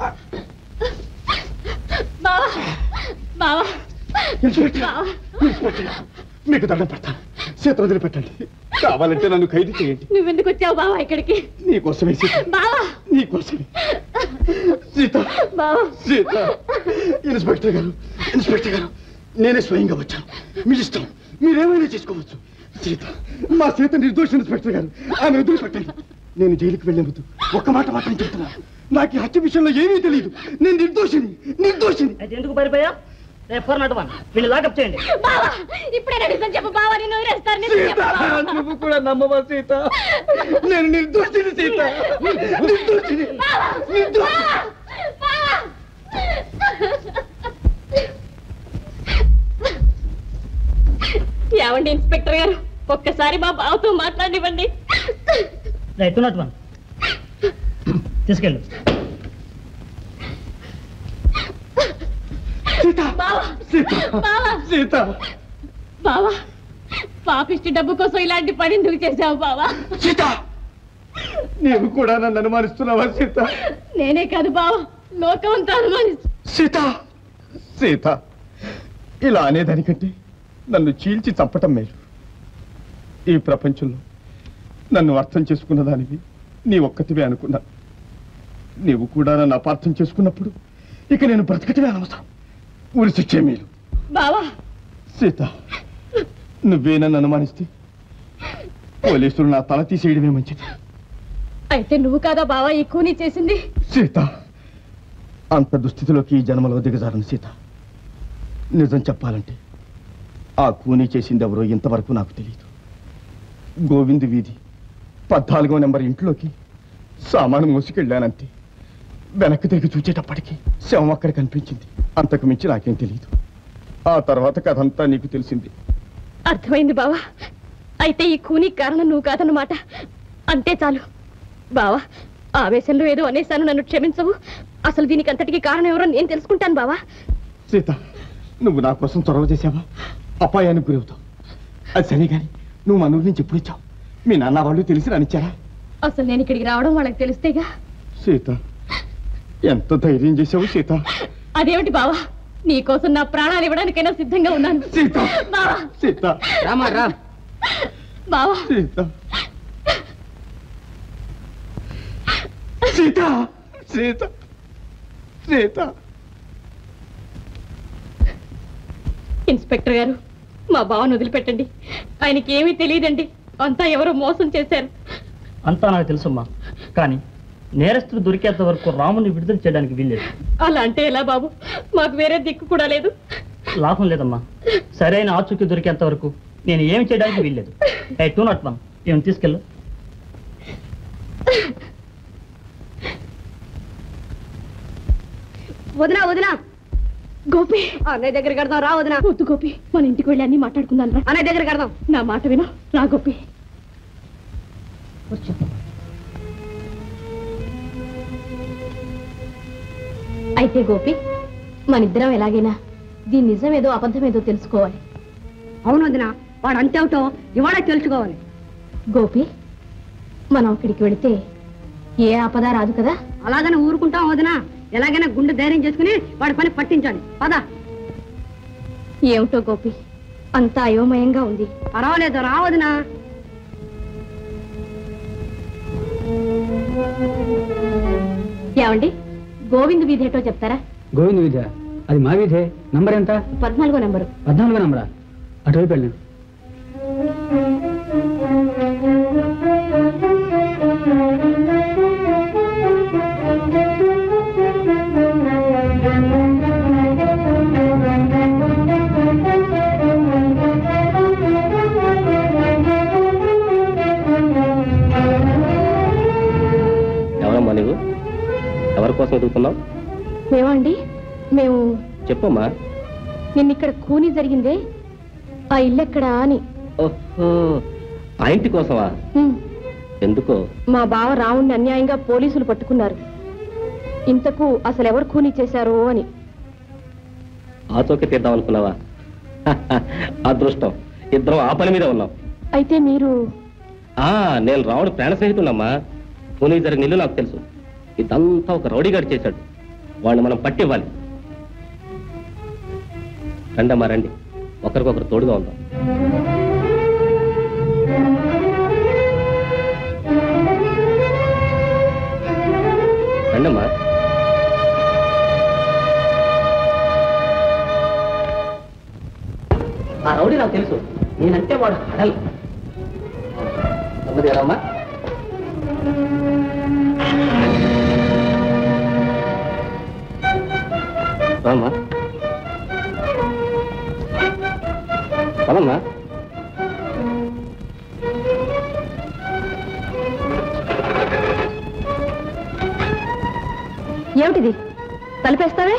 బావా బావా ఇన్స్పెక్టర్ బావా ఇన్స్పెక్టర్ మీకు దండం పెడతాను సీత వదిలిపెట్టండి కావాలంటే నన్ను ఖైదు చేయండి నువ్వెందుకు వచ్చావు బావా ఇక్కడికి నీకోసమే సీత బావా నీకోసమే సీత బావా సీత ఇన్స్పెక్టర్ గారు ఇన్స్పెక్టర్ గారు నేనే స్వయంగా వచ్చాను మీ ఇష్టం మీరేమైనా చేసుకోవచ్చు సీత మా సీత నిర్దోషి ఇన్స్పెక్టర్ గారు ఆమె వదిలిపెట్టండి నేను జైలుకి వెళ్ళే ముందు ఒక్క మాట మాత్రం చెప్తున్నాను నాకు ఈ హత్య విషయంలో ఏమీ తెలియదు నేను నిర్దోషిని నిర్దోషిని అయితే ఎందుకు పారిపోయా రేపు ఫోర్ నాట్ వన్ వీళ్ళు లాకప్ చేయండి బావా ఇప్పుడే నిజం చెప్పు బావా నేను వదిలేస్తాను నిజం సీత చెప్పు బావా. నువ్వు కూడా నమ్మవా సీత నేను నిర్దోషిని సీత నిర్దోషిని నిర్దోషి ఏమండి ఇన్స్పెక్టర్ గారు ఒక్కసారి మా బావతో మాట్లాడివ్వండి రైట్ టూ నాట్ వన్ తీసుకెళ్ళు సీత బావా సీత బావా సీత బావా పాపిష్టి డబ్బు కోసం ఇలాంటి పని ఎందుకు చేశావు బావా సీత నీవు కూడా నన్ను అనుమానిస్తున్నావా సీత నేనే కాదు బావా లోకం అంతా అనుమానిస్తు సీత సీత ఇలా అనేదానికంటే నన్ను చీల్చి చంపటం మేలు ఈ ప్రపంచంలో నన్ను అర్థం చేసుకున్న దానివి నీ ఒక్కతివే అనుకున్నా నీవు కూడా నన్ను అపార్థం చేసుకున్నప్పుడు ఇక నేను బ్రతకటమే అనవసరం ఊరి శిక్షే మేలు బావా సీత నువ్వే నన్ను అనుమానిస్తే పోలీసులు నా తల తీసేయడమే మంచిది అయితే నువ్వు కాదా బావా ఈ కూని చేసింది సీత అంత దుస్థితిలోకి ఈ జన్మలో దిగజారను సీత నిజం చెప్పాలంటే ఆ కూని చేసింది ఎవరో ఇంతవరకు నాకు తెలియదు గోవింద్ వీధి పద్నాలుగో నెంబర్ ఇంట్లోకి సామాను మోసుకెళ్ళానంతే వెనక్కి తిరిగి చూచేటప్పటికి శవం అక్కడ కనిపించింది అంతకు మించి నాకేం తెలియదు ఆ తర్వాత కథంతా నీకు తెలిసింది అర్థమైంది బావా అయితే ఈ కూని కారణం నువ్వు కాదన్నమాట అంతే చాలు బావా ఆవేశంలో ఏదో అనేశాను నన్ను క్షమించవు అసలు దీనికి అంతటికి కారణం ఎవరో నేను తెలుసుకుంటాను బావా సీత నువ్వు నా కోసం చొరవ చేసావా అపాయానికి గురవుతావు అది సరే గాని నువ్వు మన ఊరి నుంచి ఎప్పుడు వచ్చావు మీ నాన్న వాళ్ళు తెలిసి రానిచ్చారా అసలు నేను ఇక్కడికి రావడం వాళ్ళకి తెలిస్తేగా సీత ఎంత ధైర్యం చేసావు సీత అదేమిటి బావా నీకోసం నా ప్రాణాలు ఇవ్వడానికైనా సిద్ధంగా ఉన్నాను సీత బావా సీత రామా రా బావా సీత సీత సీత సీత ఇన్స్పెక్టర్ గారు మా బావను వదిలిపెట్టండి ఆయనకి ఏమీ తెలియదండి అంతా ఎవరో మోసం చేశారు అంతా నాకు తెలుసమ్మా కానీ నేరస్తులు దొరికేంత వరకు రాముని విడుదల చేయడానికి వీల్లేదు అలా అంటే ఎలా బాబు మాకు వేరే దిక్కు కూడా లేదు లాభం లేదమ్మా సరైన ఆచూకీ దొరికేంత వరకు నేను ఏమి చేయడానికి వీల్లేదు ఏ టూ నాట్ వన్ ఏమి తీసుకెళ్ళు వదినా వదినా గోపి అన్నయ్య దగ్గర కడదాం రా వదిన వద్దు గోపి మన ఇంటికి వెళ్ళి అన్ని మాట్లాడుకుందాం రా అన్నయ్య దగ్గర కడదాం నా మాట విను రా గోపి అయితే గోపి మన ఇద్దరం ఎలాగైనా దీని నిజమేదో అబద్ధమేదో తెలుసుకోవాలి అవును వదిన వాడు అంతేమిటో ఇవాడే తెలుసుకోవాలి గోపి మనం అక్కడికి వెళితే ఏ ఆపద రాదు కదా అలాగనే ఊరుకుంటాం వదిన ఎలాగైనా గుండె ధైర్యం చేసుకుని వాడి పని పట్టించాలి పద ఏమిటో గోపి అంతా అయోమయంగా ఉంది పర్వాలేదు రా వదిన ఏమండి గోవింద్ వీధి ఏటో చెప్తారా గోవింద విద్య అది మా విధే నంబర్ ఎంత పద్నాలుగో నెంబరు పద్నాలుగో నంబరా అటువైపు వెళ్ళాను ఎవరమ్మా నువ్వు ఎవరి కోసం ఎదుగుతున్నావు మేమండి మేము చెప్పమ్మా నిన్న ఇక్కడ కూని జరిగిందే ఆ ఇల్లు ఎక్కడా అని ఓహో ఆ ఇంటి కోసమా హ్మ్. ఎందుకో మా బావ రావుణ్ణి అన్యాయంగా పోలీసులు పట్టుకున్నారు ఇంతకు అసలు ఎవరు కూని చేశారో అని ఆచోకి తీద్దాం అనుకున్నావా అదృష్టం ఇద్దరం ఆ పని మీద ఉన్నాం అయితే మీరు ఆ నేను రావుడు ప్రాణ స్నేహితున్నమ్మా పూనీ జరిగిన ఇల్లు నాకు తెలుసు ఇదంతా ఒక రౌడీగాడు చేశాడు వాడిని మనం పట్టివ్వాలి రండమ్మా రండి ఒకరికొకరు తోడుగా ఉందాం రండమ్మా ఆ రౌడీ నాకు తెలుసు నేనంటే వాడు హడల్ నెమ్మది రామ్మా రామ్మా పదమ్మా ఏమిటిది తలుపేస్తావే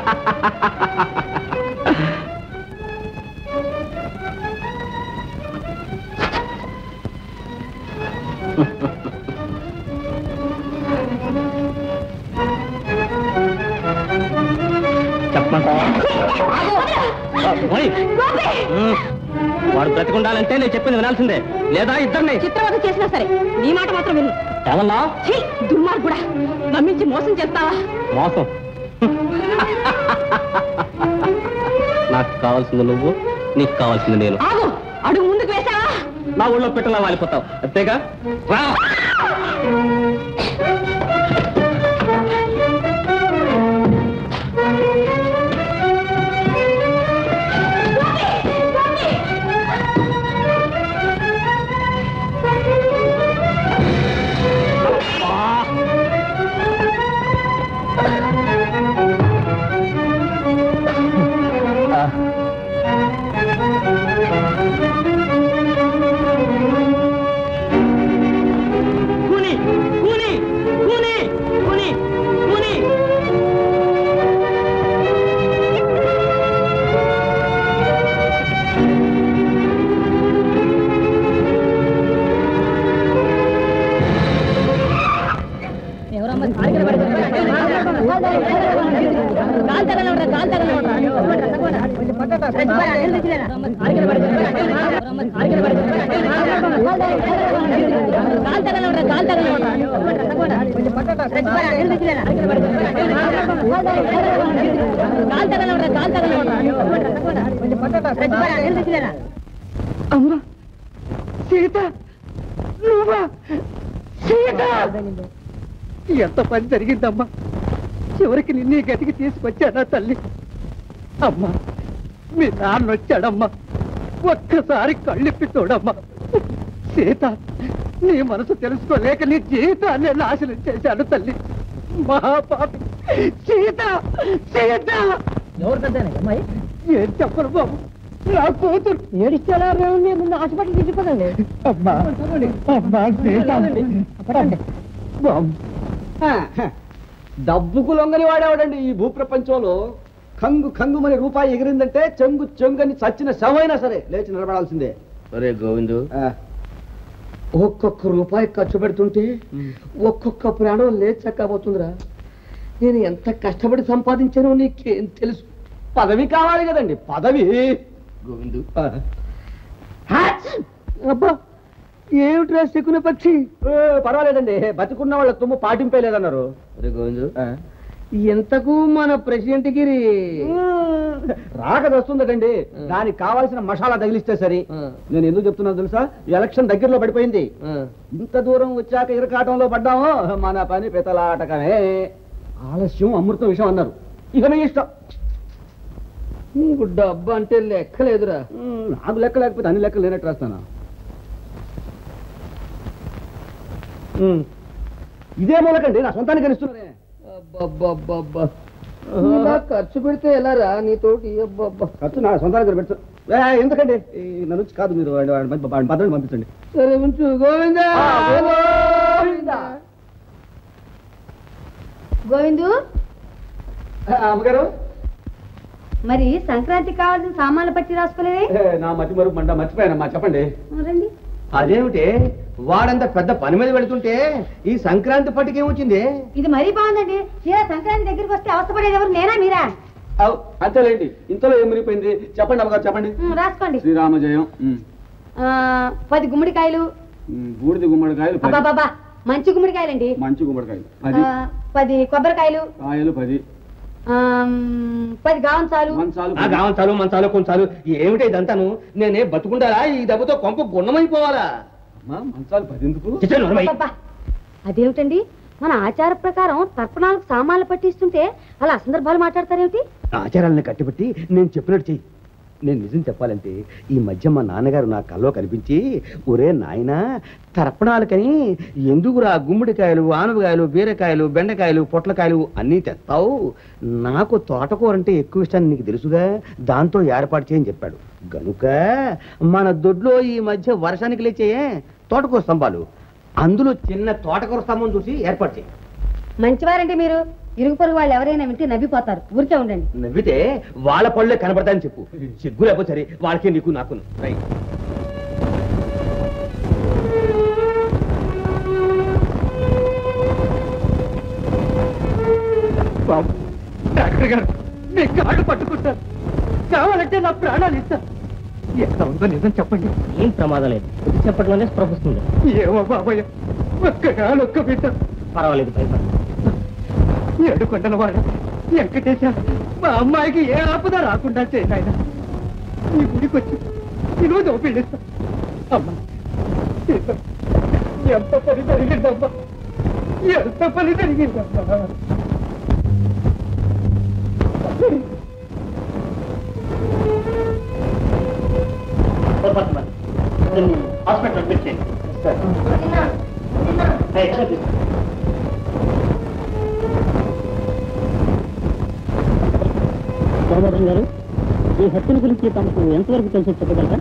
చెప్పమంటావా ఆ, ఓయ్. ఉమ్. వాడు బ్రతికుండాలంటే నేను చెప్పింది వినాల్సిందే లేదా ఇద్దరిని చిత్రవద చేసినా సరే నీ మాట మాత్రం విను ఏమన్నా ఛీ, దుర్మార్గుడా నమ్మించి మోసం చేస్తావా మోసం నాకు కావాల్సింది నువ్వు నీకు కావాల్సింది నేను ఆగు అడుగు ముందుకు వేసావా నా ఊళ్ళో పెట్టలా వాలిపోతావు అంతేగా రా కూని కూని కూని కూని కూని అమ్మా సీత నువ్వా సీత ఎంత పని జరిగిందమ్మా చివరికి నిన్నే గతికి తీసుకొచ్చానా తల్లి అమ్మా మీ నాన్న వచ్చాడమ్మా ఒక్కసారి కళ్ళిప్పి చూడమ్మా సీత నీ మనసు తెలుసుకోలేక నీ జీవితాన్ని నాశనం చేశాను తల్లి మహాపాపి సీత సీత ఎవరు పెద్ద అమ్మాయి ఏం చెప్పరు బాబు నా కూతురు ఏడిచ్చారా మేము ముందు హాస్పిటల్ తీసుకుపోదండి అమ్మా అమ్మా సీత బాబు డబ్బుకు లొంగని వాడేవాడండి ఈ భూప్రపంచంలో కంగు కంగుమని రూపాయి ఎగిరిందంటే చెంగు చెంగని చచ్చిన శవమైనా సరే లేచి నిలబడాల్సిందే ఒరే గోవిందు ఒక్కొక్క రూపాయి ఖర్చు పెడుతుంటే ఒక్కొక్క ప్రాణం లేచక్కపోతుందిరా నేను ఎంత కష్టపడి సంపాదించానో నీకేం తెలుసు పదవి కావాలి కదండి పదవి గోవిందు అబ్బా ఏమిట్రా శకున పక్షి పర్వాలేదండి బతికున్న వాళ్ళ తుమ్ము పాటింపే లేదన్నారు ఒరే గోవిందు ఎంతకు మన ప్రెసిడెంట్ గిరి రాకది వస్తుందటండి దానికి కావాల్సిన మసాలా తగిలిస్తే సరి నేను ఎందుకు చెప్తున్నాను తెలుసా ఎలక్షన్ దగ్గరలో పడిపోయింది ఇంత దూరం వచ్చాక ఇరకాటంలో పడ్డామో మన పని పెతలాటకమే ఆలస్యం అమృతం విషయం అన్నారు ఇక మీ ఇష్టం నీకు డబ్బు అంటే లెక్కలేదురా నాకు లెక్క లేకపోతే అన్ని లెక్కలు లేనట్టు రాస్తానా ఉమ్. ఇదే మూలకండి నా సొంతానికి ఇస్తున్నారే అబ్బబ్బబ్బబ్బా. ఇలా ఖర్చు పెడితే ఎలా రా నీతోటి అబ్బబ్బా. ఖర్చు నా సొంతానికి పెడుతు ఎందుకండి ఈ నా నుంచి కాదు మీరు వాడి- వాడి పంపి- వాడి భద్రని పంపించండి సరే ఉంచు గోవిందా గోవిందా. గోవిందు అమ్మగారు మరి సంక్రాంతికి కావాల్సిన సామాన్లు పట్టి రాసుకోలేదే ఏ, నా మతి మరుపు మంట మర్చిపోయానమ్మా చెప్పండి రండి అదేమిటి వాడంత పెద్ద పని మీద వెళుతుంటే ఈ సంక్రాంతి పట్టుకి ఏమొచ్చింది ఇది మరీ బాగుందండి తీరా సంక్రాంతి దగ్గరికి వస్తే అవసరపడేది ఎవరు నేనా మీరా అవ్, అంతేలేండి ఇంతలో ఏం మునిగిపోయింది చెప్పండి అమ్మగారు చెప్పండి ఉమ్, రాసుకోండి శ్రీరామ జయం ఉమ్. ఆ, పది గుమ్మడికాయలు ఉమ్, బూడిద గుమ్మడికాయలు పది అబ్బాబాబా మంచి గుమ్మడికాయలండి మంచి గుమ్మడికాయలు పది ఆ, పది కొబ్బరికాయలు కాయలు పది ఆమ్, పది గావంచాలు ఆ గావంచాలు మంచాలు కొంచాలు ఏమిటి ఇదంతాను నేనే బతుకుండాలా ఈ దెబ్బతో కొంప గుణమైపోవాలా మంచాలు పది ఎందుకు అబ్బబ్బా. అదేమిటండి మన ఆచార ప్రకారం తర్పణాలకు సామాన్లు పట్టిస్తుంటే అలా సందర్భాలు మాట్లాడతారేమిటి ఆచారాలను కట్టిబట్టి నేను చెప్పినట్టు చెయ్యి నేను నిజం చెప్పాలంటే ఈ మధ్య మా నాన్నగారు నా కల్లో కనిపించి ఒరే నాయనా తర్పణాలకని ఎందుకురా గుమ్మడికాయలు ఆనపకాయలు బీరకాయలు బెండకాయలు పొట్లకాయలు అన్నీ తెస్తావు నాకు తోటకూర అంటే ఎక్కువ ఇష్టాన్ని నీకు తెలుసుగా దాంతో ఏర్పాటు చేయని చెప్పాడు గనుక మన దొడ్లో ఈ మధ్య వర్షానికి లేచేయే తోటకూర స్తంభాలు అందులో చిన్న తోటకూర స్తంభం చూసి ఏర్పాటు చేయి మంచివారంటే మీరు ఇరుగు పొరుగు వాళ్ళు ఎవరైనా వింటే నవ్విపోతారు ఊరికే ఉండండి నవ్వితే వాళ్ళ పళ్ళే కనబడతాయని చెప్పు సిగ్గు లేకపోతే సరే వాళ్ళకి నీకు నాకు రైట్ బాబు డాక్టర్ గారు మీ కాళ్ళు పట్టుకుంటారు కావాలంటే నా ప్రాణాలు ఇస్తా ఎంత ఉందో నిజం చెప్పండి ఏం ప్రమాదం లేదు ఇది చెప్పట్లోనే స్పృహ వస్తుంది ఏమో బాబయ్య ఒక్క ఒక్క బిడ్డ పర్వాలేదు భయపడ ఏడు కొండల వాడ వెంకటేశ మా అమ్మాయికి ఏ ఆపద రాకుండా చేయనాయన ఈ గుడికి వచ్చి ఈరోజు ఓ పెళ్ళిస్తా అమ్మా ఇదిగో, ఎంత పని జరిగిందమ్మా ఎంత పని జరిగిందమ్మా హాస్పిటల్ పెట్టేయండి దామోదరం గారు ఈ హత్యల గురించి తమకు ఎంతవరకు తెలుసో చెప్పగలరా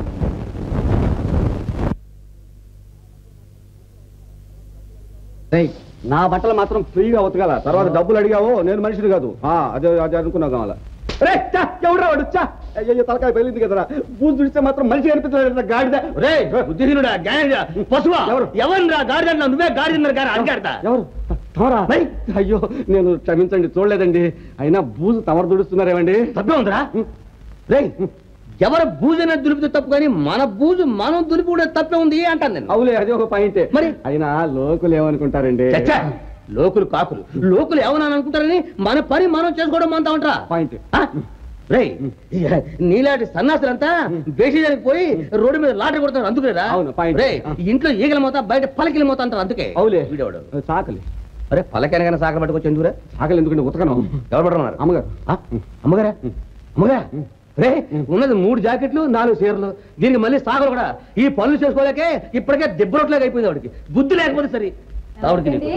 రేయ్, నా బట్టలు మాత్రం ఫ్రీగా ఉతకాల తర్వాత డబ్బులు అడిగావో నేను మనిషిని కాదు ఆ, అదే అదే అనుకున్నావు కావాల రే చా ఎవడ్రా వాడు చా అయ్యో తలకాయ పెళ్ళింది కదరా బూజు తుడిస్తే మాత్రం మనిషి కనిపించలేదు గాడిద రే బుద్ధిహీనుడా గాడిద పశువా ఎవరు? ఎవరు గాడిద నువ్వే గాడిద గారు అడిగాడతా ఎవరు తమరా అయ్యో నేను క్షమించండి చూడలేదండి అయినా బూజు తమరు తుడుస్తున్నారేమండి తప్పే ఉందిరా రే ఎవరు బూజన దులిపితే తప్పు కానీ మన బూజు మనం దులిపి తప్పే ఉంది అంటాను నేను అవులే అది ఒక పాయింటే మరి అయినా లోకులు ఏమనుకుంటారండి చచ్చా లోకులు కాకులు లోకులు ఏమన్నా అనుకుంటారని మన పని మనం చేసుకోవడం అంతా ఉంటారా పాయింట్ రే నీలాంటి సన్నాసులంతా బేషిజానికి పోయి రోడ్డు మీద లాటరీ కొడతారు అందుకునేరా అవును, point. రే ఇంట్లో ఈగల మోత బయట పలకిల మోత అంటారు అందుకే అవులే వీడేవాడు సాకలి అరే పలకనగానే సాకలు పట్టుకొచ్చి ఎందుకురా సాకలి ఎందుకంటే ఉతకను ఎవరు పడుతున్నారు అమ్మగారు ఆ? అమ్మగారా అమ్మగారా రే ఉన్నది మూడు జాకెట్లు నాలుగు చీరలు దీనికి మళ్ళీ సాగలు కూడా ఈ పనులు చేసుకోలేకే ఇప్పటికే దెబ్బరొట్లాగా అయిపోయింది వాడికి బుద్ధి లేకపోతే సరి ఆవిడకి నీకు.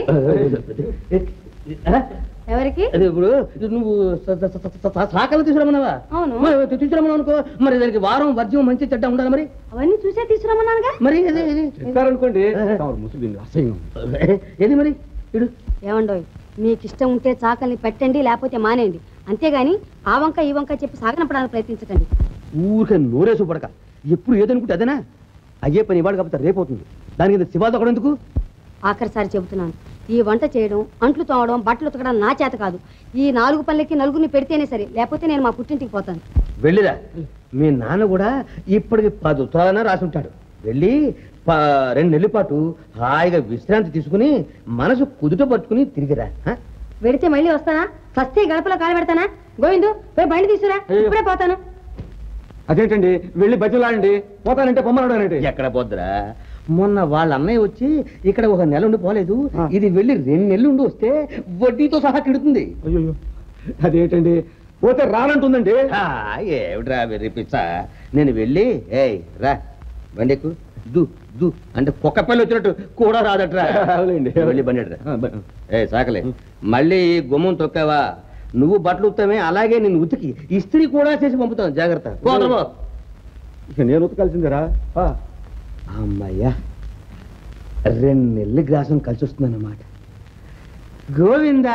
ఆ? ఎవరికి అది ఇప్పుడు నువ్వు స- స- స- స- స- సాకలు తీసుకురమ్మన్నావా అవును. మరి తీసుకురమ్మన్నావు అనుకో మరి దానికి వారం వర్జ్యం మంచి చెడ్డ ఉండాలి మరి అవన్నీ చూసే తీసుకురామన్నానుగా మరి ఇది- ఇది- చెప్పారనుకోండి తమరు ముసుగు అసహ్యం ఏది మరి ఇడు ఏమండోయ్ మీకు ఇష్టం ఉంటే చాకల్ని పెట్టండి లేకపోతే మానేయండి అంతేగాని ఆ వంక ఈ వంక చెప్పి సాగనంపడానికి ప్రయత్నించకండి ఊరికే నోరేసు పడక ఎప్పుడు ఏదనుకుంటే అదేనా అయ్యే పని ఇవాడు కాకపోతే రేపు అవుతుంది దానికి ఇంత శివాది ఒకడు ఎందుకు ఆఖరిసారి చెబుతున్నాను ఈ వంట చేయడం అంట్లు తోమడం బట్టలు ఉతకడం నా చేత కాదు ఈ నాలుగు పనులకి నలుగురిని పెడితేనే సరే లేకపోతే నేను మా పుట్టింటికి పోతాను వెళ్ళిరా మీ నాన్న కూడా ఇప్పటికి పది ఉత్తరాలన్నా రాసి ఉంటాడు వెళ్ళి ప- రెండు నెలల పాటు హాయిగా విశ్రాంతి తీసుకుని మనసు కుదుట పట్టుకుని తిరిగిరా ఆ? వెడితే మళ్ళీ వస్తానా సస్తే గడపలో కాలు పెడతానా గోవిందు పోయి బండి తీసుకురా ఇప్పుడే పోతాను అదేంటండి వెళ్ళి బతిలాడండి పోతానంటే పొమ్మన్నాడు ఎక్కడ పోద్దురా మొన్న వాళ్ళ అన్నయ్య వచ్చి ఇక్కడ ఒక నెల ఉండి పోలేదు ఇది వెళ్ళి రెండు నెలలు ఉండి వస్తే వడ్డీతో సహా కిడుతుంది అయ్యో అదేంటండి పోతే రానంటుందండి ఆ, ఏమిట్రా వెర్రిపిచ్చ నేను వెళ్ళి ఏయ్ రా బండెక్కు దు దు అంటే కుక్క పిల్ల వచ్చినట్టు కూడా రాదట్రా అవునండి. వెళ్ళి బండి రా ఏ సాకలే మళ్ళీ గుమ్మం తొక్కావా నువ్వు బట్టలు ఉత్తామే అలాగే నేను ఉతికి ఇస్త్రీ కూడా చేసి పంపుతాను జాగ్రత్త పోతామో ఇక నేను ఉతకాల్సిందిరా ఆ. అమ్మయ్యా రెండు నెలలు గ్రాసం కలిసి వస్తుందన్నమాట గోవిందా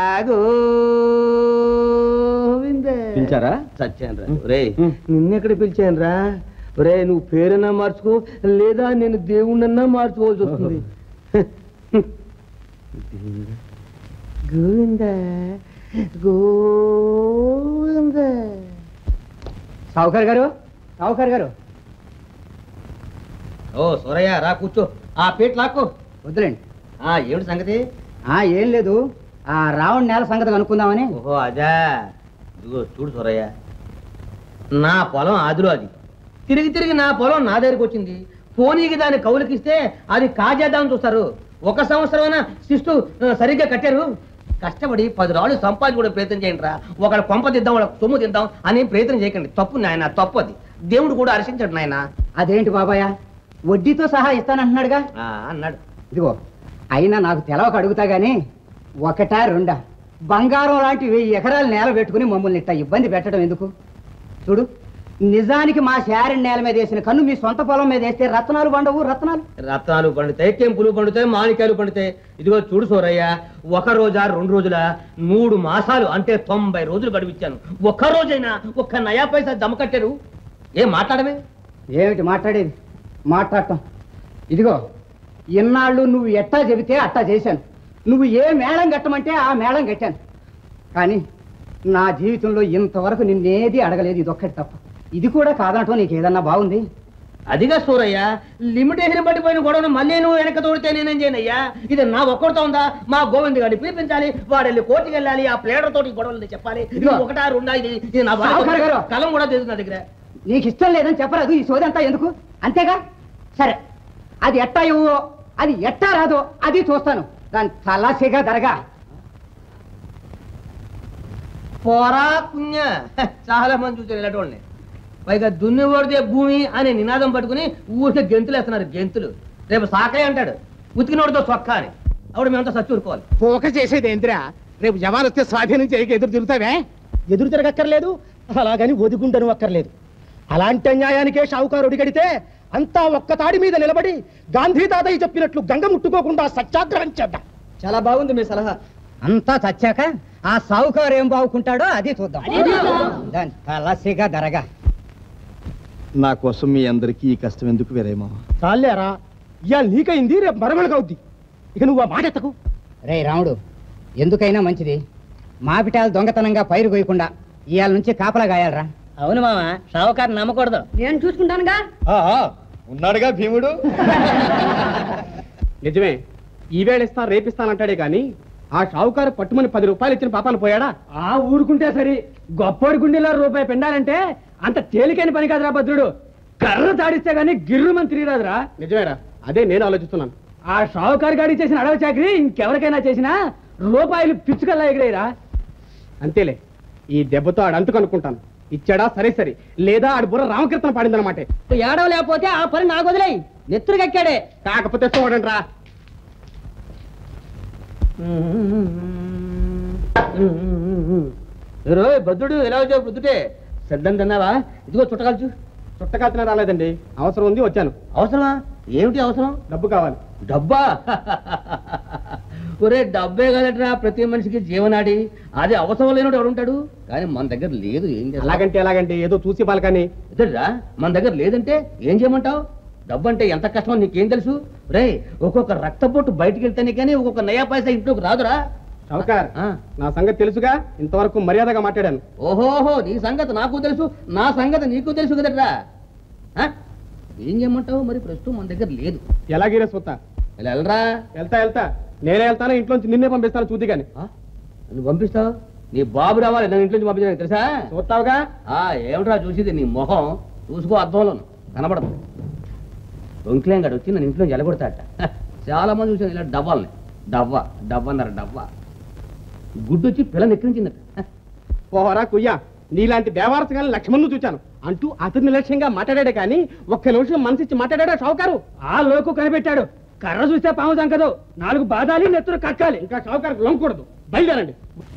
గోవింద పిలిచారా? సత్యాను రా రే నిన్నెక్కడ పిలిచాను రా రే నువ్వు పేరన్నా మార్చుకో లేదా నేను దేవుణ్ణన్నా మార్చుకోవాల్సి వస్తుంది గోవింద గోవింద సావుకారు గారు సావుకారు గారు ఓ సూరయ్య రా కూర్చో ఆ పీట లాక్కో వద్దులేండి ఆ ఏమిటి సంగతి ఆ ఏం లేదు ఆ రావణ నేల సంగతి కనుక్కుందామని ఓహో అదా ఇదిగో చూడు సూరయ్య నా పొలం ఆదిలో అది తిరిగి తిరిగి నా పొలం నా దగ్గరికి వచ్చింది పోనీకి దాన్ని కౌలుకిస్తే అది కాజేద్దామని చూస్తారు ఒక సంవత్సరం శిస్తు ఆ, సరిగ్గా కట్టారు కష్టపడి పది రాళ్ళు సంపాదించుకోవడం ప్రయత్నం చేయండి రా ఒకళ్ళ కొంప తిద్దాం వాళ్ళ సొమ్ము తిద్దాం అని ప్రయత్నం చేయకండి తప్పు నాయన తప్పు అది దేవుడు కూడా హర్షించాడు నాయన అదేంటి బాబాయ్ వడ్డీతో సహా ఇస్తానంటున్నాడుగా అన్నాడు ఇదిగో అయినా నాకు తెలవక అడుగుతా గానీ ఒకటా రెండా బంగారం లాంటి వెయ్యి ఎకరాలు నేల పెట్టుకుని మమ్మల్ని ఇట్ట ఇబ్బంది పెట్టడం ఎందుకు చూడు నిజానికి మా శారీ నేల మీద వేసిన కన్ను మీ సొంత పొలం మీద వేస్తే రత్నాలు పండవు రత్నాలు రత్నాలు పండుతాయి కెంపులు పండుతాయి మాణిక్యాలు పండుతాయి ఇదిగో చూడు సూరయ్య ఒక రోజా రెండు రోజుల మూడు మాసాలు అంటే తొంభై రోజులు గడిపించాను ఒక్క రోజైనా ఒక్క నయా పైసా జమ కట్టారు ఏం మాట్లాడమే ఏమిటి మాట్లాడేది మాట్లాడటం ఇదిగో ఇన్నాళ్ళు నువ్వు ఎట్టా చెబితే అట్టా చేశాను నువ్వు ఏ మేళం కట్టమంటే ఆ మేళం కట్టాను కానీ నా జీవితంలో ఇంతవరకు నిన్నేది అడగలేదు ఇదొక్కటి తప్ప ఇది కూడా కాదనటం నీకు ఏదన్నా బాగుంది అదిగా సూరయ్య లిమిటేషన్ పడిపోయిన గొడవను మళ్ళీ నువ్వు వెనక తోడితే నేనేం చేయనయ్యా ఇది నా ఒక్కడితో ఉందా మా గోవింద్ గారిని పిలిపించాలి వాడు వెళ్ళి కోర్టుకి వెళ్ళాలి ఆ ప్లేడర్ తోటి గొడవలు చెప్పాలి ఇది ఇదిగో. ఒకటా రెండా ఇది ఇది నా బాధ్యత. సావుకారు గారు. కలం కూడా తెలుసు నా దగ్గర నీకు ఇష్టం లేదని చెప్పరాదు ఈ సోదంతా ఎందుకు అంతేగా సరే అది ఎట్టా ఇవ్వో అది ఎట్టా రాదో అది చూస్తాను దాని తలాసిగా దరగా పోరా పుణ్య చాలా మంది చూసారు ఇలాంటి వాళ్ళని పైగా దున్నివాడితే భూమి అనే నినాదం పట్టుకుని ఊరికే గెంతులు వేస్తున్నారు గెంతులు రేపు సాకే అంటాడు ఉతికినోడితో చొక్కా అని అప్పుడు మేమంతా సచ్చి ఊరుకోవాలి పోక చేసేది ఏంద్రా రేపు జవాన్ వస్తే స్వాధీనం చేయక ఎదురు తిరుగుతావే ఎదురు తిరగక్కర్లేదు అలాగని ఒదుకుంటను అక్కర్లేదు అలాంటి అన్యాయానికే షావుకారు ఒడిగడితే అంతా ఒక్క తాడి మీద నిలబడి గాంధీ తాతయ్య చెప్పినట్లు గంగ ముట్టుకోకుండా సత్యాగ్రహం చేద్దాం చాలా బాగుంది మీ సలహా అంతా చచ్చాక ఆ సావుకారు ఏం బాగుకుంటాడో అది చూద్దాం దాని తలాసిగా దరగా నా కోసం మీ అందరికీ ఈ కష్టం ఎందుకు వేరేమో చాలేరా ఇవాళ నీకైంది రేపు మరమలకవుద్ది ఇక నువ్వు ఆ మాట ఎత్తకు రే రాముడు ఎందుకైనా మంచిది మాపిటాలు దొంగతనంగా పైరు కోయకుండా ఇవాళ నుంచి కాపలా గాయాలరా అవును మామ షావుకారు నమ్మకూడదు నేను చూసుకుంటానుగా ఉన్నాడుగా భీముడు నిజమే ఈవేళ ఇస్తాను రేపిస్తానంటాడే కానీ ఆ షావుకారు పట్టుమని పది రూపాయలు ఇచ్చిన పాపాలు పోయాడా ఆ ఊరుకుంటే సరి గొప్పడి గుండెలో రూపాయి పెండాలంటే అంత తేలికైన పని కాదురా భద్రుడు కర్ర తాడిస్తే గానీ గిర్రు మంది తిరిగిరాదురా నిజమేరా అదే నేను ఆలోచిస్తున్నాను ఆ షావుకారు గాడి చేసిన అడవి చాకరీ ఇంకెవరికైనా చేసినా రూపాయలు పిచ్చుకల్లా ఎగిరేరా అంతేలే ఈ దెబ్బతో ఆడు అంతు కనుక్కుంటాను ఇచ్చాడా సరే సరే లేదా ఆడు బుర్ర రామకీర్తన పాడిందనమాట ఏడవ లేకపోతే ఆ పని నాకు వదిలేయి నెత్తురుకెక్కాడే కాకపోతే చూడండి రా రోయ్ భద్రుడు ఎలా వచ్చావు బుద్ధుటే సిద్ధం తిన్నావా ఇదిగో చుట్టకాల్చు చుట్టకాల్చిన రాలేదండి అవసరం ఉంది వచ్చాను అవసరమా ఏమిటి అవసరం డబ్బు కావాలి డబ్బా ఒరే డబ్బే కదట్రా ప్రతి మనిషికి జీవనాడి అది అవసరం లేనోడు ఎవడు ఉంటాడు కానీ మన దగ్గర లేదు ఏం చేస్తాం? అలాగంటే ఎలాగంటే ఏదో చూసి పలకని ఎదురురా మన దగ్గర లేదంటే ఏం చేయమంటావు డబ్బు అంటే ఎంత కష్టమో నీకేం తెలుసు రే ఒక్కొక్క రక్తపోటు బయటికి వెళ్తేనే కానీ ఒక్కొక్క నయా పైసా ఇంట్లోకి రాదురా షౌకార్ నా సంగతి తెలుసుగా ఇంతవరకు మర్యాదగా మాట్లాడాను ఓహోహో నీ సంగతి నాకు తెలుసు నా సంగతి నీకు తెలుసు కదట్రా ఆ? ఏం చేయమంటావు మరి ప్రస్తుతం మన దగ్గర లేదు ఎలాగీరే సొత్త ఇలా వెళ్ళరా వెళ్తా వెళ్తా నేనే వెళ్తాను ఇంట్లోంచి నిన్నే పంపిస్తాను చూద్ది కానీ నువ్వు పంపిస్తావు నీ బాబు రావాలి నన్ను ఇంట్లో నుంచి పంపించడానికి తెలుసా చూస్తావుగా ఆ ఏమిట్రా చూసేది నీ మొహం చూసుకో అద్దంలో కనబడదు దొంకిలేం గడు వచ్చి నన్ను ఇంట్లో ఎలగొడతాట చాలా మంది చూసాను ఇలా డవ్వాలని డవ్వ డవ్వ అన్నారు డవ్వ గుడ్డు వచ్చి పిల్లని ఎక్కించిందట పోహరా కుయ్యా నీలాంటి దేవారసగాని లక్ష్మణ్ను చూచాను అంటూ అతని నిర్లక్ష్యంగా మాట్లాడాడే కానీ ఒక్క నిమిషం మనసిచ్చి మాట్లాడాడా షావుకారు ఆ లోకు కనిపెట్టాడు కర్ర చూస్తే పాము సంకదు నాలుగు బాధాలి నెత్తురు కక్కాలి ఇంకా షావుకారు లొంగకూడదు బయలుదేరండి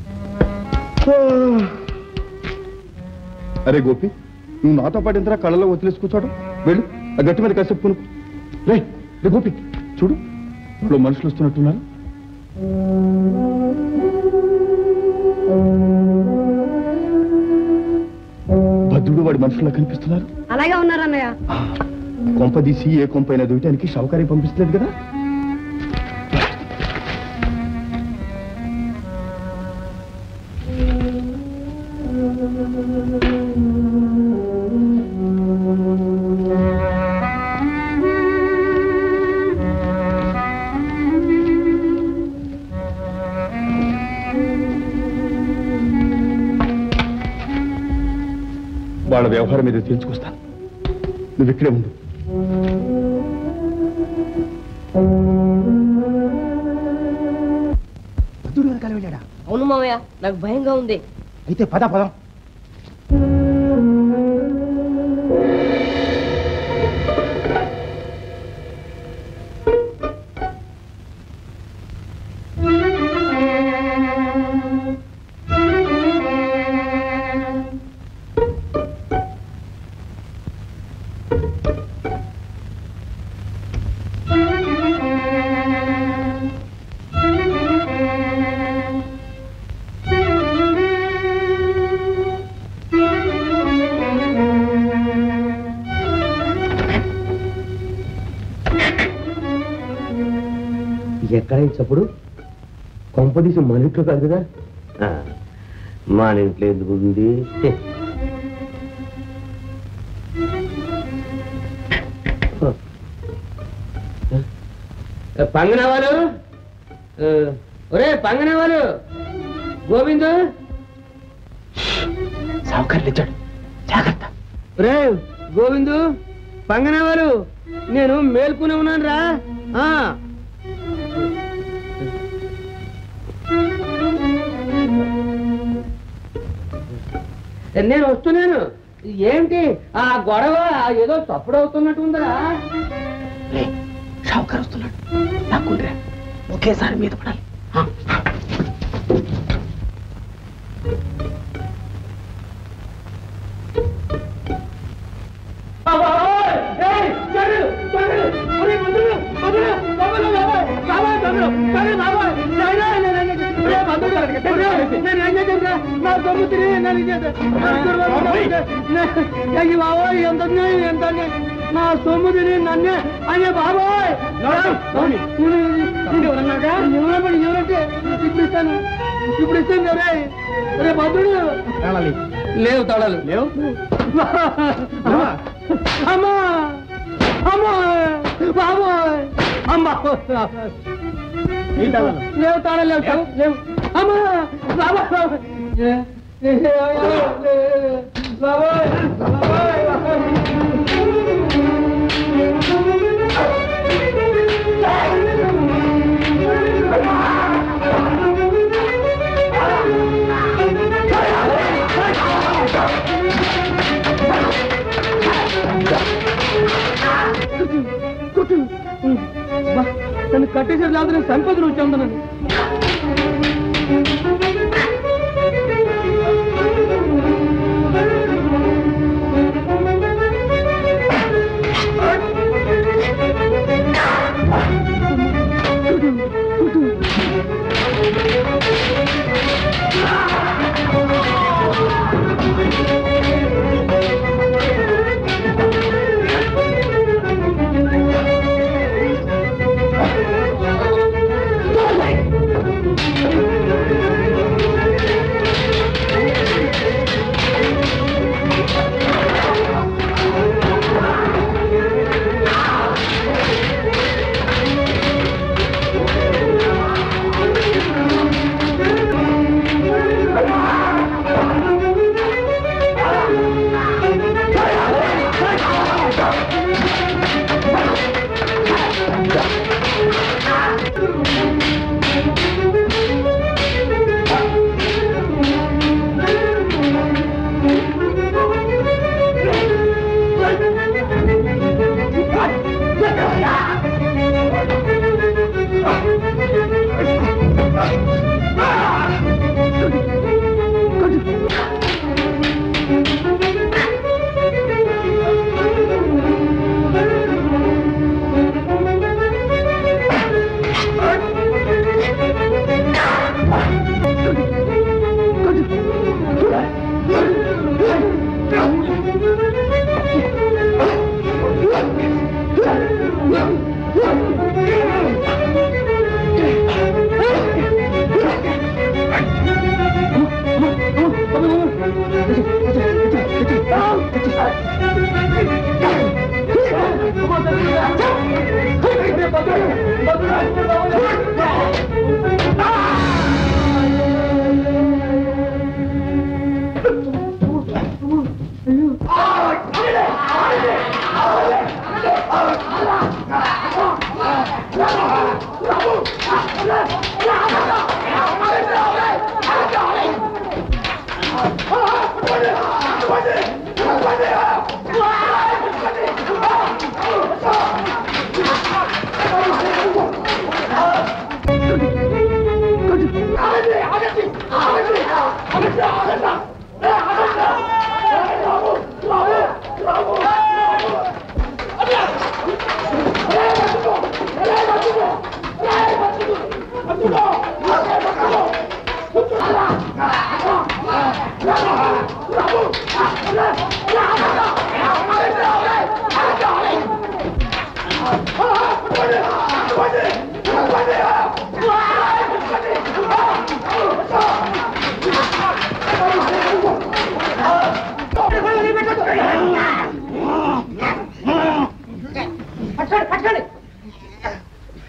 అరే గోపి నువ్వు నాతో పాటు ఇంతరా కళ్ళలో వదిలేసి కూర్చోవడం వెళ్ళు ఆ గట్టి మీద కాసేపు కొనుక్కు రే రే గోపి చూడు ఇప్పుడు మనుషులు వస్తున్నట్టున్నారు భద్రుడు వాడి మనుషుల్లో కనిపిస్తున్నారు అలాగే ఉన్నారన్నయ్య కొంప తీసి ఏ కొంప అయినా దూయటానికి షౌకారి పంపిస్తలేదు కదా వాళ్ళ వ్యవహారం మీద తెలుసుకొస్తాను నువ్వు ఇక్కడే ఉండు భద్రుడు వెనకాల వెళ్ళాడా అవును మామయ్య నాకు భయంగా ఉంది అయితే పద పదం ఎక్కడ చప్పుడు కొంపదీసి మన ఇంట్లో కాదు కదా ఆ, మన ఇంట్లో ఎందుకు ఉంది హె. పంగనవాలు ఒరే పంగనవాలు గోవిందు సావుకారు లేచాడు జాగ్రత్త రే గోవిందు పంగనవాలు నేను మేల్కొని ఉన్నాను రా ఆ. నేను వస్తున్నాను ఏంటి ఆ గొడవ ఏదో తప్పుడు అవుతున్నట్టు ఉందరా షావుకారు వస్తున్నాడు నాకుండ్రా ఒకేసారి మీద పడాలి ఎంత అన్యాయం, ఎంత అన్యాయం. నా సొమ్ము తిని నన్నే అనే బాబాయ్ ఎవరన్నాగా ఎవరమ్మని ఎవరంటే ఇప్పుడు ఇస్తాను ఇప్పుడు ఇస్తాను కదా రే భద్రుడు లేవు తాళాలు లేవు అమ్మా అమ్మా బాబోయ్ అమ్మా లేవు తాళాలు లేవు లేవు లేవు అమ్మా బాబోయ్ ఏ- ఏ- ఏ- బాబోయ్ బాబోయ్ బా, నన్ను కట్టేసారు లేకపోతే నేను సంపదను వచ్చాను నన్ను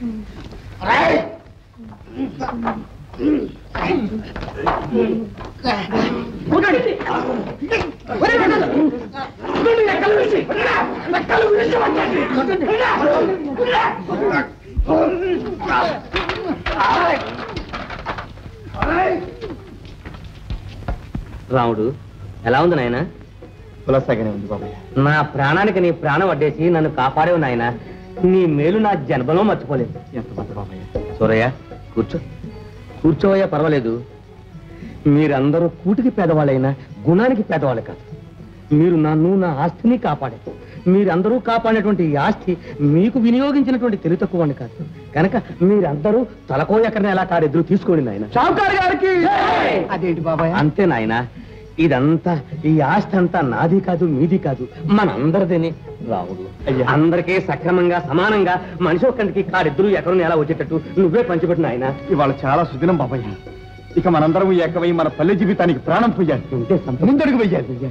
రాముడు ఎలా ఉంది నాయన కులసాగానే ఉంది బాబాయ్ నా ప్రాణానికి నీ ప్రాణం అడ్డేసి నన్ను కాపాడేవు నాయన నీ మేలు నా జన్మలో మర్చిపోలేదు ఎంత మంది బాబాయ్ సూరయ్య కూర్చో కూర్చోవయ్యా పర్వాలేదు మీరందరూ కూటికి పేదవాళ్ళైనా గుణానికి పేదవాళ్ళు కాదు మీరు నన్ను నా ఆస్తిని కాపాడారు మీరందరూ కాపాడినటువంటి ఈ ఆస్తి మీకు వినియోగించినటువంటి తెలివి తక్కువ కాదు కనుక మీరందరూ తలకో ఎక్కడిని ఎలా కారెదురు తీసుకోండి నాయన షావుకారు గారికి అదేంటి బాబాయ్ అంతే నాయన ఇదంతా ఈ ఆస్తి అంతా నాది కాదు మీది కాదు మనందరిదేనే రావుడు అందరికీ సక్రమంగా సమానంగా మనిషి ఒక్కడికి కారిద్దరు ఎక్కడిని ఎలా వచ్చేటట్టు నువ్వే పంచిపెట్టిన ఆయన ఇవాళ చాలా సుదినం బాబాయ్ ఇక మనందరం ఏకమై మన పల్లె జీవితానికి ప్రాణం పోయాలి ఉంటే ముందడుగు వెయ్యాలి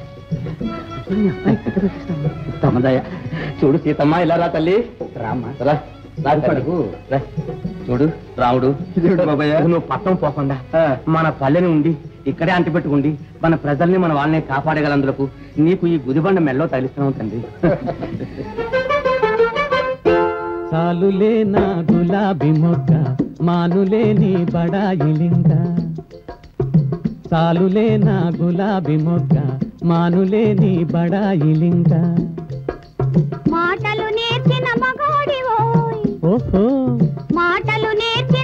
తమదయ చూడు సీతమ్మ ఇలా రా తల్లి రామ్మా రా రా తల్లి. రా. చూడు రాముడు బాబాయ్ నువ్వు పట్టం పోకుండా మన పల్లెని ఉండి ఇక్కడే అంటిపెట్టుకుండి మన ప్రజల్ని మన వాళ్ళని కాపాడగలందులకు నీకు ఈ గుదిబండ మెల్లో తగిలిస్తున్నాం తండ్రి సాలులే నా గులాబీ మొగ్గ మానులే నీ బడాయిలింగ సాలులే నా గులాబీ మొగ్గ మానులే నీ బడాయిలింగ మాటలు నేర్చిన మగోడివోయ్ ఓహో మాటలు నేర్చిన